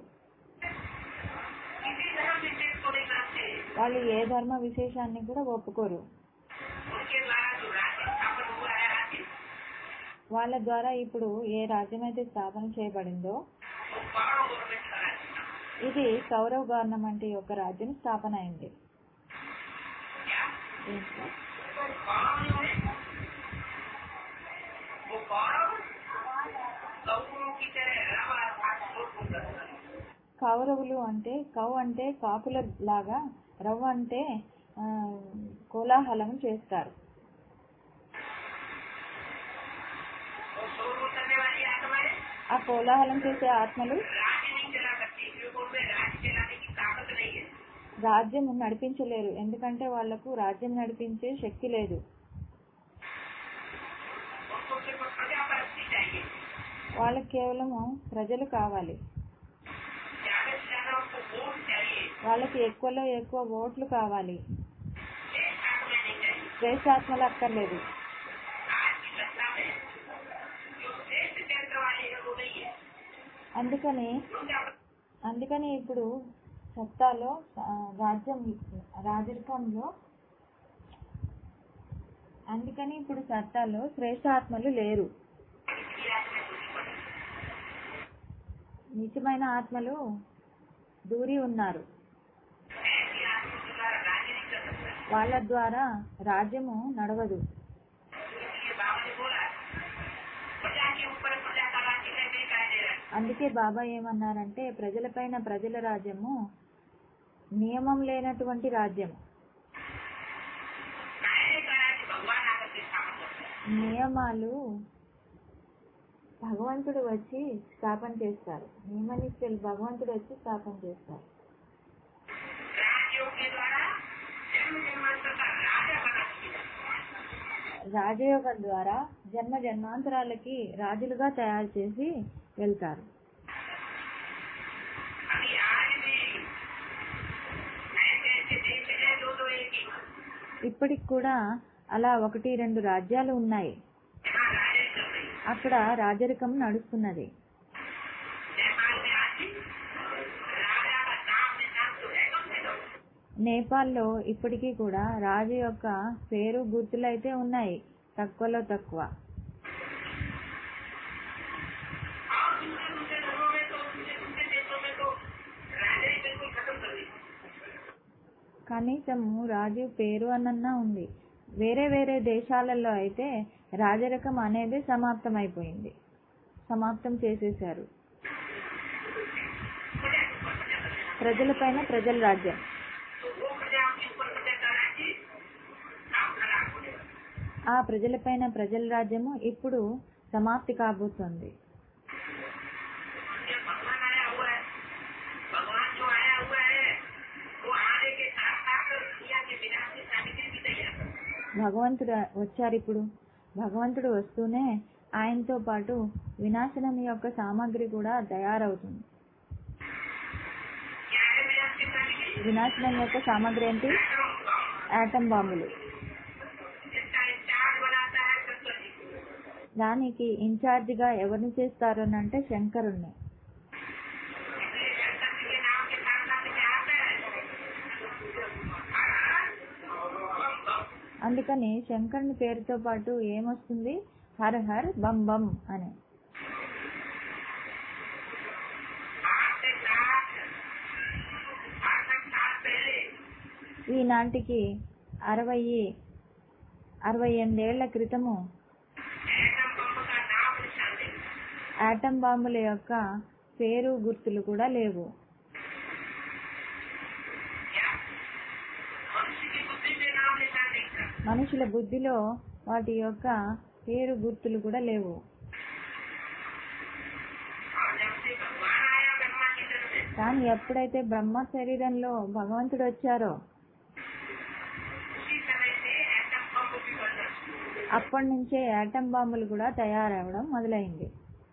किसी धर्म विशेष को नहीं मानते వాళ్ళు ఏ ధర్మ విశేషాన్ని కూడా ఒప్పుకోరు उनके द्वारा जो राज्य स्थापन हुआ है राज्य వాళ్ళ ద్వారా ఇప్పుడు ఏ రాజ్యం అయితే స్థాపన చేయబడిందో वो कौरव गवर्नमेंट का राज्य था ఇది కౌరవ గవర్నమెంట్ యొక్క రాజ్యం స్థాపన అయింది क्या ఏంటి? कौरव जो है वो कौरव कौरवों की तरह रवा अर्थात शोक को करता है కౌరవులు అంటే కౌ అంటే కాకుల లాగా రవ్వ అంటే ఆ, కోలాహలం చేస్తారు और शोर को करने वाली आत्माएं ఆ కోలాహలం చేసే ఆత్మలు राज्य नहीं चला सकती क्योंकि उनमें राज्य चलाने की ताकत नहीं है రాజ్యం నడిపించలేరు ఎందుకంటే వాళ్లకు రాజ్యం నడిపించే శక్తి లేదు उनको सिर्फ प्रजा परस्ती चाहिए వాళ్ళకి కేవలము ప్రజలు కావాలి ज्यादा से ज्यादा उनको वोट चाहिए వాళ్ళకి ఎక్కువలో ఎక్కువ ఓట్లు కావాలి देश आत्मा नहीं चाहिए శ్రేష్టాత్మలు అక్కర్లేదు आज की सत्ता में जो श्रेष्ठ चरित्र वाले हैं वो नहीं है అందుకని उनका అందుకని ఇప్పుడు సత్తాలో ఆ, రాజ్యం రాజరికంలో అందుకని ఇప్పుడు సత్తాలో శ్రేష్టాత్మలు లేరు इसकी आत्मा दूरी पड़ी నిజమైన ఆత్మలు దూరి ఉన్నారు ऐसी आत्मा के द्वारा राज्य नहीं कर सकता వాళ్ళ ద్వారా రాజ్యము నడవదు इसलिए बाबा ने बोला అందుకే బాబా ఏమన్నారంటే ప్రజలపైన ప్రజల రాజ్యము నియమం లేనటువంటి రాజ్యం कायदे करायचे भगवान आकर के स्थापन करते हैं నియమాలు భగవంతుడు వచ్చి స్థాపన చేస్తారు నియమనిస్తులు భగవంతుడు వచ్చి స్థాపన చేస్తారు राज्यों के द्वारा जन्म जन्मांतर का राजा बना चुकी है రాజయోగం ద్వారా జన్మ జన్మాంతరాలకి రాజులుగా తయారు చేసి వెళ్తారు अभी आज भी ऐसे ऐसे देश है दो दो एक ही ఇప్పటికి కూడా అలా ఒకటి రెండు రాజ్యాలు ఉన్నాయి जहाँ राजे चल रही అక్కడ రాజరికం నడుస్తున్నది नेपाल में आज भी राजा का नाम निशान तो है कम से कम నేపాల్లో ఇప్పటికీ కూడా రాజు యొక్క పేరు గుర్తులు అయితే ఉన్నాయి తక్కువలో తక్కువ और दूसरे दूसरे धर्मों में तो दूसरे दूसरे देशों में तो राजा ही बिल्कुल खत्म कर दी కనీసము రాజు పేరు అనన్నా ఉంది వేరే వేరే దేశాలలో అయితే రాజరికం అనేది సమాప్తమైపోయింది సమాప్తం చేసేశారు ప్రజలపైన ప్రజల రాజ్యం तो वो प्रजा के ऊपर प्रजा का राज्य नाम खराब हो गया ఆ ప్రజలపైన ప్రజల రాజ్యము ఇప్పుడు సమాప్తి కాబోతోంది ये भगवान आया हुआ है भगवान जो आया हुआ है वो आने के साथ साथ दुनिया के विनाश की सामग्री भी तैयार कर భగవంతుడు వచ్చారు ఇప్పుడు భగవంతుడు వస్తూనే ఆయనతో పాటు వినాశనం యొక్క సామాగ్రి కూడా తయారవుతుంది क्या है विनाश की सामग्री వినాశనం యొక్క సామాగ్రి ఏంటి యాటం బాంబులు जिसका इंचार्ज बनाता है शंकर जी को దానికి ఇన్ఛార్జ్ గా ఎవరిని చేస్తారు అని అంటే శంకరుణ్ణి इसलिए शंकर जी के नाम के साथ साथ क्या आता है అందుకని శంకరుని పేరుతో పాటు ఏమొస్తుంది హర్ హర్ బం బం అని आज से सात आज तक साल पहले ఈనాటికి అరవై అరవై ఎనిమిదేళ్ల క్రితము एटम बम का नाम निशान नहीं ఆటం బాంబుల యొక్క పేరు గుర్తులు కూడా లేవు क्या मनुष्य की बुद्धि में नाम निशान नहीं था మనుషుల బుద్ధిలో వాటి యొక్క పేరు గుర్తులు కూడా లేవు और जब से भगवान आया ब्रह्मा की तरफ से కానీ ఎప్పుడైతే బ్రహ్మ శరీరంలో భగవంతుడు వచ్చారో उसी समय से एटम बम भी बनना शुरू हुआ। అప్పటి నుంచే యాటం బాంబులు కూడా తయారవడం మొదలైంది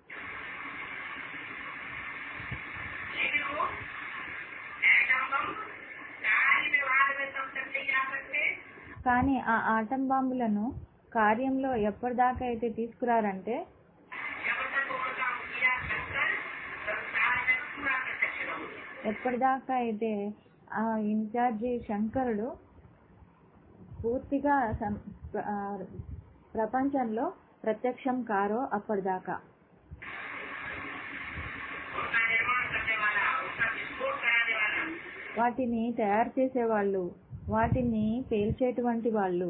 लेकिन वो एटम बम कार्य व्यवहार में तब तक नहीं जा सकते కానీ ఆ ఆటం బాంబులను కార్యంలో ఎప్పటిదాకా అయితే తీసుకురారంటే जब तक उनका मुखिया शंकर संसार में पूरा प्रत्यक्ष न हो जाए। ఎప్పటిదాకా అయితే ఆ ఇన్ఛార్జి శంకరుడు పూర్తిగా సం- ఆ, ప్రపంచంలో ప్రత్యక్షం కారో అప్పటిదాకా उनका निर्माण करने वाला उनका विस्फोट कराने वाला వాటిని తయారు చేసేవాళ్ళు వాటిని పేల్చేటువంటి వాళ్ళు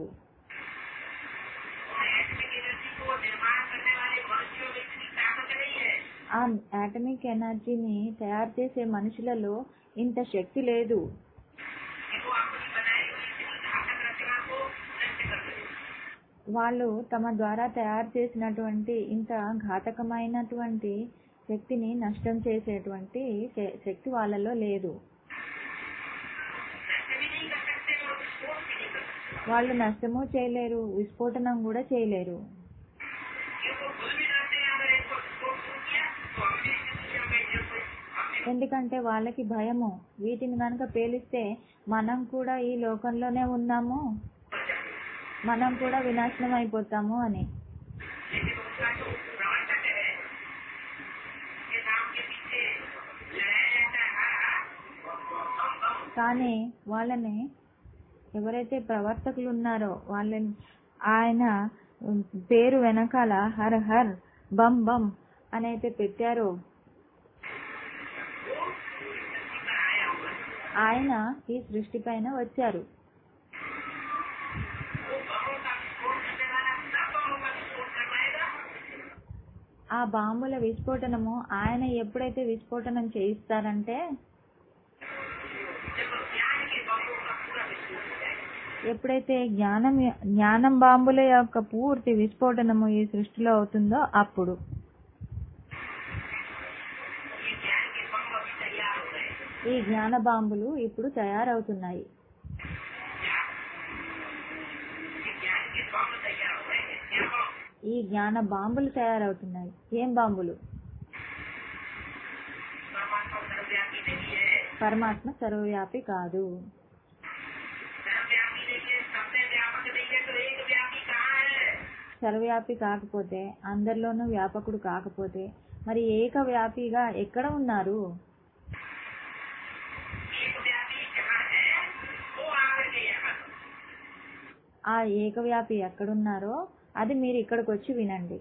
और एटमिक एनर्जी को निर्माण करने वाले मनुष्यों में इतनी ताकत नहीं है ఆ ఆటమిక్ ఎనర్జీని తయారు చేసే మనుషులలో ఇంత శక్తి లేదు कि वो अपनी बनाई हुई इतनी घातक रचना को नष्ट कर दे వాళ్ళు తమ ద్వారా తయారు చేసినటువంటి ఇంత ఘాతకమైనటువంటి శక్తిని నష్టం చేసేటువంటి శ- శక్తి వాళ్ళలో లేదు नष्ट भी नहीं कर सकते और विस्फोट भी नहीं कर सकते వాళ్ళు నష్టము చేయలేరు విస్ఫోటనం కూడా చేయలేరు ये वो भूल भी जाते हैं अगर एक को विस्फोट शुरू किया तो हम भी इस दुनिया में जब हमने ఎందుకంటే వాళ్ళకి భయము వీటిని కనుక పేలిస్తే మనం కూడా ఈ లోకంలోనే ఉన్నాము మనం కూడా వినాశనం అయిపోతాము అని लेकिन उसका जो प्रवर्तक है के नाम के पीछे लगाया जाता है हम हम కానీ వాళ్ళని ఎవరైతే ప్రవర్తకులు ఉన్నారో వాళ్ళని ఆయన పేరు వెనకాల హర్ హర్ బం బం అని అయితే పెట్టారో पर आया हुआ है ఆయన ఈ సృష్టి పైన వచ్చారు वो बमों का विस्फोट करने वाला सब बमों का विस्फोट करवाएगा ఆ బాంబుల విస్ఫోటనము ఆయన ఎప్పుడైతే విస్ఫోటనం చేయిస్తారంటే देखो ज्ञान के बम्बों का पूरा विस्फोट हो जाएगा ఎప్పుడైతే జ్ఞానం జ్ఞానం బాంబుల యొక్క పూర్తి విస్ఫోటనము ఈ సృష్టిలో అవుతుందో అప్పుడు ये ज्ञान के बम अभी तैयार हो रहे हैं ఈ జ్ఞాన బాంబులు ఇప్పుడు తయారవుతున్నాయి क्या ये ज्ञान के बम तैयार हो रहे हैं क्या बम ఈ జ్ఞాన బాంబులు తయారవుతున్నాయి ఏం బాంబులు परमात्मा सर्वव्यापी नहीं है పరమాత్మ సర్వవ్యాపి కాదు सर्वव्यापी नहीं है सबसे व्यापक नहीं है तो एक व्यापी कहाँ है సర్వవ్యాపి కాకపోతే అందరిలోనూ వ్యాపకుడు కాకపోతే మరి ఏక వ్యాపిగా ఎక్కడ ఉన్నారు एक व्यापी जहाँ है वो आकर के यहाँ ఆ ఏకవ్యాపి ఎక్కడున్నారో అది మీరు ఇక్కడికి వచ్చి వినండి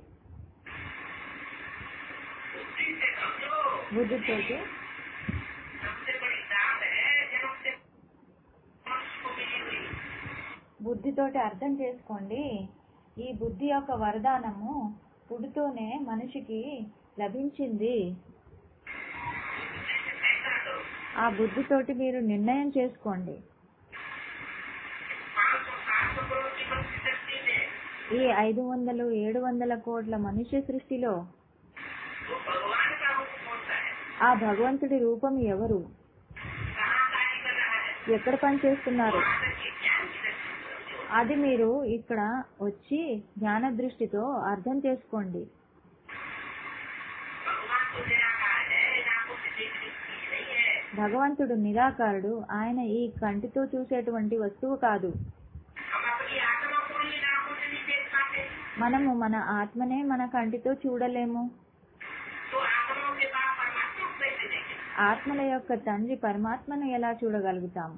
बुद्धि से समझो బుద్ధితోటి सबसे बड़ी दात है जन्म से मनुष्य को मिली हुई బుద్ధితోటి అర్థం చేసుకోండి ఈ బుద్ధి యొక్క వరదానము పుడుతూనే మనిషికి లభించింది ऐसे फैसला करो ఆ బుద్ధితోటి మీరు నిర్ణయం చేసుకోండి पाँच सौ सात सौ करोड़ की मनुष्य शक्ति में ఈ ఐదు వందలు ఏడు వందల కోట్ల మనుష్య సృష్టిలో वो भगवान का रूप कौन सा है ఆ భగవంతుడి రూపం ఎవరు कहाँ कार्य कर रहा है ఎక్కడ పనిచేస్తున్నారు वहाँ तक ये ज्ञान की दृष्टि से समझो అది మీరు ఇక్కడ వచ్చి జ్ఞాన దృష్టితో అర్థం చేసుకోండి भगवान को निराकार है ना कुछ देखने की चीज नहीं है భగవంతుడు నిరాకారుడు ఆయన ఈ కంటితో చూసేటువంటి వస్తువు కాదు हम अपनी आत्मा को ही ना कुछ नहीं देख पाते మనము మన ఆత్మనే మన కంటితో చూడలేము तो आत्माओं के पास परमात्मा को कैसे देखें ఆత్మల యొక్క తండ్రి పరమాత్మను ఎలా చూడగలుగుతాము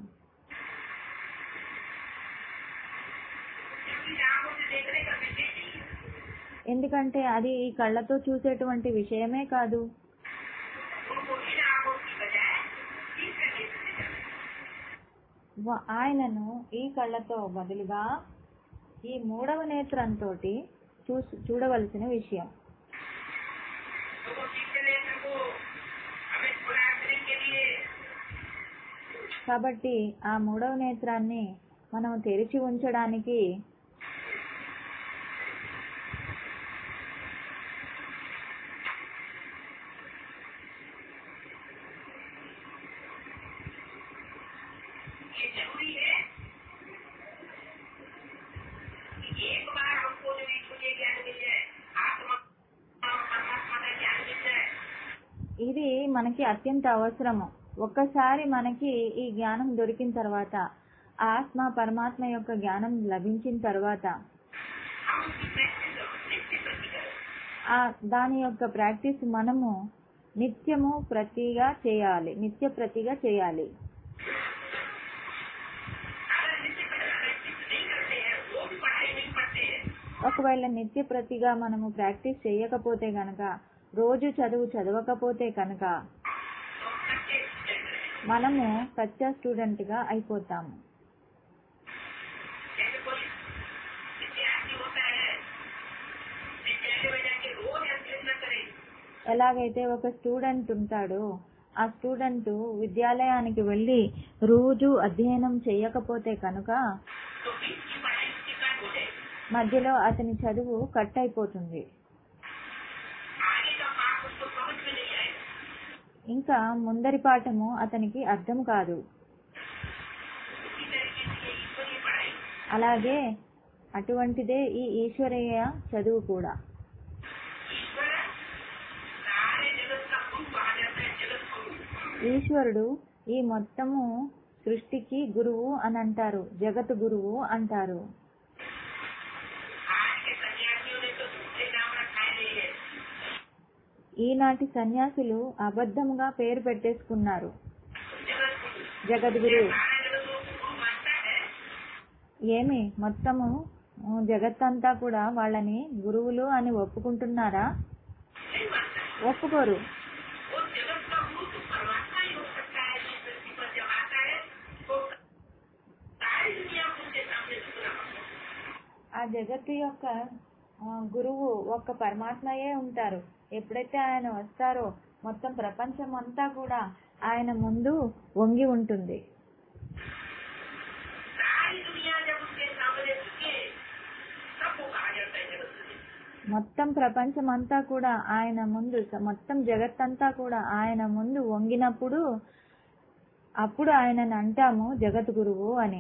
क्योंकि आंखों से देखने का विषय नहीं है ఎందుకంటే అది ఈ కళ్ళతో చూసేటువంటి విషయమే కాదు उनको इन आंखों की बजाय तीसरे नेत्र से जाना है। వ- ఆయనను ఈ కళ్ళతో బదులుగా ఈ మూడవ నేత్రంతో చూ చూడవలసిన విషయం तो वो तीसरे नेत्र को हमें खुला रखने के लिए కాబట్టి ఆ మూడవ నేత్రాన్ని మనం తెరిచి ఉంచడానికి ये जरूरी है कि एक बार हमको जो ईश्वरीय ज्ञान मिल जाए आत्मा और परमात्मा का ज्ञान मिल जाए ఇది మనకి అత్యంత అవసరము ఒక్కసారి మనకి ఈ జ్ఞానం దొరికిన తర్వాత ఆత్మ పరమాత్మ యొక్క జ్ఞానం లభించిన తర్వాత हम उसकी प्रैक्टिस नित्य प्रति करें ఆ దాని యొక్క ప్రాక్టీస్ మనము నిత్యము ప్రతిగా చేయాలి నిత్య ప్రతిగా చేయాలి अगर नित्य प्रैक्टिस नहीं करते हैं वो भी पढ़ाई नहीं पढ़ते हैं ఒకవేళ నిత్య ప్రతిగా మనము ప్రాక్టీస్ చేయకపోతే గనక రోజు చదువు చదవకపోతే కనుక तो सच्चे स्टूडेंट रहे మనము కచ్చా స్టూడెంట్ గా అయిపోతాము जैसे कोई विद्यार्थी होता है विद्यालय में जाके रोज अध्ययन न करे ఎలాగైతే ఒక స్టూడెంట్ ఉంటాడో ఆ స్టూడెంట్ విద్యాలయానికి వెళ్ళి రోజు అధ్యయనం చేయకపోతే కనుక तो बीच की पढ़ाई उसकी कट हो जाएगी మధ్యలో అతని చదువు కట్ అయిపోతుంది आगे का पाठ उसको समझ में नहीं आएगा ఇంకా ముందరి పాఠము అతనికి అర్థం కాదు उसी तरीके से ये ईश्वरीय पढ़ाई అలాగే అటువంటిదే ఈ ఈశ్వరీయ చదువు కూడా ईश्वर सारे जगत का गुरु कहा जाता है जगत गुरु ఈశ్వరుడు ఈ మొత్తము సృష్టికి గురువు అని అంటారు జగత్ గురువు అంటారు आज के सन्यासियों ने तो दूसरे नाम रखा है ये ఈనాటి సన్యాసులు అబద్ధముగా పేరు పెట్టేసుకున్నారు जगत गुरु జగద్గురు सारा जगत को गुरु मानता है ఏమి మొత్తము ఉ, జగత్తంతా కూడా వాళ్ళని గురువులు అని ఒప్పుకుంటున్నారా नहीं मानता है ఒప్పుకోరు वो जगत का गुरु तो परमात्मा ही हो सकता है जिस धरती पर जब आता है तो सारी दुनिया उसके सामने झुकना पड़ता है ఆ జగత్తు యొక్క ఆ, గురువు ఒక్క పరమాత్మయే ఉంటారు ఎప్పుడైతే ఆయన వస్తారో మొత్తం ప్రపంచం అంతా కూడా ఆయన ముందు వంగి ఉంటుంది सारी दुनिया जब उसके सामने झुके सबको कहा जाता है जगत से మొత్తం ప్రపంచం అంతా కూడా ఆయన ముందు మొత్తం జగత్తంతా కూడా ఆయన ముందు వంగినప్పుడు అప్పుడు ఆయనను అంటాము జగద్గురువు అని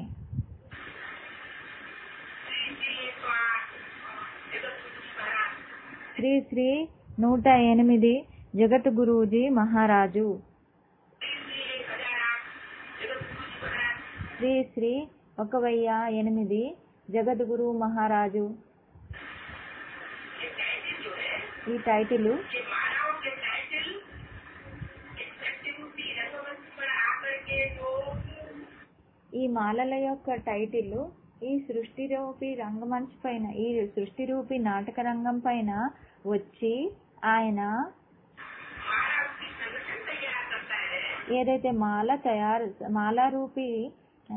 श्री श्री एक सौ आठ जगत गुरु जी महाराज శ్రీ శ్రీ నూట ఎనిమిది జగద్గురూజీ మహారాజు श्री श्री एक हजार आठ जगत गुरु जी महाराज శ్రీ శ్రీ ఒక వెయ్యి ఎనిమిది జగద్గురు మహారాజు ये टाइटल जो है ఈ టైటిల్ ये मानव के टाइटल एक शक्तिमूर्ति रघुवंश पर आकर के जो ఈ మాలల యొక్క టైటిల్ ఈ సృష్టి రూపి రంగమంచ్ పైన ఈ సృష్టి రూపి నాటక రంగం పైన వచ్చి ఆయన महाराज की संगठन तैयार करता है ఏదైతే మాల తయారు మాల రూపి ఆ,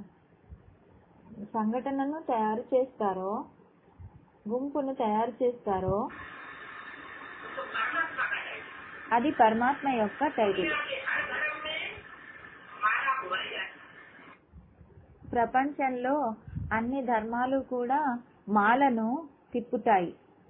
సంఘటనను తయారు చేస్తారో గుంపును తయారు చేస్తారో तो परमात्मा का है అది పరమాత్మ యొక్క టైటిల్ दुनिया के हर धर्म में माला बुलाई जाती है ప్రపంచంలో అన్ని ధర్మాలు కూడా మాలను తిప్పుతాయి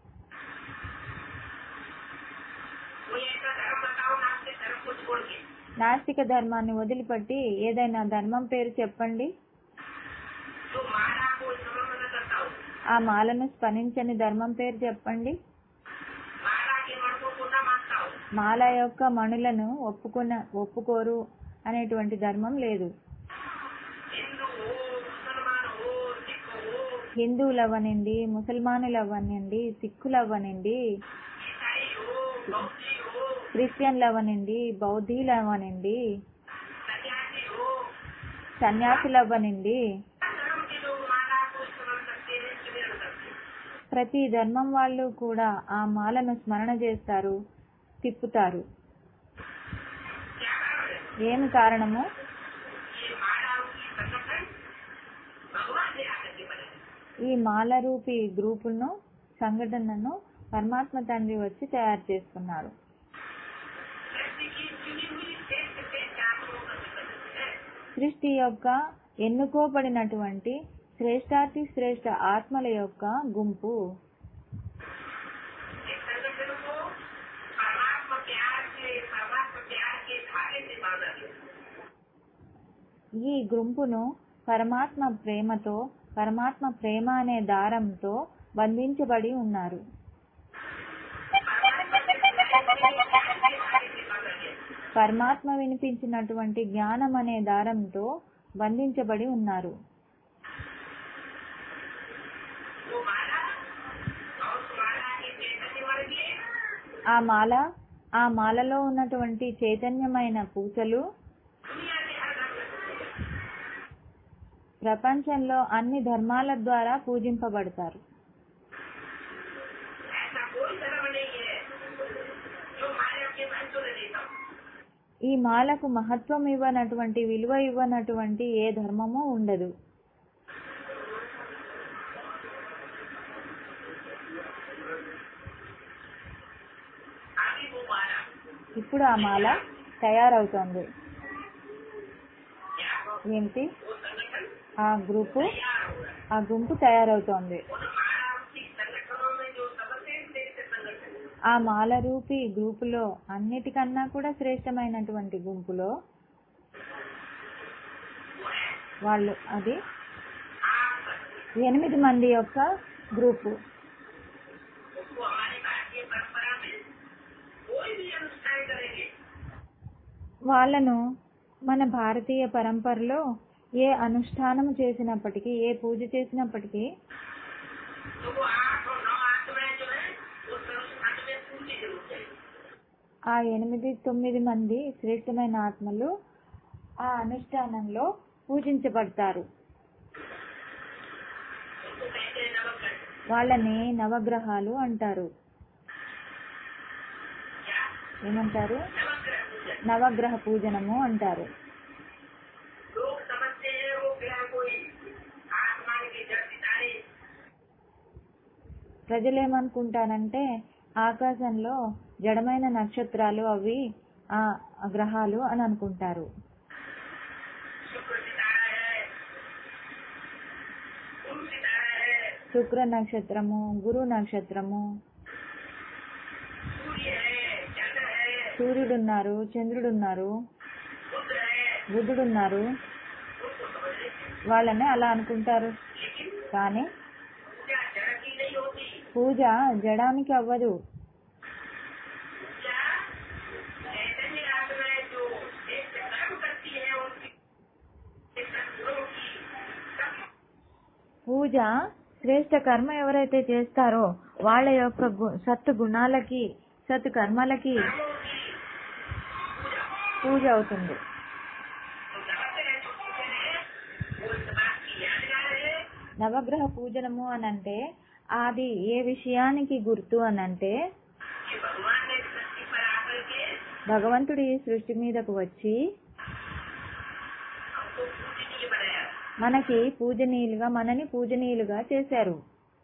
कोई ऐसा धर्म बताओ नाम के धर्म को छोड़ के నాస్తిక ధర్మాన్ని వదిలిపెట్టి ఏదైనా ధర్మం పేరు చెప్పండి जो माला को समर्पण करता हो ఆ మాలను స్మరించని ధర్మం పేరు చెప్పండి माला के मर्दों को न मानता हो మాల యొక్క మణులను ఒప్పుకున్న ఒప్పుకోరు అనేటువంటి ధర్మం లేదు हिंदू हो मुसलमान हो सिख हो హిందువులు అవ్వనండి ముసల్మానులు అవ్వనండి సిక్కులు అవ్వనండి ईसाई हो बौद्धि हो క్రిస్టియన్లు అవ్వనండి బౌద్ధీలు అవ్వనండి सन्यासी हो సన్యాసులు అవ్వనండి हर धर्म के लोग माला को स्मरण करते हैं स्मरण करते हैं ప్రతి ధర్మం వాళ్ళు కూడా ఆ మాలను స్మరణ చేస్తారు తిప్పుతారు क्या कारण है ఏమి కారణము ये माला की संगठन भगवान ने आकर के बनाई ఈ మాల రూపి గ్రూపులను సంఘటనను పరమాత్మ తండ్రి వచ్చి తయారు చేసుకున్నారు सृष्टि की चुनी हुई श्रेष्ठ श्रेष्ठ आत्माओं का संगठन है సృష్టి యొక్క ఎన్నుకోబడినటువంటి శ్రేష్టాతి శ్రేష్ట ఆత్మల యొక్క గుంపు इस संगठन को परमात्मा प्यार से परमात्मा प्यार के धागे से बांधा गया ఈ గుంపును పరమాత్మ ప్రేమతో పరమాత్మ ప్రేమ అనే దారంతో బంధించబడి ఉన్నారు परमात्मा పరమాత్మ के ज्ञान के धागे से बांधा गया వినిపించినటువంటి జ్ఞానం అనే దారంతో బంధించబడి ఉన్నారు वो माला और उस माला के चैतन्य वर्ग के ఆ మాల ఆ మాలలో ఉన్నటువంటి చైతన్యమైన పూసలు दुनिया के हर धर्म में पूजे जाते हैं। ప్రపంచంలో అన్ని ధర్మాల ద్వారా పూజింపబడతారు ऐसा कोई धर्म नहीं है जो मानव के महत्व न देता हो ఈ మాలకు మహత్వం ఇవ్వనటువంటి విలువ ఇవ్వనటువంటి ఏ ధర్మము ఉండదు अभी वो माला ఇప్పుడు ఆ మాల తయారవుతోంది क्या ఏమిటి वो संगठन ఆ గ్రూపు तैयार हो रहा है ఆ గుంపు తయారవుతోంది उन माला रूपी संगठनों में जो सबसे श्रेष्ठ संगठन है, ఆ మాల రూపి గ్రూపులో అన్నిటికన్నా కూడా శ్రేష్టమైనటువంటి గుంపులో वो है వాళ్ళు అది आप सब। ఎనిమిది మంది యొక్క గ్రూపు उसको हमारी भारतीय परंपरा में कोई भी अनुष्ठान करेंगे వాళ్ళను మన భారతీయ పరంపరలో ఏ అనుష్ఠానం చేసినప్పటికీ ఏ పూజ చేసినప్పటికీ तो वो आठ और नौ आत्माएं जो है वो संस्थान में पूजी जरूर है ఆ ఎనిమిది తొమ్మిది మంది శ్రేష్టమైన ఆత్మలు ఆ అనుష్ఠానంలో పూజించబడతారు उनको कहते हैं नवग्रह వాళ్ళని నవగ్రహాలు అంటారు क्या ఏమంటారు नवग्रह पूजन నవగ్రహ పూజనము అంటారు लोग समझते हैं वो ग्रह कोई आसमान के जड़ सितारे ప్రజలు ఏమనుకుంటారంటే ఆకాశంలో జడమైన నక్షత్రాలు అవి ఆ ఆ గ్రహాలు అని అనుకుంటారు शुक्र सितारा है गुरु सितारा है శుక్ర నక్షత్రము గురు నక్షత్రము सूर्य है चंद्र है సూర్యుడున్నారు చంద్రుడున్నారు बुध है బుధుడున్నారు उसको समझ लेते వాళ్ళని అలా అనుకుంటారు लेकिन కానీ पूजा जड़ की नहीं होती పూజ జడానికి అవ్వదు पूजा चैतन्य रात में जो एक कर्म करती है उनकी एक सद्गुणों की सब పూజ శ్రేష్ట కర్మ ఎవరైతే చేస్తారో వాళ్ళ యొక్క గు- సత్తు గుణాలకి సత్తు కర్మలకి कर्मों की पूजा పూజ అవుతుంది तो नमस्ते है जो पूजन है वो इस बात की यादगार है నవగ్రహ పూజనము అని అంటే అది ఏ విషయానికి గుర్తు అని అంటే कि भगवान ने धरती पर आकर के భగవంతుడు ఈ సృష్టి మీదకు వచ్చి हमको पूजनीय बनाया మనకి పూజనీయులుగా మనని పూజనీయులుగా చేశారు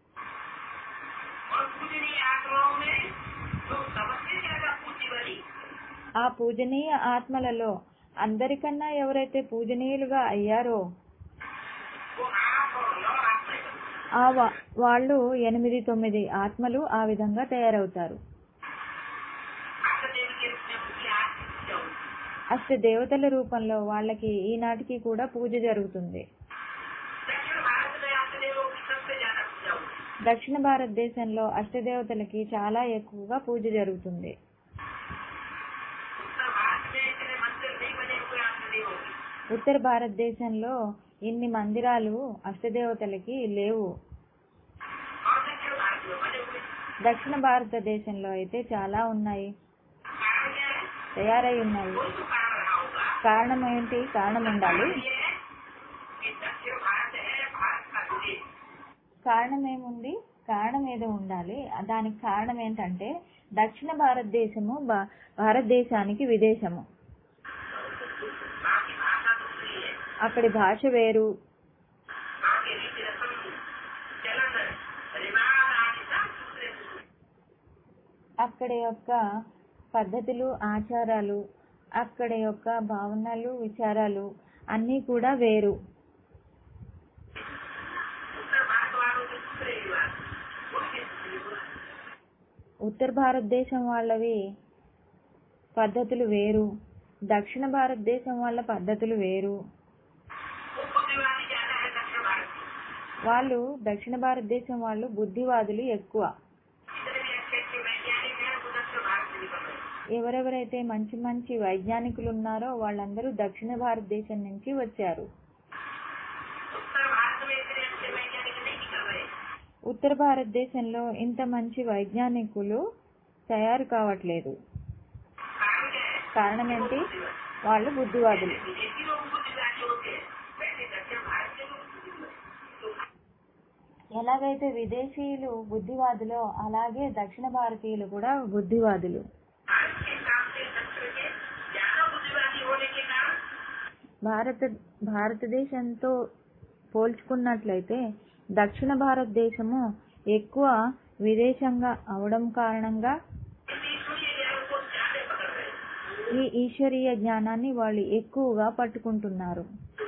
और पूजनीय आत्माओं में जो सबसे ज्यादा पूज्य बनी ఆ పూజనీయ ఆత్మలలో అందరికన్నా ఎవరైతే పూజనీయులుగా అయ్యారో वो आप और नौ आत्माएं बनी ఆ వా- వాళ్ళు ఎనిమిది తొమ్మిది ఆత్మలు ఆ విధంగా తయారవుతారు अष्टदेव के रूप में उनकी आत्म पूजा होती అష్ట దేవతల రూపంలో వాళ్ళకి ఈనాటికి కూడా పూజ జరుగుతుంది दक्षिण भारत में अष्टदेवों की सबसे ज्यादा पूजा होती దక్షిణ భారతదేశంలో అష్టదేవతలకి చాలా ఎక్కువగా పూజ జరుగుతుంది उत्तर भारत में इतने मंदिर नहीं बने हुए अष्टदेवों की ఉత్తర భారతదేశంలో ఇన్ని మందిరాలు అష్టదేవతలకి లేవు और दक्षिण भारत में बने हुए దక్షిణ భారతదేశంలో అయితే చాలా ఉన్నాయి कारण क्या है తయారై ఉన్నాయి कोई तो कारण रहा होगा కారణం ఏంటి కారణం ఉండాలి कारण ये है कि दक्षिण भारत है भारत का विदेश కారణం ఏముంది కారణం ఏదో ఉండాలి దానికి కారణం ఏంటంటే దక్షిణ భారతదేశము భా- భారతదేశానికి విదేశము वहाँ की भाषा दूसरी है అక్కడి భాష వేరు वहाँ के रीति रस्म चलन रिवाज आदि सब दूसरे दूसरे అక్కడి యొక్క పద్ధతులు ఆచారాలు అక్కడి యొక్క భావనలు విచారాలు అన్నీ కూడా వేరు उत्तर भारत वालों के दूसरे रिवाज उनके दूसरे रिवाज ఉత్తర భారతదేశం వాళ్ళవి పద్ధతులు వేరు దక్షిణ భారతదేశం వాళ్ళ పద్ధతులు వేరు वो बुद्धिवादी ज्यादा है दक्षिण भारत की వాళ్ళు దక్షిణ భారతదేశం వాళ్ళు బుద్ధివాదులు ఎక్కువ जितने भी अच्छे अच्छे वैज्ञानिक हैं वो दक्षिण भारत से निकल रहे हैं ఎవరెవరైతే మంచి మంచి వైజ్ఞానికులు ఉన్నారో వాళ్ళందరూ దక్షిణ భారతదేశం నుంచి వచ్చారు उत्तर भारत में इतने अच्छे वैज्ञानिक नहीं निकल रहे ఉత్తర భారతదేశంలో ఇంత మంచి వైజ్ఞానికులు తయారు కావట్లేదు कारण क्या है కారణం ఏంటి వాళ్ళు బుద్ధివాదులు विदेशी लोग बुद्धिवादी होते हैं वैसे दक्षिण भारत के लोग बुद्धिवादी तो ఎలాగైతే విదేశీయులు బుద్ధివాదులో అలాగే దక్షిణ భారతీయులు కూడా బుద్ధివాదులు भारत के हिसाब से दक्षिण के ज्यादा बुद्धिवादी होने के कारण భారత భారతదేశంతో పోల్చుకున్నట్లయితే దక్షిణ భారతదేశము ఎక్కువ విదేశంగా అవడం కారణంగా इसी सूर्य ज्ञान को ज्यादा पकड़ रहे हैं ఈ ఈశ్వరీయ జ్ఞానాన్ని వాళ్ళు ఎక్కువగా పట్టుకుంటున్నారు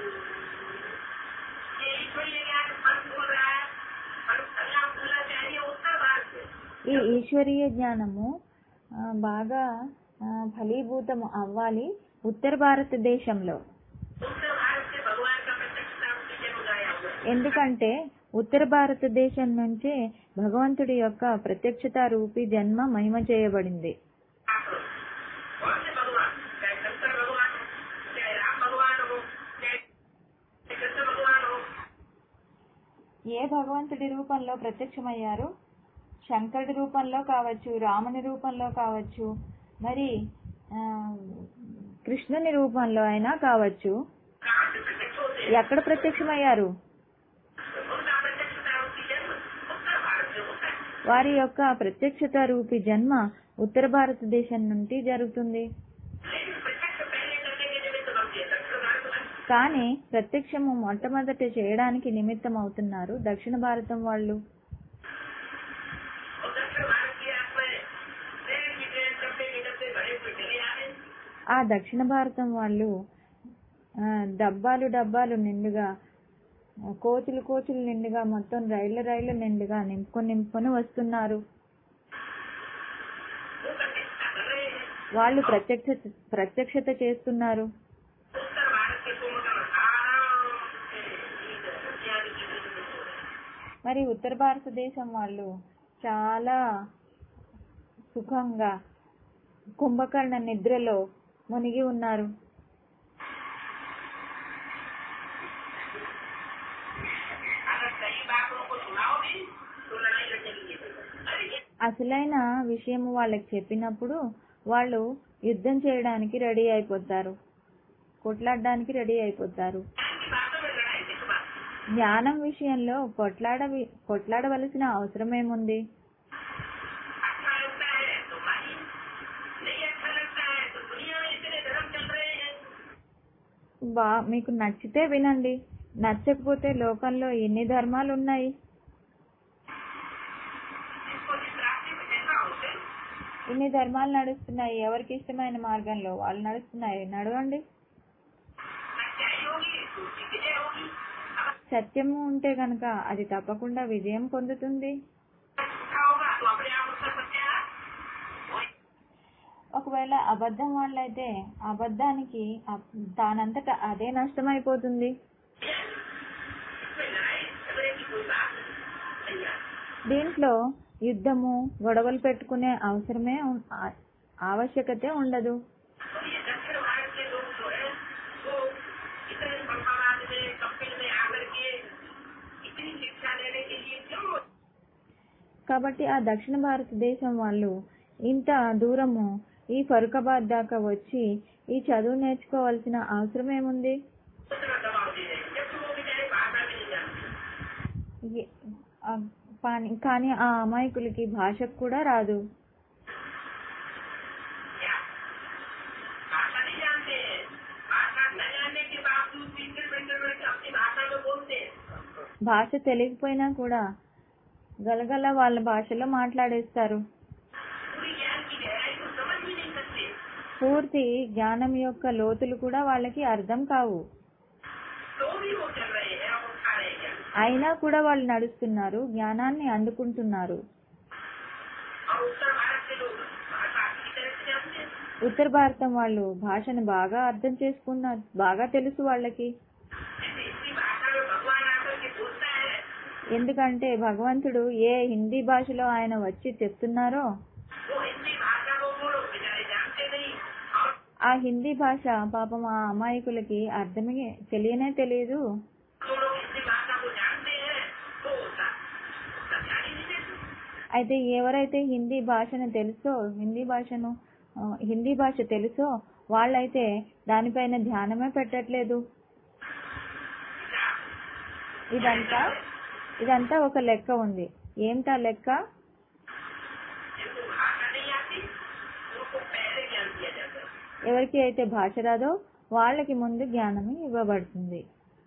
ये ईश्वरीय ज्ञान फल बोल रहा है फल कल्याण बोलना चाहिए उत्तर भारत में ఈ ఈశ్వరీయ జ్ఞానము ఆ, బాగా ఆ, ఫలీభూతం అవ్వాలి ఉత్తర భారతదేశంలో उत्तर भारत से भगवान का प्रत्यक्षता रूपी जन्म गाया हुआ है ఎందుకంటే ఉత్తర భారతదేశం నుంచే భగవంతుడి యొక్క ప్రత్యక్షత రూపీ జన్మ మహిమ చేయబడింది आप कौन से भगवान चाहे शंकर भगवान हो चाहे राम भगवान हो चाहे कृष्ण भगवान हो ఏ భగవంతుడి రూపంలో ప్రత్యక్షమయ్యారు శంకరుడి రూపంలో కావచ్చు రాముని రూపంలో కావచ్చు మరి ఆ, కృష్ణుని రూపంలో అయినా కావచ్చు कहाँ से प्रत्यक्ष होते हैं ఎక్కడ ప్రత్యక్షమయ్యారు उनका प्रत्यक्षता रूपी जन्म उत्तर भारत में होता है వారి యొక్క ప్రత్యక్షత రూపీ జన్మ ఉత్తర భారతదేశం నుండి జరుగుతుంది लेकिन प्रत्यक्ष पहले करने के निमित्त बनती है दक्षिण भारत में కానీ ప్రత్యక్షము మొట్టమొదట చేయడానికి నిమిత్తం అవుతున్నారు దక్షిణ భారతం వాళ్ళు और दक्षिण भारत की आत्माएं ट्रेन की ट्रेन ఆ దక్షిణ భారతం వాళ్ళు ఆ, డబ్బాలు డబ్బాలు నిండుగా ఆ, కోచులు కోచులు నిండుగా మొత్తం రైళ్ళు రైళ్ళు నిండుగా నింపుకొని నింపుకొని వస్తున్నారు वो प्रतिष्ठा कर रहे हैं వాళ్ళు ప్రత్యక్ష ప్రత్యక్షత చేస్తున్నారు उत्तर भारत के कुंभकर्ण आराम से नींद इत्यादि की नींद में सो रहे हैं మరి ఉత్తర భారతదేశం వాళ్ళు చాలా సుఖంగా కుంభకర్ణ నిద్రలో మునిగి ఉన్నారు अगर सही बातों को सुनाओगे तो लड़ाई लड़ने की अरे ये అసలైన విషయం వాళ్ళకి చెప్పినప్పుడు వాళ్ళు యుద్ధం చేయడానికి రెడీ అయిపోతారు కొట్లాడడానికి రెడీ అయిపోతారు ज्ञान की बातों में लड़ाई किस बात की? జ్ఞానం విషయంలో కొట్లాడ కొట్లాడవలసిన అవసరం ఏముంది अच्छा लगता है तो भाई नहीं अच्छा लगता है तो दुनिया में इतने धर्म चल रहे हैं బా మీకు నచ్చితే వినండి నచ్చకపోతే లోకంలో ఎన్ని ధర్మాలు ఉన్నాయి जिसको जिस रास्ते में चलना होते ఇన్ని ధర్మాలు నడుస్తున్నాయి ఎవరికి ఇష్టమైన మార్గంలో వాళ్ళు నడుస్తున్నాయి నడవండి सच्चाई होगी तो उसकी विजय होगी अगर సత్యము ఉంటే గనక అది తప్పకుండా విజయం పొందుతుంది झूठा होगा तो अपने आप उसका सत्यानाश वही ఒకవేళ అబద్ధం వాళ్ళైతే అబద్ధానికి అప్- దానంతట అదే నష్టమైపోతుంది इसमें लड़ाई झगड़े की कोई बात नहीं है దీంట్లో యుద్ధము గొడవలు పెట్టుకునే అవసరమే ఉం- ఆ- ఆవశ్యకతే ఉండదు तो ये दक्षिण भारत के लोग जो है वो इतने समाज में कपिल में आकर के इतनी शिक्षा लेने के लिए क्यों కాబట్టి ఆ దక్షిణ భారతదేశం వాళ్ళు ఇంత దూరము ఈ ఫరూఖాబాద్ దాకా వచ్చి ఈ చదువు నేర్చుకోవాల్సిన అవసరం ఏముంది उतना दबाव दे रहे हैं जबकि वो बेचारे भाषा भी नहीं जानते ఈ- ఆ పాని- కానీ ఆ అమాయకులకి భాషకు కూడా రాదు क्या भाषा नहीं जानते हैं भाषा न जानने के बावजूद भी इंटरमेंटल में अपनी भाषा में बोलते हैं భాష తెలియకపోయినా కూడా గలగల వాళ్ళ భాషలో మాట్లాడేస్తారు पूरी ज्ञान की गहराई को समझ भी नहीं सकते పూర్తి జ్ఞానం యొక్క లోతులు కూడా వాళ్ళకి అర్థం కావు तो भी वो चल रहे हैं और उठा रहे हैं ज्ञान అయినా కూడా వాళ్ళు నడుస్తున్నారు జ్ఞానాన్ని అందుకుంటున్నారు और उत्तर भारत के लोग भाषा अच्छी तरह से जानते हैं ఉత్తర భారతం వాళ్ళు భాషను బాగా అర్థం చేసుకున్నారు బాగా తెలుసు వాళ్ళకి जैसे इसी भाषा में भगवान आकर के बोलता है ఎందుకంటే భగవంతుడు ఏ హిందీ భాషలో ఆయన వచ్చి చెప్తున్నారో वो हिंदी भाषा को वो लोग बेचारे जानते नहीं और ఆ హిందీ భాష పాపం ఆ అమాయకులకి అర్థమే తెలియనే తెలియదు जो लोग हिंदी भाषा को जानते हैं वो उसका उसका ध्यान ही नहीं देते అయితే ఎవరైతే హిందీ భాషను తెలుసో హిందీ భాషను ఆ, హిందీ భాష తెలుసో వాళ్ళైతే దానిపైన ధ్యానమే పెట్టట్లేదు ఇదంతా ఇదంతా ఒక లెక్క ఉంది ఏమిటా లెక్క जिनको भाषा नहीं आती उनको पहले ज्ञान दिया जाता है ఎవరికి అయితే భాష రాదో వాళ్ళకి ముందు జ్ఞానం ఇవ్వబడుతుంది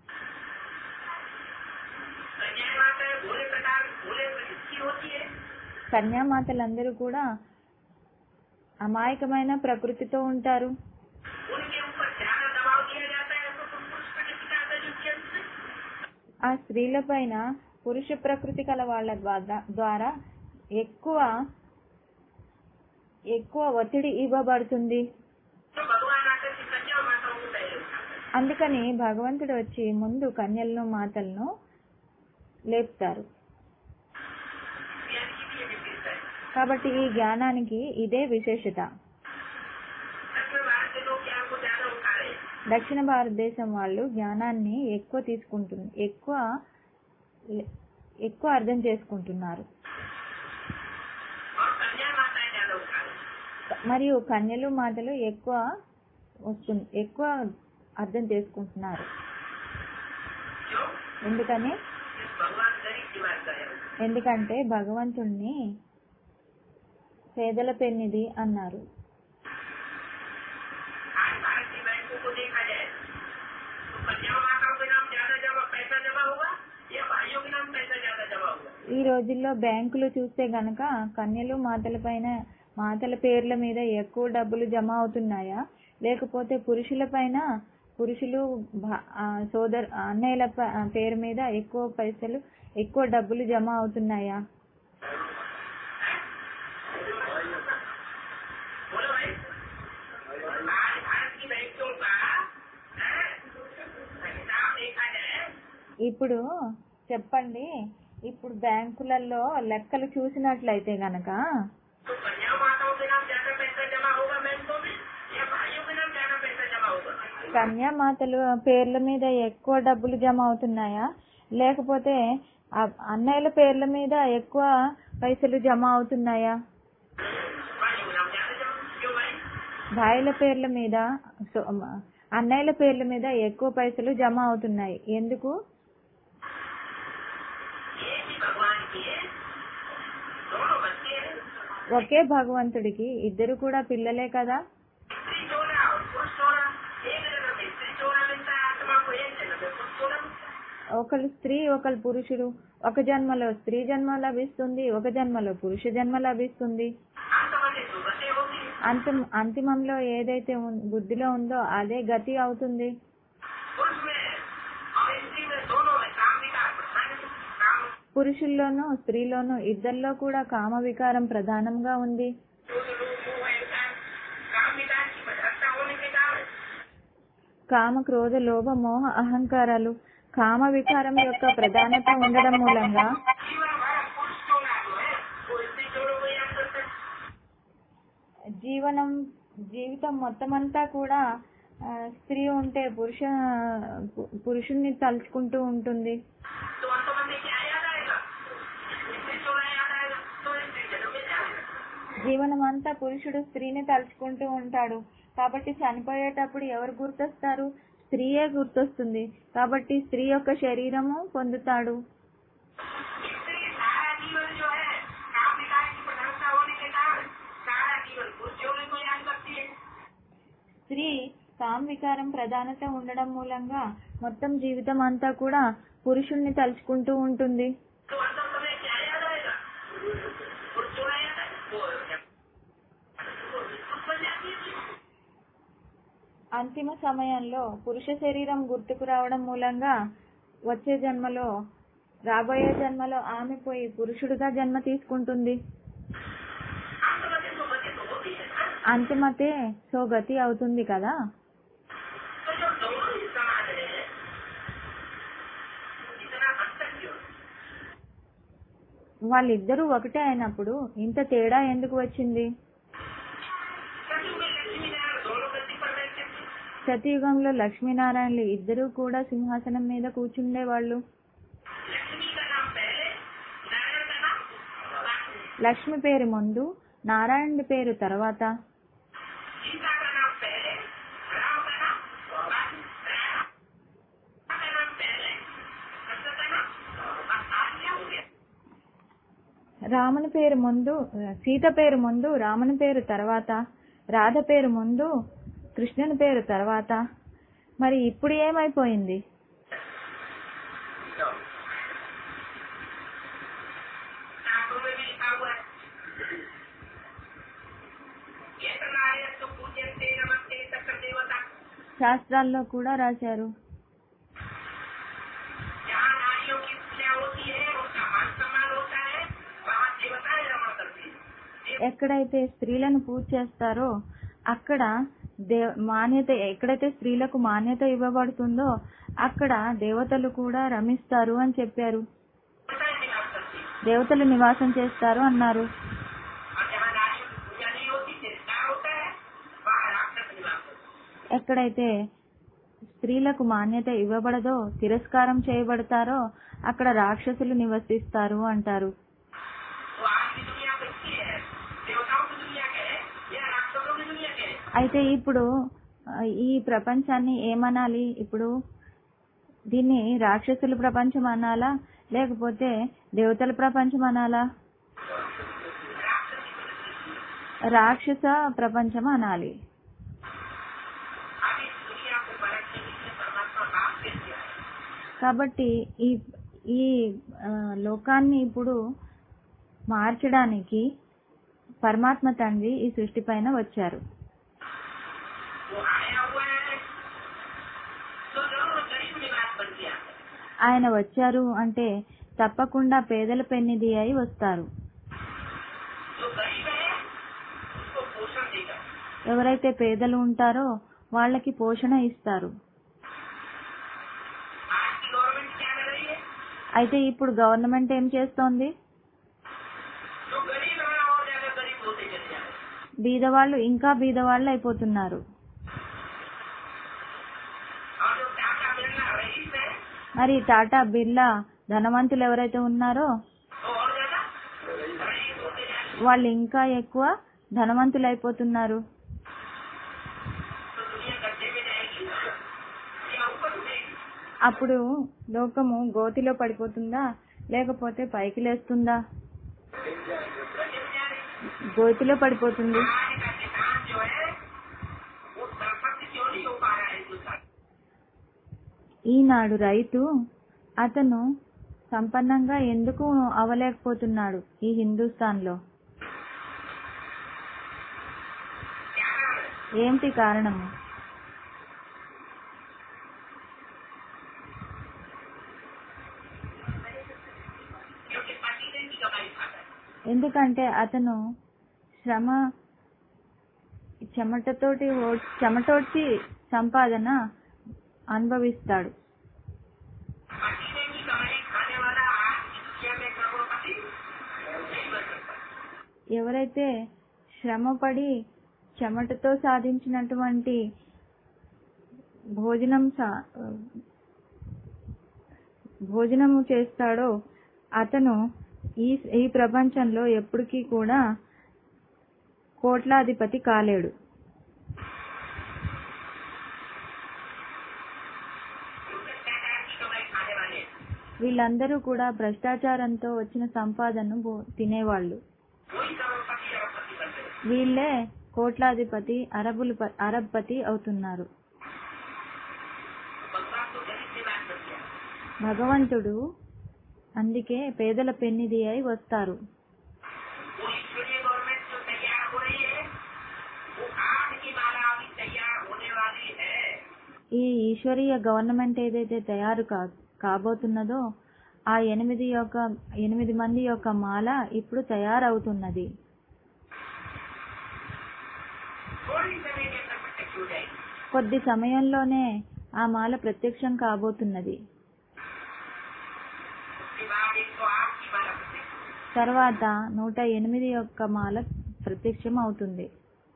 संजय माता है भोले प्रकार भोले प्रकृति होती है కన్యామాతలందరూ కూడా అమాయకమైన ప్రకృతితో ఉంటారు उनके ऊपर ज्यादा दबाव दिया जाता है तो पुरुष प्रकृति का आता है जिनके ఆ స్త్రీల పైన పురుష ప్రకృతి కల వాళ్ళ ద్వారా ద్వారా ఎక్కువ ఎక్కువ ఒత్తిడి ఇవ్వబడుతుంది तो भगवान आकर के कन्या माताओं को पहले उठाता है అందుకని భగవంతుడు వచ్చి ముందు కన్యలను మాతలను లేపుతారు ज्ञान की भी ये विशेषता है కాబట్టి ఈ జ్ఞానానికి ఇదే విశేషత दक्षिण भारत के लोग ज्ञान को ज्यादा उठा रहे हैं దక్షిణ భారతదేశం వాళ్ళు జ్ఞానాన్ని ఎక్కువ తీసుకుంటున్నారు ఎక్కువ ఎక్కువ అర్థం చేసుకుంటున్నారు और कन्या माताएं ज्यादा उठा रही हैं మరియు కన్యలు మాటలు ఎక్కువ వస్తుంది ఎక్కువ అర్థం చేసుకుంటున్నారు क्यों ఎందుకని इस भगवान गरीब दिमाग का है ఎందుకంటే భగవంతుణ్ణి పేదల పెన్నిది అన్నారు आज भारत की बैंकों को देखा जाए तो कन्या माताओं के नाम ज्यादा जमा पैसा जमा हुआ या भाइयों के नाम पैसा ज्यादा जमा हुआ ఈ రోజుల్లో బ్యాంకులు చూస్తే గనక కన్యలు మాతల పైన మాతల పేర్ల మీద ఎక్కువ డబ్బులు జమ అవుతున్నాయా లేకపోతే పురుషుల పైన పురుషులు భా- ఆ, సోదర అన్నయ్యల ప- ఆ, పేరు మీద ఎక్కువ పైసలు ఎక్కువ డబ్బులు జమ అవుతున్నాయా बोलो भाई आज भारत की बैंकों का हैं, हिसाब देखा जाए ఇప్పుడు చెప్పండి ఇప్పుడు బ్యాంకులలో లెక్కలు చూసినట్లయితే గనక तो कन्या माताओं के नाम ज्यादा पैसा जमा होगा बैंकों में या भाइयों के नाम ज्यादा पैसा जमा होगा కన్యామాతలు పేర్ల మీద ఎక్కువ డబ్బులు జమ అవుతున్నాయా లేకపోతే ఆ అన్నయ్యల పేర్ల మీద ఎక్కువ పైసలు జమ అవుతున్నాయా भाइयों के नाम ज्यादा जमा क्यों भाई భాయిల పేర్ల మీద సో- మ- అన్నయ్యల పేర్ల మీద ఎక్కువ పైసలు జమ అవుతున్నాయి ఎందుకు ये भी भगवान की है दोनों बच्चे हैं ఒకే భగవంతుడికి ఇద్దరు కూడా పిల్లలే కదా स्त्री चोरा और पुरुष चोरा एक जन्म में स्त्री चोरा मिलता है आत्मा को एक जन्म में पुरुष चोरा मिलता है ఒకరు స్త్రీ ఒకరు పురుషుడు ఒక జన్మలో స్త్రీ జన్మ లభిస్తుంది ఒక జన్మలో పురుష జన్మ లభిస్తుంది अंत में दुर्गति होती है అంతిమ అంతిమంలో ఏదైతే ఉన్- బుద్ధిలో ఉందో అదే గతి అవుతుంది पुरुष में और स्त्री में दोनों में काम विकार प्रधान है। काम పురుషుల్లోనూ స్త్రీలోనూ ఇద్దరిలో కూడా కామ వికారం ప్రధానంగా ఉంది क्रोध, लोभ, मोह, अहंकार, काम विकार की प्रधानता होने के कारण కామ క్రోధ లోభ మోహ అహంకారాలు కామ వికారం యొక్క ప్రధానత ఉండడం మూలంగా जीवन भर पुरुष चोरा जो है वो स्त्री चोरों को याद करता है జీవనం జీవితం మొత్తం అంతా కూడా ఆ, స్త్రీ ఉంటే పురుష పు- పురుషుణ్ణి తలుచుకుంటూ ఉంటుంది तो अंत में क्या याद आएगा स्त्री चोरा याद आएगा तो स्त्री जन्म में जाएगा జీవనం అంతా పురుషుడు స్త్రీని తలుచుకుంటూ ఉంటాడు కాబట్టి చనిపోయేటప్పుడు ఎవరు గుర్తొస్తారు స్త్రీయే గుర్తొస్తుంది కాబట్టి స్త్రీ యొక్క శరీరము పొందుతాడు स्त्री सारा जीवन जो है काम विकार की प्रधानता होने के कारण सारा जीवन पुरुष चोरी को याद करती है స్త్రీ కామ వికారం ప్రధానత ఉండడం మూలంగా మొత్తం జీవితం అంతా కూడా పురుషుణ్ణి తలుచుకుంటూ ఉంటుంది तो अंत समय क्या याद आएगा पुरुष चोरा याद है वो पुरुष बन जाती है అంతిమ సమయంలో పురుష శరీరం గుర్తుకు రావడం మూలంగా వచ్చే జన్మలో రాబోయే జన్మలో ఆమె పోయి పురుషుడిగా జన్మ తీసుకుంటుంది अंत में तो बचे तो होती है ना। అంతిమతే సో గతి అవుతుంది కదా तो जो दोनों ही समाज है इतना अंतर क्यों వాళ్ళిద్దరూ ఒకటే అయినప్పుడు ఇంత తేడా ఎందుకు వచ్చింది सतयुग में लक्ष्मी नारायण दोनों गति पर बैठते थे సతయుగంలో లక్ష్మీనారాయణలు ఇద్దరూ కూడా సింహాసనం మీద కూర్చుండేవాళ్ళు लक्ष्मी का नाम पहले नारायण का नाम बाद में। లక్ష్మి పేరు ముందు నారాయణుడి పేరు తర్వాత सीता का नाम पहले राम का नाम बाद में। राम का नाम पहले कृष्ण का नाम बस आज क्या हो गया రాముని పేరు ముందు సీత పేరు ముందు రాముని పేరు తర్వాత రాధ పేరు ముందు కృష్ణుని పేరు తర్వాత మరి ఇప్పుడు ఏమైపోయింది शास्त्रों में भी लिखा हुआ है ये तो नारायण तो पूजनते नमस्ते तक देवता శాస్త్రాల్లో కూడా రాశారు जहाँ नारियों की पूजा होती है उनका मान सम्मान होता है वहाँ देवताएं रमा करती है ఎక్కడైతే స్త్రీలను పూజ చేస్తారో అక్కడ దే మాన్యత ఎక్కడైతే స్త్రీలకు మాన్యత ఇవ్వబడుతుందో అక్కడ దేవతలు కూడా రమిస్తారు అని చెప్పారు देवताएं निवास करती है దేవతలు నివాసం చేస్తారు అన్నారు और जहाँ नारियों की पूजा नहीं होती तिरस्कार होता है वहाँ राक्षस निवास करते हैं ఎక్కడైతే స్త్రీలకు మాన్యత ఇవ్వబడదో తిరస్కారం చేయబడతారో అక్కడ రాక్షసులు నివసిస్తారు అంటారు तो आज की दुनिया किसकी है देवताओं की दुनिया के है या राक्षसों की दुनिया के है అయితే ఇప్పుడు ఆ, ఈ ప్రపంచాన్ని ఏమనాలి ఇప్పుడు దీన్ని రాక్షసుల ప్రపంచం అనాలా లేకపోతే దేవతల ప్రపంచం అనాలా రాక్షస ప్రపంచం అనాలి अब इस दुनिया को परखने के लिए परमात्मा बाप दे दिया है కాబట్టి ఈ ఈ ఆ, లోకాన్ని ఇప్పుడు మార్చడానికి పరమాత్మ తండ్రి ఈ సృష్టి పైన వచ్చారు वो आया हुआ है तो जरूर गरीब निवास बन गया ఆయన వచ్చారు అంటే తప్పకుండా పేదల పెన్నిది అయి వస్తారు जो गरीब है उसको पोषण देगा ఎవరైతే పేదలు ఉంటారో వాళ్ళకి పోషణ ఇస్తారు आज की गवर्नमेंट क्या कर रही है అయితే ఇప్పుడు గవర్నమెంట్ ఏం చేస్తోంది जो गरीब है और ज्यादा गरीब होते चले जा रहे हैं బీదవాళ్ళు ఇంకా బీదవాళ్ళు అయిపోతున్నారు और जो टाटा बिरला रईस है మరి టాటా బిర్లా ధనవంతులు ఎవరైతే ఉన్నారో वो और ज्यादा रईस होते जा रहे हैं వాళ్ళు ఇంకా ఎక్కువ ధనవంతులు అయిపోతున్నారు तो दुनिया गड्ढे में जाएगी या ऊपर उठेगी అప్పుడు లోకము గోతిలో పడిపోతుందా లేకపోతే పైకి లేస్తుందా गड्ढे में जा रही గోతిలో పడిపోతుంది आज का किसान जो है वो सरपंच क्यों नहीं हो पा रहा है हिंदुस्तान ఈనాడు రైతు అతను సంపన్నంగా ఎందుకు అవలేకపోతున్నాడు ఈ హిందుస్థాన్లో क्या कारण है ఏంటి కారణము क्योंकि पति दिन की कमाई खाता है ఎందుకంటే అతను శ్రమ చెమటతోటి ఓ- చెమటోడ్చి సంపాదన అనుభవిస్తాడు पति दिन की कमाई खाने वाला आज की दुनिया में करोड़पति नहीं बन सकता ఎవరైతే శ్రమపడి చెమటతో సాధించినటువంటి భోజనం సా- భోజనము చేస్తాడో అతను ఈ ఈ ప్రపంచంలో ఎప్పటికీ కూడా కోట్లాధిపతి కాలేడు भ्रष्टाचार की कमाई खाने वाले వీళ్ళందరూ కూడా భ్రష్టాచారంతో వచ్చిన సంపాదనను భో- తినేవాళ్ళు वही करोड़पति अरबपति बनते हैं వీళ్ళే కోట్లాధిపతి అరబులు ప- అరబ్బతి అవుతున్నారు भगवान को गरीब निवास बन गया భగవంతుడు అందుకే పేదల పెన్నిది అయి వస్తారు वो ईश्वरीय गवर्नमेंट जो तैयार हो रही है वो आठ की माला अभी तैयार होने वाली है ఈ ఈశ్వరీయ గవర్నమెంట్ ఏదైతే తయారు కా కాబోతున్నదో ఆ ఎనిమిది యొక్క ఎనిమిది మంది యొక్క మాల ఇప్పుడు తయారవుతున్నది थोड़ी समय के अंदर प्रत्यक्ष हो जाएगी కొద్ది సమయంలోనే ఆ మాల ప్రత్యక్షం కాబోతున్నది उसके बाद एक सौ आठ की माला प्रत्यक्ष होगी। తర్వాత నూట ఎనిమిది యొక్క మాల ప్రత్యక్షం అవుతుంది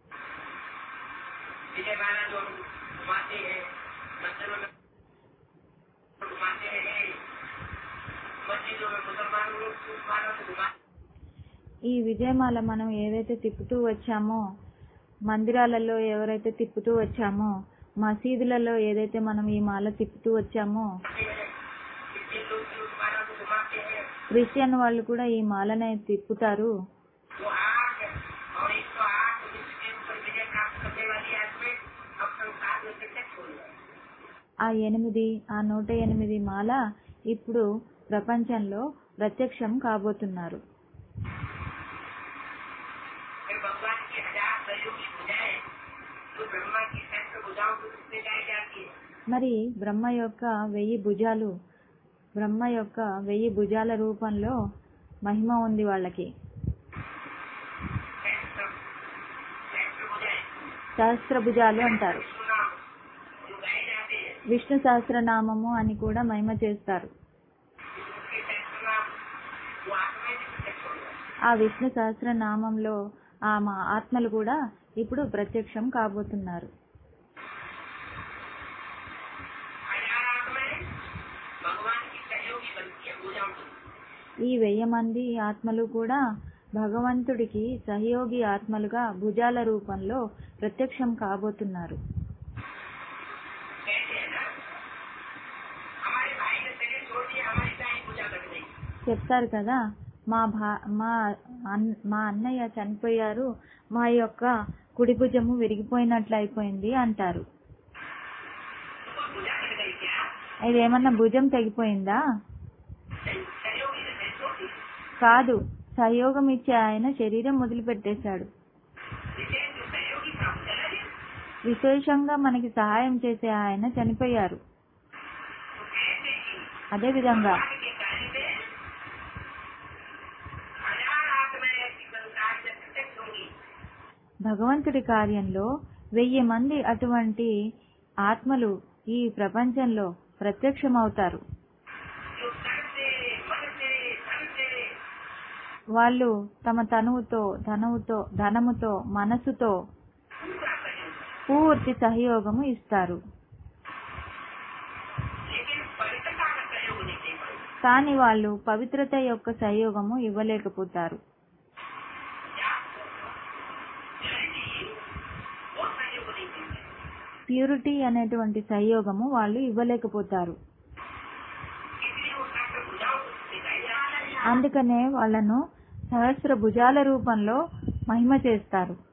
विजय माला जो हम घुमाते हैं मंदिरों में घुमाते हैं मस्जिदों में मुसलमान लोग उस माला को घुमाते ఈ विजयमाల మనం ఏదైతే తిప్పుతూ వచ్చామో మందిరాలలో ఎవరైతే తిప్పుతూ వచ్చామో మసీదులలో ఏదైతే మనం ఈ మాల తిప్పుతూ వచ్చామో हैं क्रिश्चियन लोग भी उस माला को घुमाते हैं క్రిస్టియన్ వాళ్ళు కూడా ఈ మాలనే తిప్పుతారు वो आठ और एक सौ आठ जिसके ऊपर विजय प्राप्त करने वाली आदमी अब संसार में प्रत्यक्ष हो जाए ఆ ఎనిమిది ఆ నూట ఎనిమిది మాల ఇప్పుడు ప్రపంచంలో ప్రత్యక్షం కాబోతున్నారు फिर भगवान की हजार सहयोगी भुजाएं जो ब्रह्मा की सहस्त्र भुजाओं के रूप में गाई जाती है మరి బ్రహ్మ యొక్క వెయ్యి భుజాలు బ్రహ్మ యొక్క వెయ్యి భుజాల రూపంలో మహిమ ఉంది వాళ్ళకి सहस्त्र सहस्त्र भुजाएं సహస్ర భుజాలు అంటారు विष्णु नाम जो गाए जाते हैं విష్ణు సహస్రనామము అని కూడా మహిమ చేస్తారు उसके सहस्त्र नाम वो आत्मा में प्रत्यक्ष हो जाए ఆ విష్ణు సహస్రనామంలో ఆ మా ఆత్మలు కూడా ఇప్పుడు ప్రత్యక్షం కాబోతున్నారు हजार आत्माएं भगवान की सहयोगी बनती है भुजाओं की ఈ వెయ్యి మంది ఆత్మలు కూడా భగవంతుడికి సహయోగి ఆత్మలుగా భుజాల రూపంలో ప్రత్యక్షం కాబోతున్నారు कहते हैं ना हमारे भाई ने सगे छोड़ दिया हमारी दाई पूजा कर गई చెప్తారు కదా మా భా మా అన్- మా అన్నయ్య చనిపోయారు మా యొక్క కుడి భుజము విరిగిపోయినట్లు అయిపోయింది అంటారు उसको पूजा कर गई क्या ఇదేమన్నా భుజం తెగిపోయిందా सहयोगी ने नहीं छोड़ दी కాదు సహయోగం ఇచ్చే ఆయన శరీరం వదిలిపెట్టేశాడు जिसे जो सहयोगी था वो चला गया విశేషంగా మనకి సహాయం చేసే ఆయన చనిపోయారు तो ऐसे ही అదే విధంగా भगवान के कार्य में हजार आत्माएं ऐसी संसार में प्रत्यक्ष होंगी భగవంతుడి కార్యంలో వెయ్యి మంది అటువంటి ఆత్మలు ఈ ప్రపంచంలో ప్రత్యక్షమవుతారు जो तन से मन से धन से వాళ్ళు తమ తనువుతో ధనవుతో ధనముతో మనసుతో पूरा सहयोग పూర్తి సహయోగము ఇస్తారు लेकिन पवित्रता का सहयोग नहीं दे पाएंगे కానీ వాళ్ళు పవిత్రత యొక్క సహయోగము ఇవ్వలేకపోతారు क्या प्योरिटी वो सहयोग नहीं देते ప్యూరిటీ అనేటువంటి సహయోగము వాళ్ళు ఇవ్వలేకపోతారు इसलिए वो शास्त्र बुझाओ दिखाई जा అందుకనే వాళ్ళను సహస్ర భుజాల రూపంలో మహిమ చేస్తారు